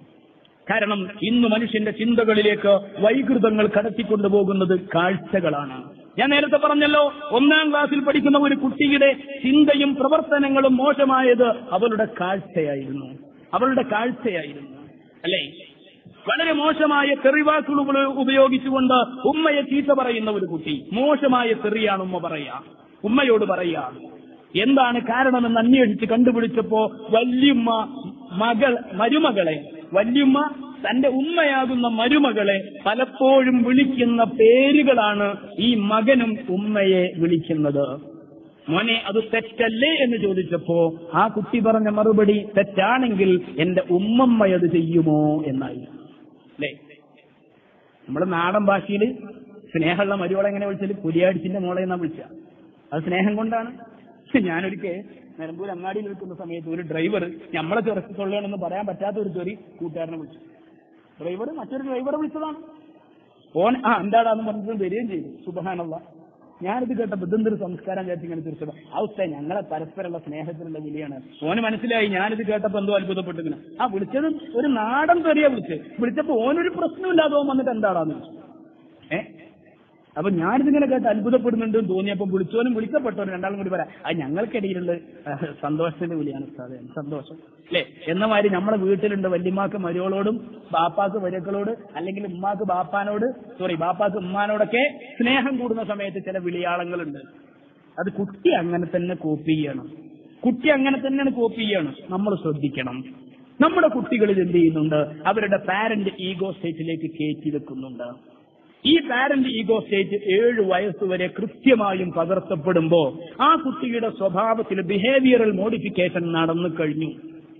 കാരണം ഇന്ന് മനുഷ്യന്റെ ചിന്തകളിലേക്ക് വൈകൃതങ്ങൾ കടത്തിക്കൊണ്ടുപോകുന്നത് കാഴ്ചകളാണ് ഞാൻ നേരത്തെ പറഞ്ഞല്ലോ ഒന്നാം ക്ലാസ്സിൽ പഠിക്കുന്ന ഒരു കുട്ടിയുടെ ചിന്തയും പ്രവർത്തനങ്ങളും മോശമായത് അവളുടെ കാഴ്ചയായിരുന്നു അവളുടെ കാഴ്ചയായിരുന്നു അല്ലേ വളരെ മോശമായ തെറിവാക്കുകൾ ഉപ- ഉപയോഗിച്ചുകൊണ്ട് ഉമ്മയെ ചീത്ത പറയുന്ന ഒരു കുട്ടി മോശമായ തെറിയാണ് ഉമ്മ പറയാ ഉമ്മയോട് പറയാ എന്താണ് കാരണമെന്ന് അന്വേഷിച്ച് കണ്ടുപിടിച്ചപ്പോ വല്യമ്മ മകൾ മരുമകളെ വല്യമ്മ തന്റെ ഉമ്മയാകുന്ന മരുമകളെ പലപ്പോഴും വിളിക്കുന്ന പേരുകളാണ് ഈ മകനും ഉമ്മയെ വിളിക്കുന്നത് മോനെ അത് തെറ്റല്ലേ എന്ന് ചോദിച്ചപ്പോ ആ കുട്ടി പറഞ്ഞ മറുപടി തെറ്റാണെങ്കിൽ എന്റെ ഉമ്മമ്മ അത് ചെയ്യുമോ എന്നായി അല്ലേ നമ്മുടെ നാടൻ ഭാഷയിൽ സ്നേഹമുള്ള മരുവളെ എങ്ങനെ വിളിച്ചാൽ പുലിയാടിച്ചിന്റെ മോളെ എന്നാ വിളിച്ച അത് സ്നേഹം കൊണ്ടാണ് ഞാനൊരിക്കൽ നിലമ്പൂർ അങ്ങാടിയിൽ നിൽക്കുന്ന സമയത്ത് ഒരു ഡ്രൈവർ നമ്മളെ ചെറുത്തുള്ളണമെന്ന് പറയാൻ പറ്റാത്ത ഒരു ചെറി കൂട്ടുകാരനെ വിളിച്ചു ഡ്രൈവർ മറ്റൊരു ഡ്രൈവറെ വിളിച്ചതാണ് ഓൻ ആ എന്താടാന്ന് പറഞ്ഞിട്ട് വരികയും ചെയ്തു സുബഹാനുള്ള ഞാനിത് കേട്ടപ്പോ ഇതെന്തൊരു സംസ്കാരം വിചാരിച്ച് ഇങ്ങനെ തീർച്ചയായും അവസ്ഥ ഞങ്ങളെ പരസ്പരമുള്ള സ്നേഹത്തിലുള്ള വിലയാണ് ഓന് മനസ്സിലായി ഞാനിത് കേട്ടപ്പോ എന്തോ അത്ഭുതപ്പെട്ടിങ്ങനെ ആ വിളിച്ചത് ഒരു നാടൻ തെറിയ വിളിച്ച് വിളിച്ചപ്പോ ഓനൊരു പ്രശ്നമില്ലാതെ ഓൻ വന്നിട്ട് എന്താടാന്ന് ചോദിച്ചു ഏ അപ്പൊ ഞാനിതിങ്ങനെ കേട്ട് അത്ഭുതപ്പെടുന്നുണ്ട് എന്ന് തോന്നിയപ്പോ വിളിച്ചോനും വിളിക്കപ്പെട്ടവരും രണ്ടാളും കൂടി പറയാം അത് ഞങ്ങൾക്കിടയിലുള്ള അഹ്, സന്തോഷത്തിന്റെ വിളിയാണ് ഉസ്താദേ സന്തോഷം അല്ലേ എന്ന മാതിരി നമ്മളെ വീട്ടിലുണ്ട് വല്യമ്മാക്ക് മരുകളോടും ബാപ്പാക്ക് മരുക്കളോട് അല്ലെങ്കിൽ ഉമ്മാക്ക് ബാപ്പാനോട് സോറി ബാപ്പാക്ക് ഉമ്മാനോടൊക്കെ സ്നേഹം കൂടുന്ന സമയത്ത് ചില വിളിയാളങ്ങളുണ്ട് അത് കുട്ടി അങ്ങനെ തന്നെ കോപ്പി ചെയ്യണം കുട്ടി അങ്ങനെ തന്നെയാണ് കോപ്പി ചെയ്യണം നമ്മൾ ശ്രദ്ധിക്കണം നമ്മുടെ കുട്ടികളിൽ എന്ത് ചെയ്യുന്നുണ്ട് അവരുടെ പാരന്റ് ഈഗോ സ്റ്റേറ്റിലേക്ക് കയറ്റി വെക്കുന്നുണ്ട് ഈ പാരന്റ് ഈഗോ സ്റ്റേറ്റ് ഏഴ് വയസ്സ് വരെ കൃത്യമായും പകർത്തപ്പെടുമ്പോ ആ കുട്ടിയുടെ സ്വഭാവത്തിൽ ബിഹേവിയറൽ മോഡിഫിക്കേഷൻ നടന്നു കഴിഞ്ഞു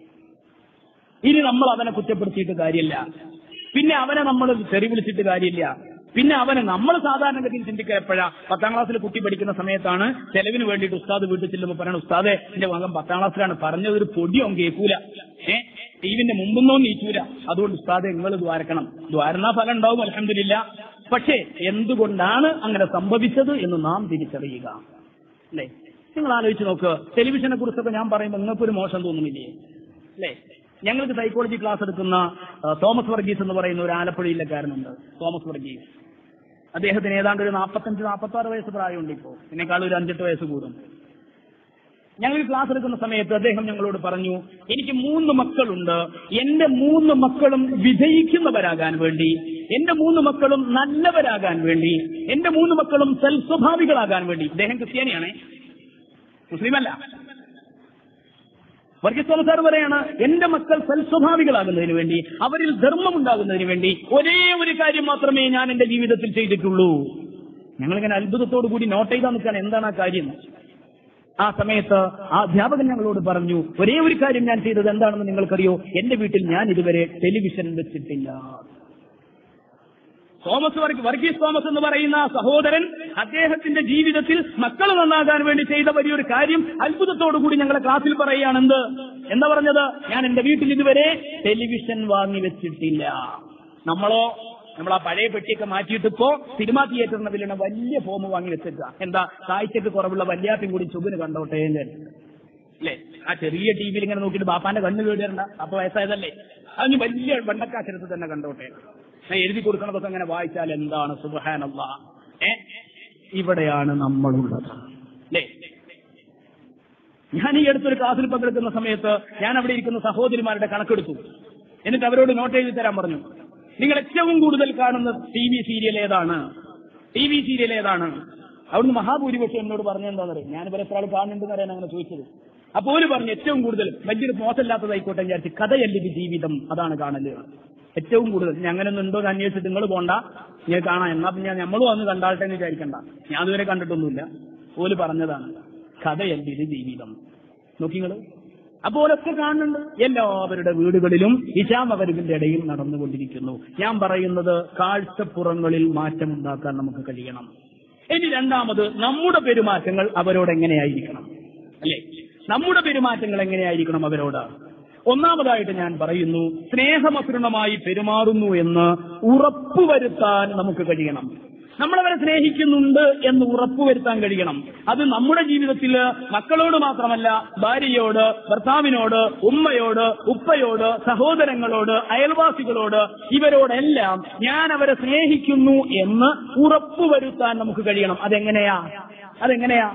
ഇനി നമ്മൾ അവനെ കുറ്റപ്പെടുത്തിയിട്ട് കാര്യമില്ല പിന്നെ അവനെ നമ്മൾ തെറി വിളിച്ചിട്ട് കാര്യമില്ല പിന്നെ അവനെ നമ്മൾ സാധാരണഗതിയിൽ ചിന്തിക്കുക എപ്പോഴാ പത്താം ക്ലാസ്സിൽ കുട്ടി പഠിക്കുന്ന സമയത്താണ് ചെലവിന് വേണ്ടിയിട്ട് ഉസ്താദ് വീട്ടിൽ ചെല്ലുമ്പോൾ പറയണം ഉസ്താദെ എന്റെ മകൻ പത്താം ക്ലാസ്സിലാണ് പറഞ്ഞത് ഒരു പൊടിയും കേൾക്കൂല ഏ ടിവിന്റെ മുമ്പൊന്നോ നീച്ചൂല അതുകൊണ്ട് ഉസ്താദെ നിങ്ങൾ ദ്വാരക്കണം ദ്വാരണ ഫലം ഉണ്ടാവും അലഹമില്ല പക്ഷേ എന്തുകൊണ്ടാണ് അങ്ങനെ സംഭവിച്ചത് എന്ന് നാം തിരിച്ചറിയുക അല്ലേ നിങ്ങൾ ആലോചിച്ച് നോക്ക് ടെലിവിഷനെ കുറിച്ചൊക്കെ ഞാൻ പറയുമ്പോൾ നിങ്ങൾക്കൊരു മോശം തോന്നുന്നില്ലേ അല്ലേ ഞങ്ങൾക്ക് സൈക്കോളജി ക്ലാസ് എടുക്കുന്ന ആ, തോമസ് വർഗീസ് എന്ന് പറയുന്ന ഒരു ആലപ്പുഴയിലക്കാരനുണ്ട് തോമസ് വർഗീസ് അദ്ദേഹത്തിന് ഏതാണ്ട് ഒരു നാൽപ്പത്തഞ്ച് നാൽപ്പത്തി ആറ് വയസ്സ് പ്രായമുണ്ട് ഇപ്പോൾ ഇതിനേക്കാൾ ഒരു അഞ്ചെട്ട് വയസ്സ് കൂടും ഞങ്ങൾ ക്ലാസ് എടുക്കുന്ന സമയത്ത് അദ്ദേഹം ഞങ്ങളോട് പറഞ്ഞു എനിക്ക് മൂന്ന് മക്കളുണ്ട് എന്റെ മൂന്ന് മക്കളും വിജയിക്കുന്നവരാകാൻ വേണ്ടി എന്റെ മൂന്ന് മക്കളും നല്ലവരാകാൻ വേണ്ടി എന്റെ മൂന്ന് മക്കളും സൽസ്വഭാവികളാകാൻ വേണ്ടി അദ്ദേഹം ക്രിസ്ത്യാനിയാണേ മുസ്ലിമല്ല വർഗീസ് സാർ പറയാണ് എന്റെ മക്കൾ സൽസ്വഭാവികളാകുന്നതിന് വേണ്ടി അവരിൽ ധർമ്മം ഉണ്ടാകുന്നതിന് വേണ്ടി ഒരേ ഒരു കാര്യം മാത്രമേ ഞാൻ എന്റെ ജീവിതത്തിൽ ചെയ്തിട്ടുള്ളൂ ഞങ്ങളിങ്ങനെ അത്ഭുതത്തോടു കൂടി നോട്ട് ചെയ്താൽ നിൽക്കാൻ എന്താണ് ആ കാര്യം ആ സമയത്ത് ആ അധ്യാപകൻ ഞങ്ങളോട് പറഞ്ഞു ഒരേ ഒരു കാര്യം ഞാൻ ചെയ്തത് എന്താണെന്ന് നിങ്ങൾക്കറിയോ എന്റെ വീട്ടിൽ ഞാൻ ഇതുവരെ ടെലിവിഷൻ വെച്ചിട്ടില്ല തോമസ് വർഗ- വർഗീസ് തോമസ് എന്ന് പറയുന്ന സഹോദരൻ അദ്ദേഹത്തിന്റെ ജീവിതത്തിൽ മക്കൾ നന്നാകാൻ വേണ്ടി ചെയ്ത വലിയൊരു കാര്യം അത്ഭുതത്തോടുകൂടി ഞങ്ങളെ ക്ലാസ്സിൽ പറയുകയാണെന്ത് എന്താ പറഞ്ഞത് ഞാൻ എന്റെ വീട്ടിൽ ഇതുവരെ ടെലിവിഷൻ വാങ്ങി വെച്ചിട്ടില്ല നമ്മളോ നമ്മൾ ആ പഴയ പെട്ടിയൊക്കെ മാറ്റിയിട്ട് ഇപ്പോ സിനിമാ തിയേറ്ററിന് വില്ലണ വലിയ ഫോം വാങ്ങി വെച്ചേക്കുക എന്താ കാഴ്ചക്ക് കുറവുള്ള വല്യാപ്പയും കൂടി ചുബിന് കണ്ടോട്ടെ എന്ന് കരുതി. അല്ലേ ആ ചെറിയ ടി വിയിൽ ഇങ്ങനെ നോക്കിയിട്ട് ബാപ്പാന്റെ കണ്ണ് കേടിയണ്ട അപ്പൊ വയസ്സായതല്ലേ അതിന് വലിയ വെണ്ടക്കാശരത്ത് തന്നെ കണ്ടോട്ടെ ഞാൻ എഴുതി കൊടുക്കണതൊക്കെ അങ്ങനെ വായിച്ചാൽ എന്താണ് സുബഹാനല്ല ഏ ഇവിടെയാണ് നമ്മളുള്ളത് അല്ലേ ഞാൻ ഈ അടുത്തൊരു ക്ലാസ്സിൽ പങ്കെടുക്കുന്ന സമയത്ത് ഞാൻ അവിടെ ഇരിക്കുന്ന സഹോദരിമാരുടെ കണക്കെടുത്തു എന്നിട്ട് അവരോട് നോട്ട് എഴുതി തരാൻ പറഞ്ഞു നിങ്ങൾ ഏറ്റവും കൂടുതൽ കാണുന്ന ടി വി സീരിയൽ ഏതാണ് ടി വി സീരിയൽ ഏതാണ് അവിടുന്ന് മഹാഭൂരിപക്ഷം എന്നോട് പറഞ്ഞെന്താണെന്ന് അറിയാം ഞാൻ ഇവരെ എത്ര ആൾ കാണുന്നുണ്ടെന്ന് അറിയാൻ അങ്ങനെ ചോദിച്ചത് അപ്പോൾ ഓര് പറഞ്ഞു ഏറ്റവും കൂടുതൽ വലിയൊരു മോശമില്ലാത്തതായിക്കോട്ടെ എന്ന് വിചാരിച്ച് കഥയല്ലിത് ജീവിതം അതാണ് കാണല് ഏറ്റവും കൂടുതൽ ഞാൻ അങ്ങനെ ഒന്നും ഉണ്ടോ എന്ന് അന്വേഷിച്ചിട്ട് നിങ്ങൾ പോണ്ട ഞാൻ കാണാം എന്നാ പിന്നെ നമ്മളും വന്ന് കണ്ടാട്ടെ എന്ന് വിചാരിക്കണ്ട ഞാൻ ഇതുവരെ കണ്ടിട്ടൊന്നുമില്ല ഓല് പറഞ്ഞതാണ് കഥയല്ലിത് ജീവിതം നോക്കിങ്ങള് അപ്പോലൊക്കെ കാണുന്നുണ്ട് എല്ലാവരുടെ വീടുകളിലും ഇശാം അവരുടെ ഇടയിൽ നടന്നുകൊണ്ടിരിക്കുന്നു ഞാൻ പറയുന്നത് കാഴ്ചപ്പുറങ്ങളിൽ മാറ്റമുണ്ടാക്കാൻ നമുക്ക് കഴിയണം ഇനി രണ്ടാമത് നമ്മുടെ പെരുമാറ്റങ്ങൾ അവരോട് എങ്ങനെയായിരിക്കണം അല്ലേ നമ്മുടെ പെരുമാറ്റങ്ങൾ എങ്ങനെയായിരിക്കണം അവരോട് ഒന്നാമതായിട്ട് ഞാൻ പറയുന്നു സ്നേഹമസൃണമായി പെരുമാറുന്നു എന്ന് ഉറപ്പുവരുത്താൻ നമുക്ക് കഴിയണം നമ്മളവരെ സ്നേഹിക്കുന്നുണ്ട് എന്ന് ഉറപ്പുവരുത്താൻ കഴിയണം അത് നമ്മുടെ ജീവിതത്തിൽ മക്കളോട് മാത്രമല്ല ഭാര്യയോട് ഭർത്താവിനോട് ഉമ്മയോട് ഉപ്പയോട് സഹോദരങ്ങളോട് അയൽവാസികളോട് ഇവരോടെല്ലാം ഞാൻ അവരെ സ്നേഹിക്കുന്നു എന്ന് ഉറപ്പുവരുത്താൻ നമുക്ക് കഴിയണം അതെങ്ങനെയാ അതെങ്ങനെയാ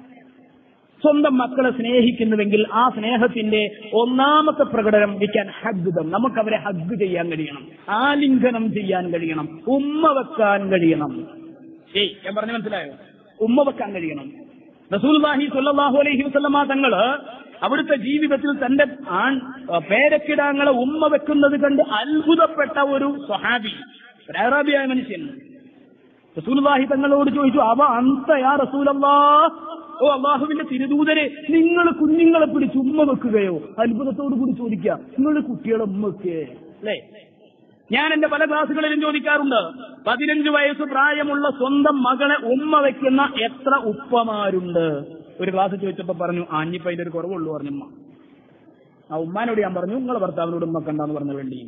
സ്വന്തം മക്കളെ സ്നേഹിക്കുന്നുവെങ്കിൽ ആ സ്നേഹത്തിന്റെ ഒന്നാമത്തെ പ്രകടനം വിക്കാൻ ഹഗ്ഗുദം നമുക്ക് അവരെ ഹഗ്ഗ് ചെയ്യാൻ കഴിയണം ആലിംഗനം ചെയ്യാൻ കഴിയണം ഉമ്മ വെക്കാൻ കഴിയണം ഏയ് ഞാൻ പറഞ്ഞു മനസ്സിലായോ ഉമ്മ വെക്കാൻ കഴിയണം റസൂൽഹി സുല്ലാഹു അലൈഹി വസ്ലമ തങ്ങള് അവിടുത്തെ ജീവിതത്തിൽ തന്റെ ആൺ പേരക്കിടാങ്ങളെ ഉമ്മ വെക്കുന്നത് കണ്ട് അത്ഭുതപ്പെട്ട ഒരു സ്വഹാബി ഒരു അറാബിയായ മനുഷ്യൻ റസൂൽവാഹി തങ്ങളോട് ചോദിച്ചു അവ അന്ത യാ റസൂലല്ലാ ഓ അള്ളാഹുവിന്റെ തിരുദൂതരെ നിങ്ങൾ കുഞ്ഞുങ്ങളെ പിടിച്ച് ഉമ്മ വെക്കുകയോ അത്ഭുതത്തോടു കൂടി ചോദിക്കുക നിങ്ങൾ കുട്ടികളെ ഉമ്മ വെക്കേ അല്ലേ ഞാൻ എന്റെ പല ക്ലാസ്സുകളിലും ചോദിക്കാറുണ്ട് പതിനഞ്ച് വയസ്സ് പ്രായമുള്ള സ്വന്തം മകളെ ഉമ്മ വെക്കുന്ന എത്ര ഉപ്പമാരുണ്ട് ഒരു ക്ലാസ് ചോദിച്ചപ്പോ പറഞ്ഞു ആഞ്ഞിപ്പ അതിന്റെ ഒരു കുറവുള്ളൂ പറഞ്ഞു ഉമ്മ ആ ഉമ്മാനോട് ഞാൻ പറഞ്ഞു നിങ്ങളെ ഭർത്താവിനോട് ഉമ്മ കണ്ടാന്ന് പറഞ്ഞ വേണ്ടി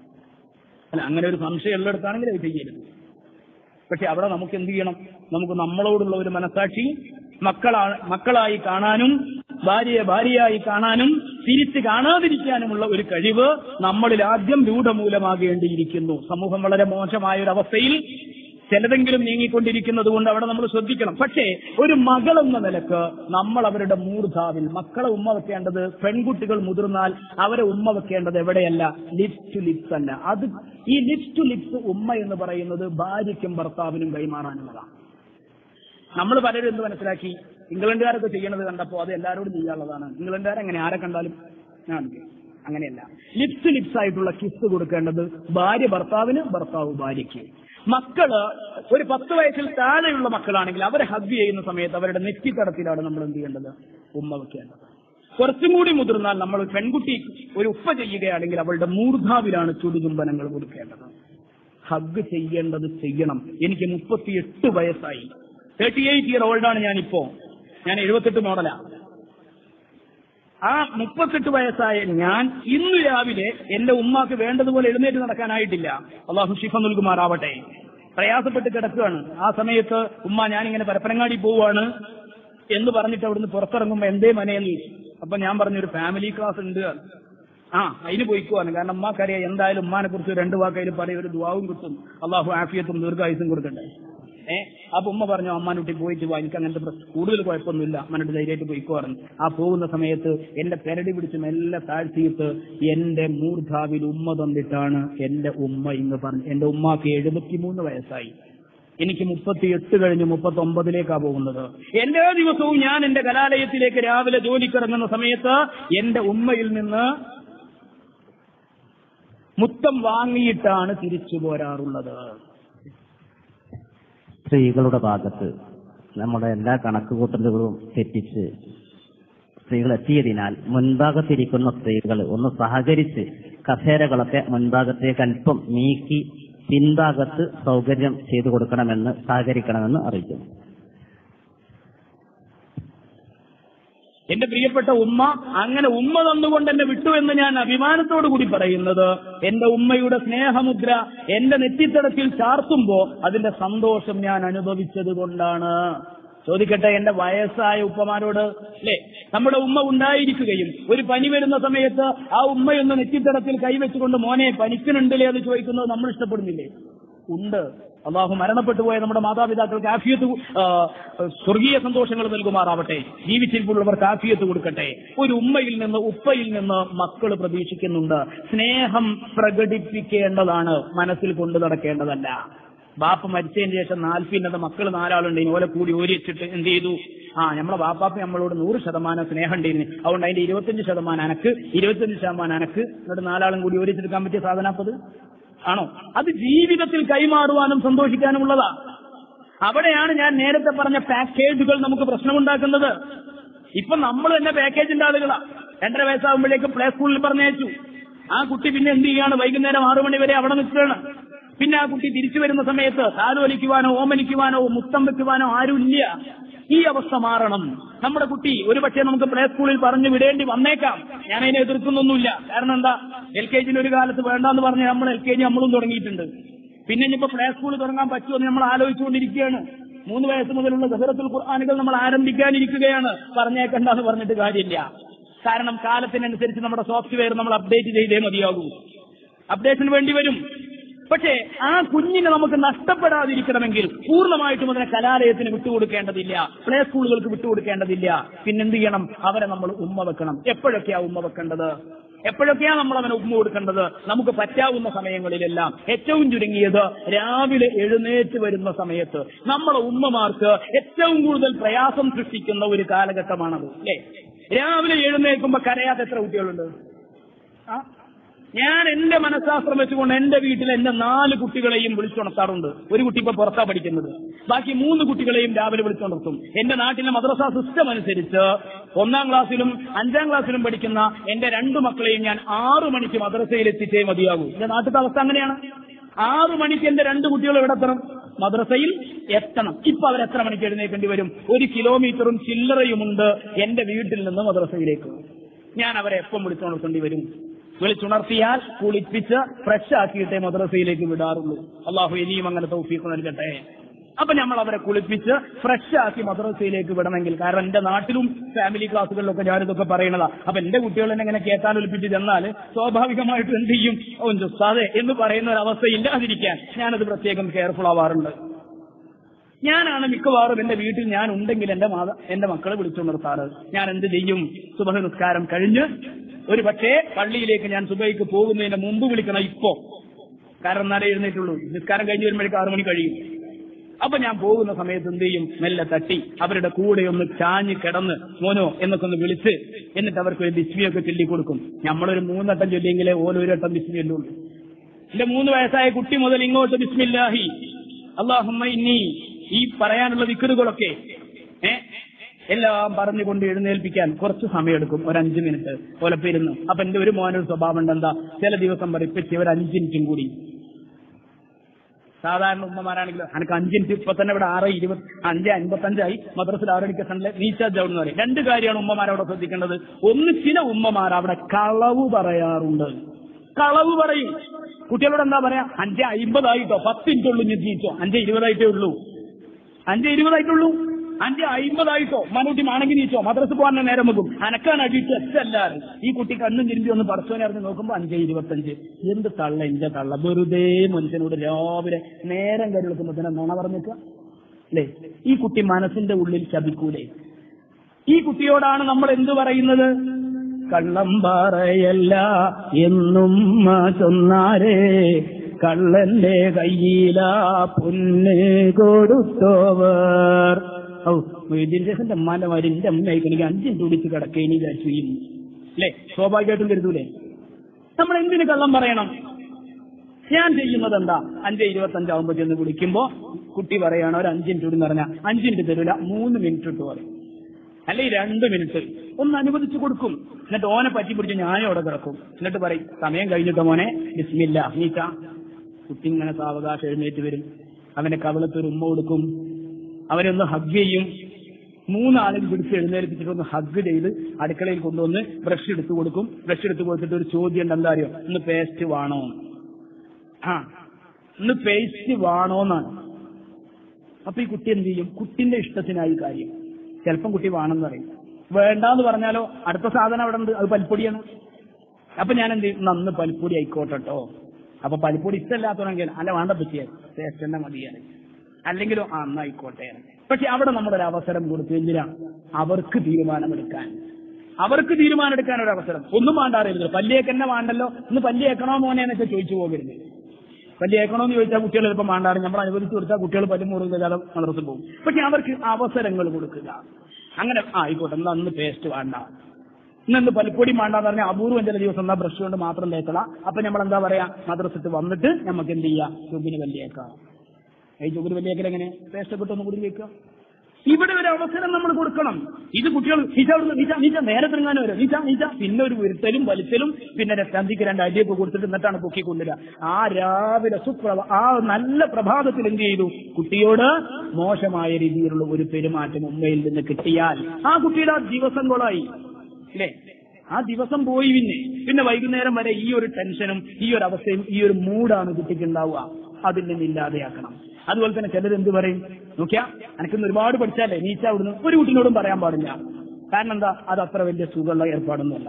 അല്ല അങ്ങനെ ഒരു സംശയം ഉള്ളിടത്താണെങ്കിൽ അത് ചെയ്യരുത് പക്ഷെ അവിടെ നമുക്ക് എന്ത് ചെയ്യണം നമുക്ക് നമ്മളോടുള്ള ഒരു മനസാക്ഷി മക്കളാ മക്കളായി കാണാനും ഭാര്യയെ ഭാര്യയായി കാണാനും തിരിച്ച് കാണാതിരിക്കാനുമുള്ള ഒരു കഴിവ് നമ്മളിൽ ആദ്യം രൂഢമൂലമാകേണ്ടിയിരിക്കുന്നു സമൂഹം വളരെ മോശമായ ഒരു അവസ്ഥയിൽ ചിലതെങ്കിലും നീങ്ങിക്കൊണ്ടിരിക്കുന്നത് കൊണ്ട് അവിടെ നമ്മൾ ശ്രദ്ധിക്കണം പക്ഷേ ഒരു മകൾ എന്ന നിലക്ക് നമ്മൾ അവരുടെ മൂർധാവിൽ മക്കളെ ഉമ്മ വെക്കേണ്ടത് പെൺകുട്ടികൾ മുതിർന്നാൽ അവരെ ഉമ്മ വെക്കേണ്ടത് എവിടെയല്ല ലിപ്സ് ടു ലിപ്സ് അല്ല അത് ഈ ലിപ്സ് ടു ലിപ്സ് ഉമ്മ എന്ന് പറയുന്നത് ഭാര്യയ്ക്കും ഭർത്താവിനും കൈമാറാനുള്ളതാണ് നമ്മൾ പലരും എന്ത് മനസ്സിലാക്കി ഇംഗ്ലണ്ടുകാരൊക്കെ ചെയ്യണത് കണ്ടപ്പോൾ അത് എല്ലാവരോടും ചെയ്യാനുള്ളതാണ് ഇംഗ്ലണ്ടുകാർ എങ്ങനെ ആരെ കണ്ടാലും ഞാൻ അങ്ങനെയല്ല ലിപ്സ് ലിപ്സ് ആയിട്ടുള്ള കിസ് കൊടുക്കേണ്ടത് ഭാര്യ ഭർത്താവിന് ഭർത്താവ് ഭാര്യയ്ക്ക് മക്കള് ഒരു പത്ത് വയസ്സിൽ താഴെയുള്ള മക്കളാണെങ്കിൽ അവരെ ഹഗ് ചെയ്യുന്ന സമയത്ത് അവരുടെ നെറ്റിത്തടത്തിലാണ് നമ്മൾ എന്ത് ചെയ്യേണ്ടത് ഉമ്മ വെക്കേണ്ടത് കുറച്ചും കൂടി മുതിർന്നാൽ നമ്മൾ ഒരു പെൺകുട്ടി ഒരു ഉപ്പ ചെയ്യുകയാണെങ്കിൽ അവളുടെ മൂർധാവിലാണ് ചുടുചുംബനങ്ങൾ കൊടുക്കേണ്ടത് ഹഗ് ചെയ്യേണ്ടത് ചെയ്യണം എനിക്ക് മുപ്പത്തിയെട്ട് വയസ്സായി തേർട്ടി എയ്റ്റ് ഇയർ ഓൾഡാണ് ഞാനിപ്പോ ഞാൻ എഴുപത്തെട്ട് മോഡലാ ആ മുപ്പത്തെട്ട് വയസ്സായ ഞാൻ ഇന്ന് രാവിലെ എന്റെ ഉമ്മാക്ക് വേണ്ടതുപോലെ എഴുന്നേറ്റ് നടക്കാനായിട്ടില്ല അള്ളാഹു ഷിഫ നൽകുമാറാവട്ടെ പ്രയാസപ്പെട്ട് കിടക്കുകയാണ് ആ സമയത്ത് ഉമ്മ ഞാനിങ്ങനെ പരപ്പനങ്ങാടി പോവാണ് എന്ന് പറഞ്ഞിട്ട് അവിടുന്ന് പുറത്തിറങ്ങുമ്പോ എന്തേ മനയിൽ അപ്പൊ ഞാൻ പറഞ്ഞു ഒരു ഫാമിലി ക്ലാസ് ഉണ്ട് ആ അതിന് പോയിക്കുവാണ് കാരണം ഉമ്മാക്കറിയാം എന്തായാലും ഉമ്മാനെ കുറിച്ച് രണ്ട് വാക്കയിൽ പറയും ഒരു ദുവാവും കിട്ടും അള്ളാഹു ആഫിയത്തും ദീർഘായുസും കൊടുക്കട്ടെ ഏ അപ്പൊ ഉമ്മ പറഞ്ഞു അമ്മാനുട്ടി പോയിട്ട് വാ എനിക്ക് അങ്ങനത്തെ പ്രശ്നം കൂടുതൽ കുഴപ്പമൊന്നുമില്ല അമ്മനോട്ട് ധൈര്യമായിട്ട് പോയിക്കോ പറഞ്ഞു ആ പോകുന്ന സമയത്ത് എന്റെ പെരടി പിടിച്ച് മെല്ലെ താഴ്ത്തിയിട്ട് എന്റെ മൂർധാവിൽ ഉമ്മ തന്നിട്ടാണ് എന്റെ ഉമ്മ ഇങ്ങ് പറഞ്ഞു എന്റെ ഉമ്മാക്ക് എഴുപത്തിമൂന്ന് വയസ്സായി എനിക്ക് മുപ്പത്തിയെട്ട് കഴിഞ്ഞ് മുപ്പത്തി ഒമ്പതിലേക്കാ പോകുന്നത് എല്ലാ ദിവസവും ഞാൻ എന്റെ കലാലയത്തിലേക്ക് രാവിലെ ജോലിക്കിറങ്ങുന്ന സമയത്ത് എന്റെ ഉമ്മയിൽ നിന്ന് മുത്തം വാങ്ങിയിട്ടാണ് തിരിച്ചു പോരാറുള്ളത് സ്ത്രീകളുടെ ഭാഗത്ത് നമ്മുടെ എല്ലാ കണക്കുകൂട്ടലുകളും തെറ്റിച്ച് സ്ത്രീകൾ എത്തിയതിനാൽ മുൻഭാഗത്തിരിക്കുന്ന സ്ത്രീകൾ ഒന്ന് സഹകരിച്ച് കസേരകളൊക്കെ മുൻഭാഗത്തേക്ക് അല്പം നീക്കി പിൻഭാഗത്ത് സൗകര്യം ചെയ്തു കൊടുക്കണമെന്ന് സഹകരിക്കണമെന്ന് അറിയിക്കുന്നു എന്റെ പ്രിയപ്പെട്ട ഉമ്മ അങ്ങനെ ഉമ്മ തന്നുകൊണ്ട് എന്നെ വിട്ടു എന്ന് ഞാൻ അഭിമാനത്തോടു കൂടി പറയുന്നത് എന്റെ ഉമ്മയുടെ സ്നേഹമുദ്ര എന്റെ നെറ്റിത്തടത്തിൽ ചാർത്തുമ്പോ അതിന്റെ സന്തോഷം ഞാൻ അനുഭവിച്ചത് കൊണ്ടാണ് ചോദിക്കട്ടെ എന്റെ വയസ്സായ ഉപ്പമാരോട് അല്ലേ നമ്മുടെ ഉമ്മ ഉണ്ടായിരിക്കുകയും ഒരു പനി വരുന്ന സമയത്ത് ആ ഉമ്മയൊന്ന് നെറ്റിത്തടത്തിൽ കൈവച്ചുകൊണ്ട് മോനെ പനിക്കുന്നുണ്ടല്ലേ എന്ന് ചോദിക്കുന്നത് നമ്മൾ ഇഷ്ടപ്പെടുന്നില്ലേ ഉണ്ട് അള്ളാഹു മരണപ്പെട്ടു പോയ നമ്മുടെ മാതാപിതാക്കൾക്ക് ആഫിയത്ത് ആ, സ്വർഗീയ സന്തോഷങ്ങൾ നൽകുമാറാവട്ടെ ജീവിച്ചിരിപ്പുള്ളവർക്ക് ആഫിയത്ത് കൊടുക്കട്ടെ ഒരു ഉമ്മയിൽ നിന്ന് ഉപ്പയിൽ നിന്ന് മക്കൾ പ്രതീക്ഷിക്കുന്നുണ്ട് സ്നേഹം പ്രകടിപ്പിക്കേണ്ടതാണ് മനസ്സിൽ കൊണ്ടു നടക്കേണ്ടതല്ല ബാപ്പ മരിച്ചതിന് ശേഷം നാൽപ്പിന്നത് മക്കൾ നാലാളുണ്ട് ഇനി ഓലെ കൂടി ഓരിച്ചിട്ട് എന്ത് ചെയ്തു ആ നമ്മളെ ബാപ്പാപ്പ നമ്മളോട് നൂറ് ശതമാനം സ്നേഹം ഉണ്ടായിരുന്നു അതുകൊണ്ട് അതിന്റെ ഇരുപത്തഞ്ച് ശതമാനം അനക്ക് ഇരുപത്തഞ്ച് ശതമാനം അനക്ക് എന്നിട്ട് നാലാളും കൂടി ഓരിച്ചെടുക്കാൻ പറ്റിയ സാധനപ്പത് ആണോ അത് ജീവിതത്തിൽ കൈമാറുവാനും സന്തോഷിക്കാനുമുള്ളതാ അവിടെയാണ് ഞാൻ നേരത്തെ പറഞ്ഞ പാക്കേജുകൾ നമുക്ക് പ്രശ്നമുണ്ടാക്കുന്നത് ഇപ്പൊ നമ്മൾ തന്നെ പാക്കേജിന്റെ ആളുകളാ രണ്ടര വയസ്സാകുമ്പോഴേക്ക് പ്ലേ സ്കൂളിൽ പറഞ്ഞയച്ചു ആ കുട്ടി പിന്നെ എന്ത് ചെയ്യാണ് വൈകുന്നേരം ആറു മണി വരെ അവിടെ നിൽക്കുകയാണ് പിന്നെ ആ കുട്ടി തിരിച്ചു വരുന്ന സമയത്ത് താലോലിക്കുവാനോ ഓമനിക്കുവാനോ മുത്തം വെക്കുവാനോ ആരുമില്ല ഈ അവസ്ഥ മാറണം നമ്മുടെ കുട്ടി ഒരുപക്ഷെ നമുക്ക് പ്ലേ സ്കൂളിൽ പറഞ്ഞു വിടേണ്ടി വന്നേക്കാം ഞാൻ അതിനെ എതിർക്കുന്നൊന്നുമില്ല കാരണം എന്താ എൽ കെ ജിയിൽ ഒരു കാലത്ത് വേണ്ടെന്ന് പറഞ്ഞ് നമ്മൾ എൽ കെ ജി നമ്മളും തുടങ്ങിയിട്ടുണ്ട് പിന്നെ ഇനിയിപ്പോ പ്ലേ സ്കൂൾ തുടങ്ങാൻ പറ്റുമോ എന്ന് നമ്മൾ ആലോചിച്ചുകൊണ്ടിരിക്കുകയാണ് മൂന്ന് വയസ്സ് മുതലുള്ള ദഹറത്തുൽ ഖുർആാനുകൾ നമ്മൾ ആരംഭിക്കാനിരിക്കുകയാണ് പറഞ്ഞേക്കണ്ടെന്ന് പറഞ്ഞിട്ട് കാര്യമില്ല കാരണം കാലത്തിനനുസരിച്ച് നമ്മുടെ സോഫ്റ്റ്വെയർ നമ്മൾ അപ്ഡേറ്റ് ചെയ്തേ മതിയാകൂ അപ്ഡേഷന് വേണ്ടി വരും പക്ഷേ ആ കുഞ്ഞിനെ നമുക്ക് നഷ്ടപ്പെടാതിരിക്കണമെങ്കിൽ പൂർണ്ണമായിട്ടും അതിനെ കലാലയത്തിന് വിട്ടുകൊടുക്കേണ്ടതില്ല പ്ലേ സ്കൂളുകൾക്ക് വിട്ടുകൊടുക്കേണ്ടതില്ല പിന്നെന്ത് ചെയ്യണം അവരെ നമ്മൾ ഉമ്മ വെക്കണം എപ്പോഴൊക്കെയാ ഉമ്മ വെക്കേണ്ടത് എപ്പോഴൊക്കെയാ നമ്മൾ അവനെ ഉമ്മ കൊടുക്കേണ്ടത് നമുക്ക് പറ്റാവുന്ന സമയങ്ങളിലെല്ലാം ഏറ്റവും ചുരുങ്ങിയത് രാവിലെ എഴുന്നേറ്റ് വരുന്ന സമയത്ത് നമ്മളെ ഉമ്മമാർക്ക് ഏറ്റവും കൂടുതൽ പ്രയാസം സൃഷ്ടിക്കുന്ന ഒരു കാലഘട്ടമാണത് അല്ലേ രാവിലെ എഴുന്നേൽക്കുമ്പോ കരയാത്ത എത്ര കുട്ടികളുണ്ട് ആ ഞാൻ എന്റെ മനഃശാസ്ത്രം വെച്ചുകൊണ്ട് എന്റെ വീട്ടിൽ എന്റെ നാല് കുട്ടികളെയും വിളിച്ചുണർത്താറുണ്ട് ഒരു കുട്ടി ഇപ്പൊ പുറത്താ പഠിക്കുന്നത് ബാക്കി മൂന്ന് കുട്ടികളെയും രാവിലെ വിളിച്ചുണർത്തും എന്റെ നാട്ടിലെ മദ്രസ സിസ്റ്റം അനുസരിച്ച് ഒന്നാം ക്ലാസ്സിലും അഞ്ചാം ക്ലാസ്സിലും പഠിക്കുന്ന എന്റെ രണ്ടു മക്കളെയും ഞാൻ ആറു മണിക്ക് മദ്രസയിൽ എത്തിച്ചേ മതിയാകൂ എന്റെ നാട്ടിലത്തെ അവസ്ഥ അങ്ങനെയാണ് ആറു മണിക്ക് എന്റെ രണ്ട് കുട്ടികൾ എവിടെ എത്തണം മദ്രസയിൽ എത്തണം ഇപ്പൊ അവർ എത്ര മണിക്ക് എഴുന്നേക്കേണ്ടി വരും ഒരു കിലോമീറ്ററും ചില്ലറയുമുണ്ട് എന്റെ വീട്ടിൽ നിന്ന് മദ്രസയിലേക്ക് ഞാൻ അവരെ എപ്പം വിളിച്ചുണർത്തേണ്ടി വരും വിളിച്ചുണർത്തിയാൽ കുളിപ്പിച്ച് ഫ്രഷ് ആക്കിയിട്ടേ മദ്രസയിലേക്ക് വിടാറുള്ളൂ അള്ളാഹു ഇനിയും അങ്ങനെ തൗഫീഖ് നൽകട്ടെ അപ്പൊ നമ്മൾ അവരെ കുളിപ്പിച്ച് ഫ്രഷ് ആക്കി മദ്രസയിലേക്ക് വിടണമെങ്കിൽ കാരണം എന്റെ നാട്ടിലും ഫാമിലി ക്ലാസ്സുകളിലൊക്കെ ഞാനിതൊക്കെ പറയണതാ അപ്പൊ എന്റെ കുട്ടികൾ എന്നെ ഇങ്ങനെ കേൾക്കാൻ ഒലിപ്പിച്ച് ചെന്നാൽ സ്വാഭാവികമായിട്ടും എന്ത് ചെയ്യും ഓ ജുസ്താദെ എന്ന് പറയുന്ന ഒരു അവസ്ഥ ഇല്ലാതിരിക്കാൻ ഞാനത് പ്രത്യേകം കെയർഫുൾ ആവാറുണ്ട് ഞാനാണ് മിക്കവാറും എന്റെ വീട്ടിൽ ഞാൻ ഉണ്ടെങ്കിൽ എന്റെ മാത എന്റെ മക്കളെ വിളിച്ചുണർത്താറ് ഞാൻ എന്ത് ചെയ്യും സുബഹ നിസ്കാരം കഴിഞ്ഞ് ഒരു പക്ഷേ പള്ളിയിലേക്ക് ഞാൻ സുബൈക്ക് പോകുന്നതിന് മുമ്പ് വിളിക്കണം ഇപ്പോ കാരണം എന്നാലേ എഴുന്നേറ്റുള്ളൂ നിസ്കാരം കഴിഞ്ഞ് വരുമ്പോഴേക്ക് ആറു മണി കഴിയും അപ്പൊ ഞാൻ പോകുന്ന സമയത്ത് എന്ത് ചെയ്യും മെല്ലെ തട്ടി അവരുടെ കൂടെ ഒന്ന് ചാഞ്ഞ് കിടന്ന് മോനോ എന്നൊക്കെ ഒന്ന് വിളിച്ച് എന്നിട്ട് അവർക്ക് ഒരു ബിസ്മിയൊക്കെ ചൊല്ലി കൊടുക്കും നമ്മളൊരു മൂന്നട്ടം ചൊല്ലിയെങ്കിലേ ഓരോ ഒരു വട്ടം ബിസ്മി ചൊല്ലുള്ളൂ എന്റെ മൂന്ന് വയസ്സായ കുട്ടി മുതൽ ഇങ്ങോട്ട് ബിസ്മില്ലാഹി അള്ളാഹുമ്മ ഇനി ഈ പറയാനുള്ള വിക്കറുകളൊക്കെ ഏ എല്ലാം പറഞ്ഞുകൊണ്ട് എഴുന്നേൽപ്പിക്കാൻ കുറച്ച് സമയമെടുക്കും ഒരു അഞ്ച് മിനിറ്റ് ഒലപ്പിരുന്ന് അപ്പൊ എന്റെ ഒരു മോനൊരു സ്വഭാവം ഉണ്ട് എന്താ ചില ദിവസം പറയും ഇപ്പച്ചി ഒരു അഞ്ച് മിനിറ്റും കൂടി സാധാരണ ഉമ്മമാരാണെങ്കിലും എനിക്ക് അഞ്ച് മിനിറ്റ് ഇപ്പൊ തന്നെ ഇവിടെ ആറ് ഇരുപത് അഞ്ച് അൻപത്തഞ്ചായി മദ്രസിൽ ആറടിക്ക സണ്ണിലെ റീചാർജ് ആവുന്ന പറയും രണ്ട് കാര്യമാണ് ഉമ്മമാരവിടെ ശ്രദ്ധിക്കേണ്ടത് ഒന്ന് ചില ഉമ്മമാർ അവിടെ കളവ് പറയാറുണ്ട് കളവ് പറയും കുട്ടികളോട് എന്താ പറയാ അഞ്ച് അമ്പതായിട്ടോ പത്ത് മിനിറ്റ് ഉള്ളൂ ഞാൻ ജീവിച്ചോ അഞ്ച് ഇരുപതായിട്ടേ ഉള്ളൂ അഞ്ച് ഇരുപതായിട്ടുള്ളൂ അഞ്ച് അമ്പതായിട്ടോ മനുട്ടി ആണെങ്കിൽ നീച്ചോ മദ്രസ് പോകാൻ നേരം വെക്കും അനക്കാൻ അടിയിട്ട് അല്ലാതെ ഈ കുട്ടി കണ്ണും തിരുമ്പി ഒന്ന് പടച്ചോനെ അറിഞ്ഞ് നോക്കുമ്പോ അഞ്ച് ഇരുപത്തഞ്ച് എന്ത് തള്ള എന്റെ തള്ള വെറുതെ മനുഷ്യനോട് രാവിലെ നേരം കയറി വെക്കുമ്പോ തന്നെ നുണ പറഞ്ഞേക്കുക അല്ലേ ഈ കുട്ടി മനസ്സിന്റെ ഉള്ളിൽ ശപിക്കൂലേ ഈ കുട്ടിയോടാണ് നമ്മൾ എന്തു പറയുന്നത് കള്ളം പറയല്ല എന്നും ചൊന്നാരേ കള്ളന്റെ കയ്യിലാ പൊന്ന് കൊടുത്തോവർ ഔ മൊയ്തീൻശേഖന്റെ അമ്മാന്റെ മാതിരി എന്റെ അമ്മയായിക്കും എനിക്ക് അഞ്ചിന് തുടിച്ച് കിടക്കേനി വിചാരിച്ചു ചെയ്യുന്നു അല്ലേ സ്വാഭാവികമായിട്ടും കരുതൂലേ നമ്മൾ എന്തിന് കള്ളം പറയണം ഞാൻ ചെയ്യുന്നത് എന്താ അഞ്ച് ഇരുപത്തഞ്ചാവുമ്പോ ചെന്ന് വിളിക്കുമ്പോ കുട്ടി പറയാണ് ഒരു അഞ്ചിൻ്റെ എന്ന് പറഞ്ഞാൽ അഞ്ചിൻ്റെ തരൂല മൂന്ന് മിനിറ്റ് ഇട്ട് പറയും അല്ലെ രണ്ട് മിനിറ്റ് ഒന്ന് അനുവദിച്ചു കൊടുക്കും എന്നിട്ട് ഓനെ പറ്റി പിടിച്ച് ഞാനും അവിടെ കിടക്കും എന്നിട്ട് പറയും സമയം കഴിഞ്ഞിട്ടോ മോനെ ബിസ്മില്ല നീക്ക കുട്ടി ഇങ്ങനെ സാവകാശം എഴുന്നേറ്റ് വരും അവന്റെ കവളത്ത് ഒരു ഉമ്മ കൊടുക്കും അവനെ ഒന്ന് ഹഗ് ചെയ്യും മൂന്നാളും പിടിച്ച് എഴുന്നേൽപ്പിച്ചിട്ട് ഒന്ന് ഹഗ് ചെയ്ത് അടുക്കളയിൽ കൊണ്ടുവന്ന് ബ്രഷ് എടുത്തു കൊടുക്കും ബ്രഷ് എടുത്തു കൊടുത്തിട്ട് ഒരു ചോദ്യം ഉണ്ട് എന്താ അറിയോ ഇന്ന് പേസ്റ്റ് വേണോ ആ ഇന്ന് പേസ്റ്റ് വേണോന്നാണ് അപ്പൊ ഈ കുട്ടി എന്ത് ചെയ്യും കുട്ടിന്റെ ഇഷ്ടത്തിനായി കാര്യം ചിലപ്പം കുട്ടി വേണമെന്ന് പറയും വേണ്ടാന്ന് പറഞ്ഞാലോ അടുത്ത സാധനം അവിടെ ഉണ്ട് അത് പൽപ്പൊടിയാണ് അപ്പൊ ഞാൻ എന്ത് ചെയ്യും നന്ന് പൽപ്പൊടി ആയിക്കോട്ടെ കേട്ടോ അപ്പൊ പൽപ്പൊടി ഇഷ്ടമില്ലാത്തവണെങ്കിൽ അല്ല വേണ്ട പറ്റിയ ടേസ്റ്റ് തന്നെ മതിയാണ് അല്ലെങ്കിലോ ആ എന്നായിക്കോട്ടെ പക്ഷെ അവിടെ നമ്മളൊരു അവസരം കൊടുത്തു എന്തിനാ അവർക്ക് തീരുമാനമെടുക്കാൻ അവർക്ക് തീരുമാനമെടുക്കാൻ ഒരു അവസരം ഒന്നും വേണ്ടാറില്ല പല്ലിയേക്കന്നെ വേണ്ടല്ലോ ഇന്ന് പല്ലിയേക്കണോ മോനെ എന്നൊക്കെ ചോദിച്ചു പോകരുത് പല്ലിയേക്കണോ എന്ന് ചോദിച്ചാൽ കുട്ടികൾ ചിലപ്പോൾ വേണ്ടാറ് നമ്മൾ അനുവദിച്ചു കൊടുത്താൽ കുട്ടികൾ പല്ലും മുറുകാതെ മദ്രസിൽ പോകും പക്ഷെ അവർക്ക് അവസരങ്ങൾ കൊടുക്കുക അങ്ങനെ ആ ആയിക്കോട്ടെ എന്നാ അന്ന് പേസ്റ്റ് വേണ്ട ഇന്ന് പൽപ്പൊടി വേണ്ടാന്ന് പറഞ്ഞാൽ അപൂർവം ചില ദിവസം എന്നാ ബ്രഷ് കൊണ്ട് മാത്രം തേക്കള അപ്പൊ നമ്മൾ എന്താ പറയാ മദ്രസിട്ട് വന്നിട്ട് നമുക്ക് എന്ത് ചെയ്യാം ചുബിന് വലിയേക്കാം ഈ ചുബിന് വലിയേക്കൽ എങ്ങനെ പേസ്റ്റ് ഒക്കെ ഒന്ന് കൂടി വെക്കുക ഇവിടെ ഒരു അവസരം നമ്മൾ കൊടുക്കണം ഇത് കുട്ടികൾ നീച്ച അവിടുന്ന് നീച്ച നീച്ച നേരെ തിറങ്ങാൻ വരും നീച്ച നീച്ച പിന്നെ ഒരു വിരുത്തലും വലിച്ചലും പിന്നെ രക്താന്തിക്ക് രണ്ട് അടിയൊക്കെ കൊടുത്തിട്ട് എന്നിട്ടാണ് പൊക്കി കൊണ്ടുവരിക ആ രാവിലെ സുപ്രഭ ആ നല്ല പ്രഭാതത്തിൽ എന്ത് ചെയ്തു കുട്ടിയോട് മോശമായ രീതിയിലുള്ള ഒരു പെരുമാറ്റം ഉമ്മയിൽ നിന്ന് കിട്ടിയാൽ ആ കുട്ടിയുടെ ആ ദിവസം കൊളായി അല്ലേ ആ ദിവസം പോയി പിന്നെ പിന്നെ വൈകുന്നേരം വരെ ഈ ഒരു ടെൻഷനും ഈ ഒരു അവസ്ഥയും ഈ ഒരു മൂഡാണ് കുട്ടിക്ക് ഉണ്ടാവുക അതിൽ നിന്ന് ഇല്ലാതെയാക്കണം അതുപോലെ തന്നെ ചിലർ എന്ത് പറയും നോക്കിയാ എനിക്കൊന്ന് ഒരുപാട് പഠിച്ചാലേ നീച്ച അവിടുന്ന് ഒരു കുട്ടിനോടും പറയാൻ പാടില്ല കാരണം എന്താ അത് അത്ര വലിയ സുഖമുള്ള ഏർപ്പാടൊന്നുമല്ല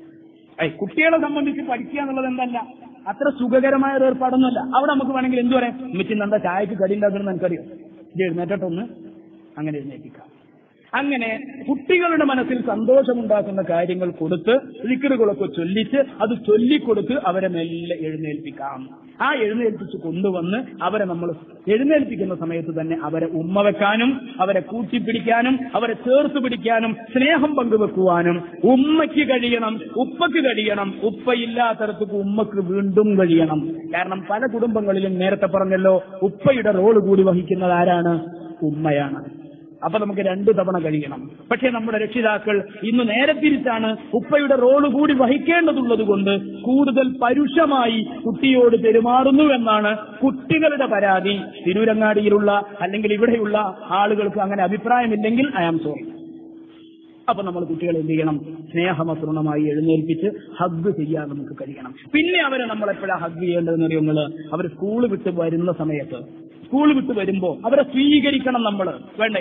ഏയ് കുട്ടികളെ സംബന്ധിച്ച് പഠിക്കുക എന്നുള്ളത് എന്തല്ല അത്ര സുഖകരമായ ഒരു ഏർപ്പാടൊന്നുമല്ല അവിടെ നമുക്ക് വേണമെങ്കിൽ എന്ത് പറയാം ഉമ്മച്ചി എന്താ ചായക്ക് കടി ഉണ്ടാക്കണമെന്ന് എനിക്കറിയോ ഇത് എഴുന്നേറ്റൊന്ന് അങ്ങനെ എഴുന്നേൽപ്പിക്കാം അങ്ങനെ കുട്ടികളുടെ മനസ്സിൽ സന്തോഷമുണ്ടാക്കുന്ന കാര്യങ്ങൾ കൊടുത്ത് ലിക്കറുകളൊക്കെ ചൊല്ലിച്ച് അത് ചൊല്ലിക്കൊടുത്ത് അവരെ മെല്ലെ എഴുന്നേൽപ്പിക്കാം ആ എഴുന്നേൽപ്പിച്ച് കൊണ്ടുവന്ന് അവരെ നമ്മൾ എഴുന്നേൽപ്പിക്കുന്ന സമയത്ത് തന്നെ അവരെ ഉമ്മ വെക്കാനും അവരെ കൂട്ടിപ്പിടിക്കാനും അവരെ ചേർത്ത് പിടിക്കാനും സ്നേഹം പങ്കുവെക്കുവാനും ഉമ്മയ്ക്ക് കഴിയണം ഉപ്പയ്ക്ക് കഴിയണം ഉപ്പയില്ലാത്തടത്തേക്ക് ഉമ്മക്ക് വീണ്ടും കഴിയണം കാരണം പല കുടുംബങ്ങളിലും നേരത്തെ പറഞ്ഞല്ലോ ഉപ്പയുടെ റോള് കൂടി വഹിക്കുന്നത് ആരാണ് ഉമ്മയാണ് അപ്പൊ നമുക്ക് രണ്ടു തവണ കഴിയണം പക്ഷെ നമ്മുടെ രക്ഷിതാക്കൾ ഇന്ന് നേരെ തിരിച്ചാണ് ഉപ്പയുടെ റോള് കൂടി വഹിക്കേണ്ടതുള്ളത് കൊണ്ട് കൂടുതൽ പരുഷമായി കുട്ടിയോട് പെരുമാറുന്നു എന്നാണ് കുട്ടികളുടെ പരാതി തിരൂരങ്ങാടിയിലുള്ള അല്ലെങ്കിൽ ഇവിടെയുള്ള ആളുകൾക്ക് അങ്ങനെ അഭിപ്രായമില്ലെങ്കിൽ ഐ ആം സോറി അപ്പൊ നമ്മൾ കുട്ടികളെ എന്ത് ചെയ്യണം സ്നേഹമസൃണമായി എഴുന്നേൽപ്പിച്ച് ഹഗ് ചെയ്യാൻ നമുക്ക് കഴിയണം പിന്നെ അവരെ നമ്മൾ എപ്പോഴാ ഹഗ് ചെയ്യേണ്ടതെന്ന് അറിയുന്നത് അവർ സ്കൂൾ വിട്ട് വരുന്ന സമയത്ത് സ്കൂൾ വിട്ട് വരുമ്പോ അവരെ സ്വീകരിക്കണം നമ്മൾ വേണ്ടേ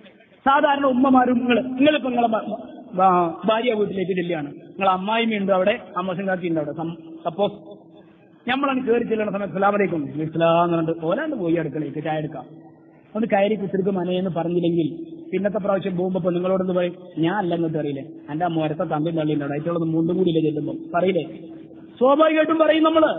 സാധാരണ ഉമ്മമാരും നിങ്ങൾ നിങ്ങളിപ്പോ നിങ്ങളെ ഭ- ഭ- ഭാര്യ വീട്ടിലേക്ക് ചെല്ലുകയാണ് നിങ്ങളെ അമ്മായിമ്മയുണ്ട് അവിടെ അമ്മസും കാക്കിയുണ്ട് അവിടെ സപ്പോസ് നമ്മളങ്ങ് കയറി ചെല്ലുന്ന സമയത്ത് ഇസ്ലാമലേക്കും ഇസ്ലാം എന്ന് പറഞ്ഞിട്ട് ഓലാണ്ട് പോയി അടുക്കളയ്ക്ക് ചായ എടുക്കാം ഒന്ന് കയറി കുത്തിരിക്ക് മനയെന്ന് പറഞ്ഞില്ലെങ്കിൽ പിന്നത്തെ പ്രാവശ്യം പോകുമ്പോ പെണ്ണുങ്ങളോടൊന്ന് പറയും ഞാൻ അല്ല അങ്ങോട്ട് അറിയില്ലേ എന്റെ ആ മുരത്തെ തമ്പിൽ തള്ളിയുണ്ടാവും അയച്ചുള്ളത് മുണ്ടും കൂടിയില്ലേ ചെല്ലുമ്പോ പറയില്ലേ സ്വാഭാവികമായിട്ടും പറയും നമ്മള്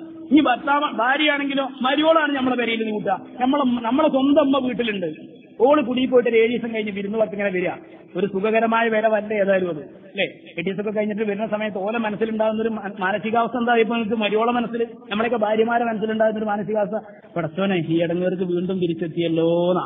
ഈ ഭർത്താവ് ഭാര്യയാണെങ്കിലോ മരിയോളാണ് നമ്മളെ പെരയിൽ നിന്ന് കൂട്ടുക നമ്മളെ നമ്മളെ സ്വന്തം അമ്മ വീട്ടിലുണ്ട് ഓള് കുടിയിൽ പോയിട്ട് ഒരു ഏഴ് ദിവസം കഴിഞ്ഞ് വിരുന്ന് വർക്ക് ഇങ്ങനെ വരിക ഒരു സുഖകരമായ വരവല്ല ഏതായാലും അത് അല്ലേ എട്ട് ദിവസമൊക്കെ കഴിഞ്ഞിട്ട് വരുന്ന സമയത്ത് ഓല മനസ്സിലുണ്ടാകുന്ന ഒരു മാ- മാനസികാവസ്ഥ എന്താ ഇപ്പൊ നിങ്ങൾക്ക് മരിയോള മനസ്സിൽ നമ്മളെയൊക്കെ ഭാര്യമാരെ മനസ്സിലുണ്ടാകുന്ന ഒരു മാനസികാവസ്ഥ പടച്ചോനെ ഈ ഇടങ്ങേർക്ക് വീണ്ടും തിരിച്ചെത്തിയല്ലോന്നാ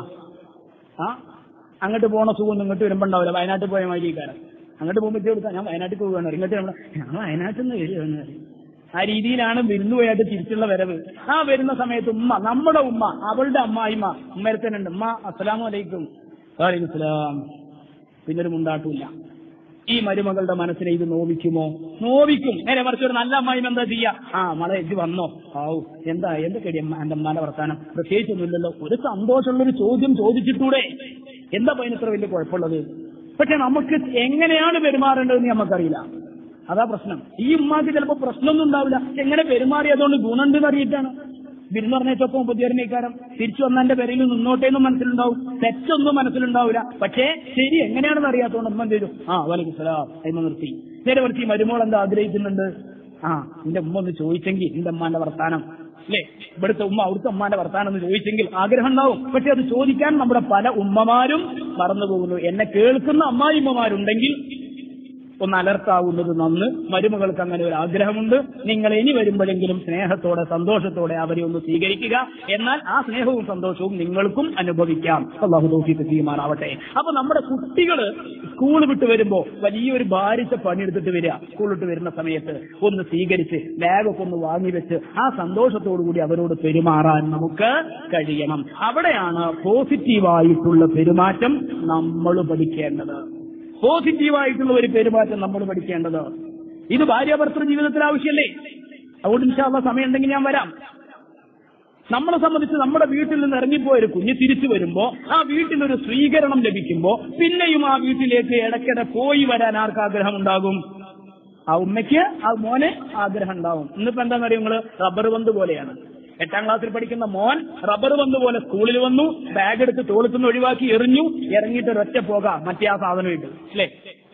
ആ അങ്ങോട്ട് പോണ സുഖം ഇങ്ങോട്ട് വരുമ്പോ ഉണ്ടാവില്ല വയനാട്ടിൽ പോയ മാതിരിക്കാരൻ അങ്ങോട്ട് പോകുമ്പോൾ കൊടുത്താൽ ഞാൻ വയനാട്ടിൽ പോവുകയാണ് ഇങ്ങോട്ട് നമ്മൾ ഞാൻ വയനാട്ടിൽ നിന്ന് വരികയാണ് ആ രീതിയിലാണ് വിരുന്നു പോയിട്ട് തിരിച്ചുള്ള വരവ് ആ വരുന്ന സമയത്ത് ഉമ്മ നമ്മുടെ ഉമ്മ അവളുടെ അമ്മായിമ്മ ഉമ്മരത്തനുണ്ട് ഉമ്മ അസ്സലാമു അലൈക്കും വാലൈക്കും സലാം പിന്നൊരു മുണ്ടാട്ടില്ല ഈ മരുമകളുടെ മനസ്സിനെ ഇത് നോവിക്കുമോ നോവിക്കും നേരെ മറിച്ച് ഒരു നല്ല അമ്മായിമ്മ എന്താ ചെയ്യാ ആ മളെ ഇത് വന്നോ ആവു എന്താ എന്തൊക്കെയടി അമ്മ എന്റെ അമ്മാന്റെ വർത്താനം പ്രത്യേകിച്ചൊന്നുമില്ലല്ലോ ഒരു സന്തോഷമുള്ള ഒരു ചോദ്യം ചോദിച്ചിട്ടൂടെ എന്താ പതിനത്ര വലിയ കുഴപ്പമുള്ളത് പക്ഷെ നമുക്ക് എങ്ങനെയാണ് പെരുമാറേണ്ടതെന്ന് നമുക്കറിയില്ല അതാ പ്രശ്നം ഈ ഉമ്മാക്ക് ചിലപ്പോൾ പ്രശ്നമൊന്നും ഉണ്ടാവില്ല എങ്ങനെ പെരുമാറി അതുകൊണ്ട് ഗുണമുണ്ടെന്ന് അറിയിട്ടാണ് വിരുന്ന് പറഞ്ഞേച്ചൊപ്പം ഉപചാരണക്കാരം തിരിച്ചു വന്ന എന്റെ പേരിൽ നിന്നോട്ടെ എന്നും മനസ്സിലുണ്ടാവും തെറ്റൊന്നും മനസ്സിലുണ്ടാവില്ല പക്ഷേ ശരി എങ്ങനെയാണെന്ന് അറിയാത്തതുകൊണ്ട് ഉമ്മ എന്ത് ചെയ്തു ആ വലൈക്കും സലാം അയ്മ നിർത്തി നേരെ മറിച്ച് ഈ മരുമോൾ എന്താ ആഗ്രഹിക്കുന്നുണ്ട് ആ എന്റെ ഉമ്മ ഒന്ന് ചോദിച്ചെങ്കിൽ എന്റെ ഉമ്മാന്റെ വർത്താനം അല്ലേ ഇവിടുത്തെ ഉമ്മ അവിടുത്തെ ഉമ്മാന്റെ വർത്താനം എന്ന് ചോദിച്ചെങ്കിൽ ആഗ്രഹം ഉണ്ടാവും പക്ഷെ അത് ചോദിക്കാൻ നമ്മുടെ പല ഉമ്മമാരും മറന്നു പോകുന്നു എന്നെ കേൾക്കുന്ന അമ്മായിമ്മമാരുണ്ടെങ്കിൽ ഒന്ന് അലർട്ടാവുന്നത് നന്ന് മരുമകൾക്ക് അങ്ങനെ ഒരു ആഗ്രഹമുണ്ട് നിങ്ങൾ ഇനി വരുമ്പോഴെങ്കിലും സ്നേഹത്തോടെ സന്തോഷത്തോടെ അവരെ ഒന്ന് സ്വീകരിക്കുക എന്നാൽ ആ സ്നേഹവും സന്തോഷവും നിങ്ങൾക്കും അനുഭവിക്കാം അള്ളാഹു തോഫിക്ക് ചെയ്യുമാറാവട്ടെ അപ്പൊ നമ്മുടെ കുട്ടികള് സ്കൂൾ വിട്ട് വരുമ്പോ വലിയൊരു ഭാരിച്ച പണിയെടുത്തിട്ട് വരിക സ്കൂൾ വിട്ട് വരുന്ന സമയത്ത് ഒന്ന് സ്വീകരിച്ച് ബാഗൊക്കെ ഒന്ന് വാങ്ങി വെച്ച് ആ സന്തോഷത്തോടു കൂടി അവരോട് പെരുമാറാൻ നമുക്ക് കഴിയണം അവിടെയാണ് പോസിറ്റീവായിട്ടുള്ള പെരുമാറ്റം നമ്മൾ പഠിക്കേണ്ടത് പോസിറ്റീവായിട്ടുള്ള ഒരു പെരുമാറ്റം നമ്മൾ പഠിക്കേണ്ടത് ഇത് ഭാര്യാഭർത്തൃ ജീവിതത്തിൽ ആവശ്യമല്ലേ അതുകൊണ്ട് ഇൻഷാള്ള സമയം ഉണ്ടെങ്കിൽ ഞാൻ വരാം നമ്മളെ സംബന്ധിച്ച് നമ്മുടെ വീട്ടിൽ നിന്ന് ഇറങ്ങിപ്പോയ ഒരു കുഞ്ഞ് തിരിച്ചു വരുമ്പോ ആ വീട്ടിൽ ഒരു സ്വീകരണം ലഭിക്കുമ്പോ പിന്നെയും ആ വീട്ടിലേക്ക് ഇടയ്ക്കിടെ പോയി വരാൻ ആർക്ക് ആഗ്രഹം ഉണ്ടാകും ആ ഉമ്മയ്ക്ക് ആ മോന് ആഗ്രഹം ഉണ്ടാവും ഇന്നിപ്പോ എന്താണെന്ന് അറിയാം നിങ്ങള് റബ്ബർ ബന്ദ് പോലെയാണ് എട്ടാം ക്ലാസ്സിൽ പഠിക്കുന്ന മോൻ റബ്ബർ ബന്ദ് പോലെ സ്കൂളിൽ വന്നു ബാഗ് എടുത്ത് തോളത്തുനിന്ന് ഒഴിവാക്കി എറിഞ്ഞു ഇറങ്ങിയിട്ട് ഒരൊറ്റ പോകാം മറ്റേ ആ സാധനം ഇട്ടു അല്ലേ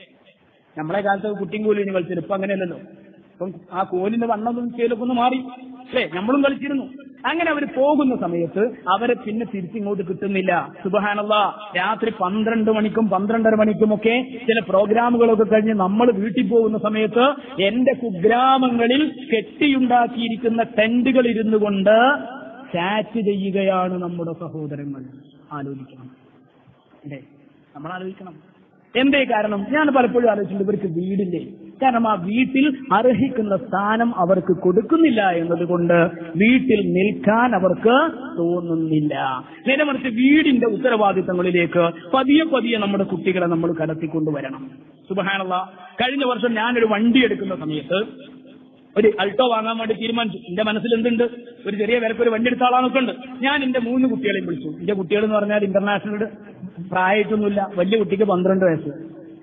നമ്മളെ കാലത്ത് കുട്ടിയും കൂലിന് കളിച്ചിരുന്നു ഇപ്പൊ അങ്ങനെയല്ലല്ലോ ഇപ്പം ആ കോലിന്റെ വണ്ണതും ചേലൊക്കെ ഒന്ന് മാറി അല്ലേ നമ്മളും കളിച്ചിരുന്നു അങ്ങനെ അവർ പോകുന്ന സമയത്ത് അവരെ പിന്നെ തിരിച്ചിങ്ങോട്ട് കിട്ടുന്നില്ല സുബഹാനല്ല രാത്രി പന്ത്രണ്ട് മണിക്കും പന്ത്രണ്ടര മണിക്കുമൊക്കെ ചില പ്രോഗ്രാമുകളൊക്കെ കഴിഞ്ഞ് നമ്മൾ വീട്ടിൽ പോകുന്ന സമയത്ത് എന്റെ കുഗ്രാമങ്ങളിൽ കെട്ടിയുണ്ടാക്കിയിരിക്കുന്ന ടെന്റുകൾ ഇരുന്നു കൊണ്ട് ചാറ്റ് ചെയ്യുകയാണ് നമ്മുടെ സഹോദരങ്ങൾ ആലോചിക്കണം അല്ലേ നമ്മൾ ആലോചിക്കണം എന്തേ കാരണം ഞാൻ പലപ്പോഴും ആലോചിച്ചിട്ടുണ്ട് ഇവർക്ക് വീടില്ലേ കാരണം ആ വീട്ടിൽ അർഹിക്കുന്ന സ്ഥാനം അവർക്ക് കൊടുക്കുന്നില്ല എന്നതുകൊണ്ട് വീട്ടിൽ നിൽക്കാൻ അവർക്ക് തോന്നുന്നില്ല നേരെ മറിച്ച് വീടിന്റെ ഉത്തരവാദിത്തങ്ങളിലേക്ക് പതിയെ പതിയെ നമ്മുടെ കുട്ടികളെ നമ്മൾ കടത്തിക്കൊണ്ടുവരണം സുബഹാനുള്ള കഴിഞ്ഞ വർഷം ഞാനൊരു വണ്ടി എടുക്കുന്ന സമയത്ത് ഒരു അൾട്ടോ വാങ്ങാൻ വേണ്ടി തീരുമാനിച്ചു എന്റെ മനസ്സിൽ എന്തുണ്ട് ഒരു ചെറിയ വിലക്ക് ഒരു വണ്ടി എടുത്ത ആളാണൊക്കെ ഉണ്ട് ഞാൻ എന്റെ മൂന്ന് കുട്ടികളെയും വിളിച്ചു എന്റെ കുട്ടികൾ എന്ന് പറഞ്ഞാൽ ഇന്റർനാഷണൽ പ്രായമായിട്ടൊന്നുമില്ല വലിയ കുട്ടിക്ക് പന്ത്രണ്ട് വയസ്സ്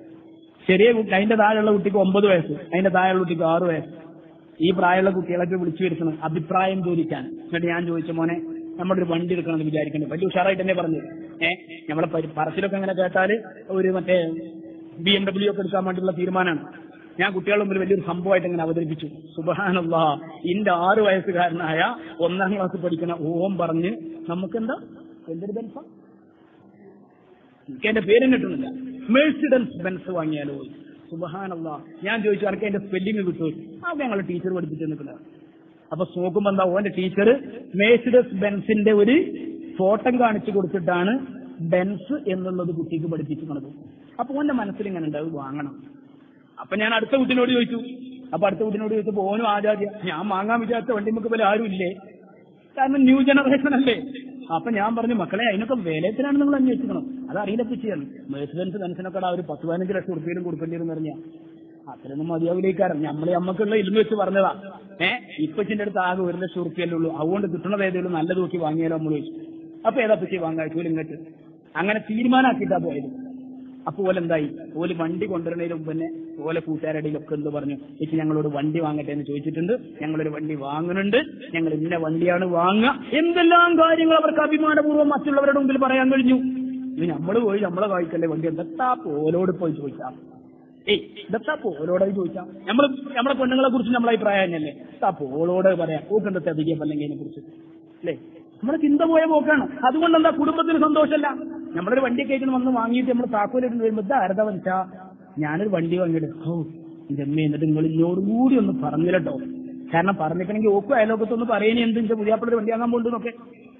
ചെറിയ കുട്ടി അതിന്റെ താഴെയുള്ള കുട്ടിക്ക് ഒമ്പത് വയസ്സ് അതിന്റെ താഴെയുള്ള കുട്ടിക്ക് ആറ് വയസ്സ് ഈ പ്രായമുള്ള കുട്ടികളൊക്കെ വിളിച്ചു വരുത്തണം അഭിപ്രായം ചോദിക്കാൻ എന്നിട്ട് ഞാൻ ചോദിച്ച മോനെ നമ്മുടെ ഒരു വണ്ടി എടുക്കണമെന്ന് വിചാരിക്കുന്നത് വലിയ ഉഷാറായിട്ട് തന്നെ പറഞ്ഞു ഏഹ് നമ്മളെ പരി- പറച്ചിലൊക്കെ അങ്ങനെ കേട്ടാല് ഒരു മറ്റേ ബി എം ഡബ്ല്യു ഒക്കെ എടുക്കാൻ വേണ്ടിയുള്ള തീരുമാനമാണ് ഞാൻ കുട്ടികളുടെ മുമ്പിൽ വലിയൊരു സംഭവമായിട്ട് ഇങ്ങനെ അവതരിപ്പിച്ചു സുബഹാനല്ല ഇന്റെ ആറ് വയസ്സുകാരനായ ഒന്നാം ക്ലാസ് പഠിക്കുന്ന ഓം പറഞ്ഞ് നമുക്കെന്താ എന്തൊരു ബെൻസാ എനിക്ക് എന്റെ പേരും കിട്ടുന്നില്ല മേഴ്സിഡൻസ് ബെൻസ് വാങ്ങിയാലോ സുബഹാനല്ല ഞാൻ ചോദിച്ചു അനക്ക് എന്റെ സ്പെല്ലിംഗ് കിട്ടുമോ ആ ഞങ്ങൾ ടീച്ചർ പഠിപ്പിച്ചു നിൽക്കുന്നത് അപ്പൊ നോക്കുമ്പോ എന്താ ഓന്റെ ടീച്ചർ മേഴ്സിഡസ് ബെൻസിന്റെ ഒരു ഫോട്ടം കാണിച്ചു കൊടുത്തിട്ടാണ് ബെൻസ് എന്നുള്ളത് കുട്ടിക്ക് പഠിപ്പിച്ചിട്ടുള്ളത് അപ്പൊ ഓന്റെ മനസ്സിൽ ഇങ്ങനെ ഉണ്ട് അത് വാങ്ങണം അപ്പൊ ഞാൻ അടുത്ത കുട്ടിനോട് ചോദിച്ചു അപ്പൊ അടുത്ത കുട്ടിനോട് ചോദിച്ചപ്പോ ഓനും ആചാര്യ ഞാൻ വാങ്ങാൻ വിചാരിച്ച വണ്ടി നമുക്ക് പോലെ ആരും ഇല്ലേ കാരണം ന്യൂ ജനറേഷൻ അല്ലേ അപ്പൊ ഞാൻ പറഞ്ഞു മക്കളെ അതിനൊക്കെ വിലയത്തിനാണ് നിങ്ങൾ അന്വേഷിക്കണം അത് അറിയില്ല ചെയ്യാൻ മേഴ്സിഡൻസ് ബെൻസിനൊക്കെ ആ ഒരു പത്ത് പതിനഞ്ച് ലക്ഷം റുപ്യയിലും കൊടുക്കേണ്ടി വരും പറഞ്ഞാ അത്രയൊന്നും മതിയാവില്ലേക്കാരം നമ്മളെ അമ്മക്കുള്ള ഇൽമ വെച്ച് പറഞ്ഞതാ ഏഹ് ഇപ്പച്ചിന്റെ അടുത്ത് ആകെ ഒരു ലക്ഷം റുപ്യല്ലേ ഉള്ളൂ അതുകൊണ്ട് കിട്ടണത് ഏതെങ്കിലും നല്ലത് നോക്കി വാങ്ങിയാലോ നമ്മൾ ചോദിച്ചു അപ്പൊ ഏതാ പറ്റി വാങ്ങാൻ ഇങ്ങോട്ട് അങ്ങനെ തീരുമാനമാക്കിയിട്ടാ പോയത് അപ്പൊ ഓല എന്തായി ഓല് വണ്ടി കൊണ്ടുവരുന്നതിന് മുമ്പ് തന്നെ ഓലെ കൂട്ടുകാരടിയിലൊക്കെ എന്ത് പറഞ്ഞു ചേച്ചി ഞങ്ങളോട് വണ്ടി വാങ്ങട്ടെ എന്ന് ചോദിച്ചിട്ടുണ്ട് ഞങ്ങളൊരു വണ്ടി വാങ്ങുന്നുണ്ട് ഞങ്ങൾ ഇന്ന വണ്ടിയാണ് വാങ്ങുക എന്തെല്ലാം കാര്യങ്ങൾ അവർക്ക് അഭിമാനപൂർവ്വം മറ്റുള്ളവരുടെ മുമ്പിൽ പറയാൻ കഴിഞ്ഞു ഇത് നമ്മൾ പോയി നമ്മളെ വായിക്കല്ലേ വണ്ടി എന്താ ഓലോട് പോയി ചോദിക്കാം ഏയ് ഇതെത്താ പോലോട് ചോദിക്കാം നമ്മൾ നമ്മളെ പെണ്ണുങ്ങളെ കുറിച്ച് നമ്മളെ അഭിപ്രായം തന്നെയല്ലേ എന്താ പോളോട് പറയാം പോക്കെന്തത്തെ അധികം അല്ലെങ്കിൽ അതിനെ കുറിച്ച് അല്ലേ നമ്മുടെ ചിന്ത പോയ പോക്കാണ് അതുകൊണ്ട് എന്താ കുടുംബത്തിന് സന്തോഷമല്ല നമ്മളൊരു വണ്ടിയൊക്കെ ആയിട്ട് വന്ന് വാങ്ങിയിട്ട് നമ്മൾ താക്കോലിട്ട് വരുമ്പോ ഇതാ ആരതാ വെച്ചാ ഞാനൊരു വണ്ടി വാങ്ങിയിട്ട് ഓ എന്റെ അമ്മ എന്നിട്ട് നിങ്ങൾ ഇന്നോട് കൂടി ഒന്ന് പറഞ്ഞില്ലട്ടോ കാരണം പറഞ്ഞിട്ടുണ്ടെങ്കിൽ ഓക്കും അയലോക്കത്തൊന്ന് പറയുന്നേ എന്ത് എന്റെ പുതിയാപ്പിളൊരു വണ്ടി വാങ്ങാൻ പോകുന്നതൊക്കെ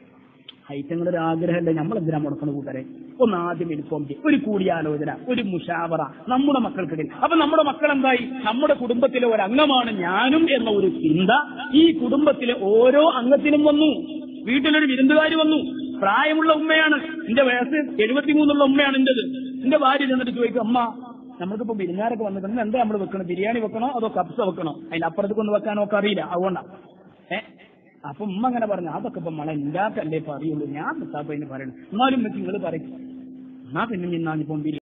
ഐറ്റങ്ങൾ ഒരു ആഗ്രഹമല്ല നമ്മൾ എന്തിനാ മുടക്കുന്ന കൂട്ടരെ ഒന്ന് ആദ്യം ഇൻഫോം ചെയ്യും ഒരു കൂടിയാലോചന ഒരു മുഷാവറ നമ്മുടെ മക്കൾക്കിടയിൽ അപ്പൊ നമ്മുടെ മക്കൾ എന്തായി നമ്മുടെ കുടുംബത്തിലെ ഒരു അംഗമാണ് ഞാനും എന്ന ഒരു ചിന്ത ഈ കുടുംബത്തിലെ ഓരോ അംഗത്തിനും വന്നു വീട്ടിലൊരു വിരുന്നുകാർ വന്നു പ്രായമുള്ള ഉമ്മയാണ് എന്റെ വയസ്സ് എഴുപത്തിമൂന്നുള്ള ഉമ്മയാണ് എന്റേത് എന്റെ ഭാര്യ ചെന്നിട്ട് ചോദിക്കും അമ്മ നമുക്കിപ്പോ വിരുന്നുകാരൊക്കെ വന്നിട്ടുണ്ട് എന്താ നമ്മൾ വെക്കണം ബിരിയാണി വെക്കണോ അതോ കപ്സ വെക്കണോ അതിന്റെ അപ്പുറത്തേക്ക് ഒന്ന് വെക്കാനോ ഒക്കെ അറിയില്ല അതുകൊണ്ടാ ഏഹ് അപ്പൊ ഉമ്മ അങ്ങനെ പറഞ്ഞു അതൊക്കെ ഇപ്പൊ മളെ ഉണ്ടാക്കല്ലേ പറയുള്ളൂ ഞാൻ മുത്താപ്പ എന്ന് പറയണം എന്നാലും നിങ്ങൾ പറയും എന്നാ പിന്നെ നിന്നാ ഇപ്പം ബിരിയാണി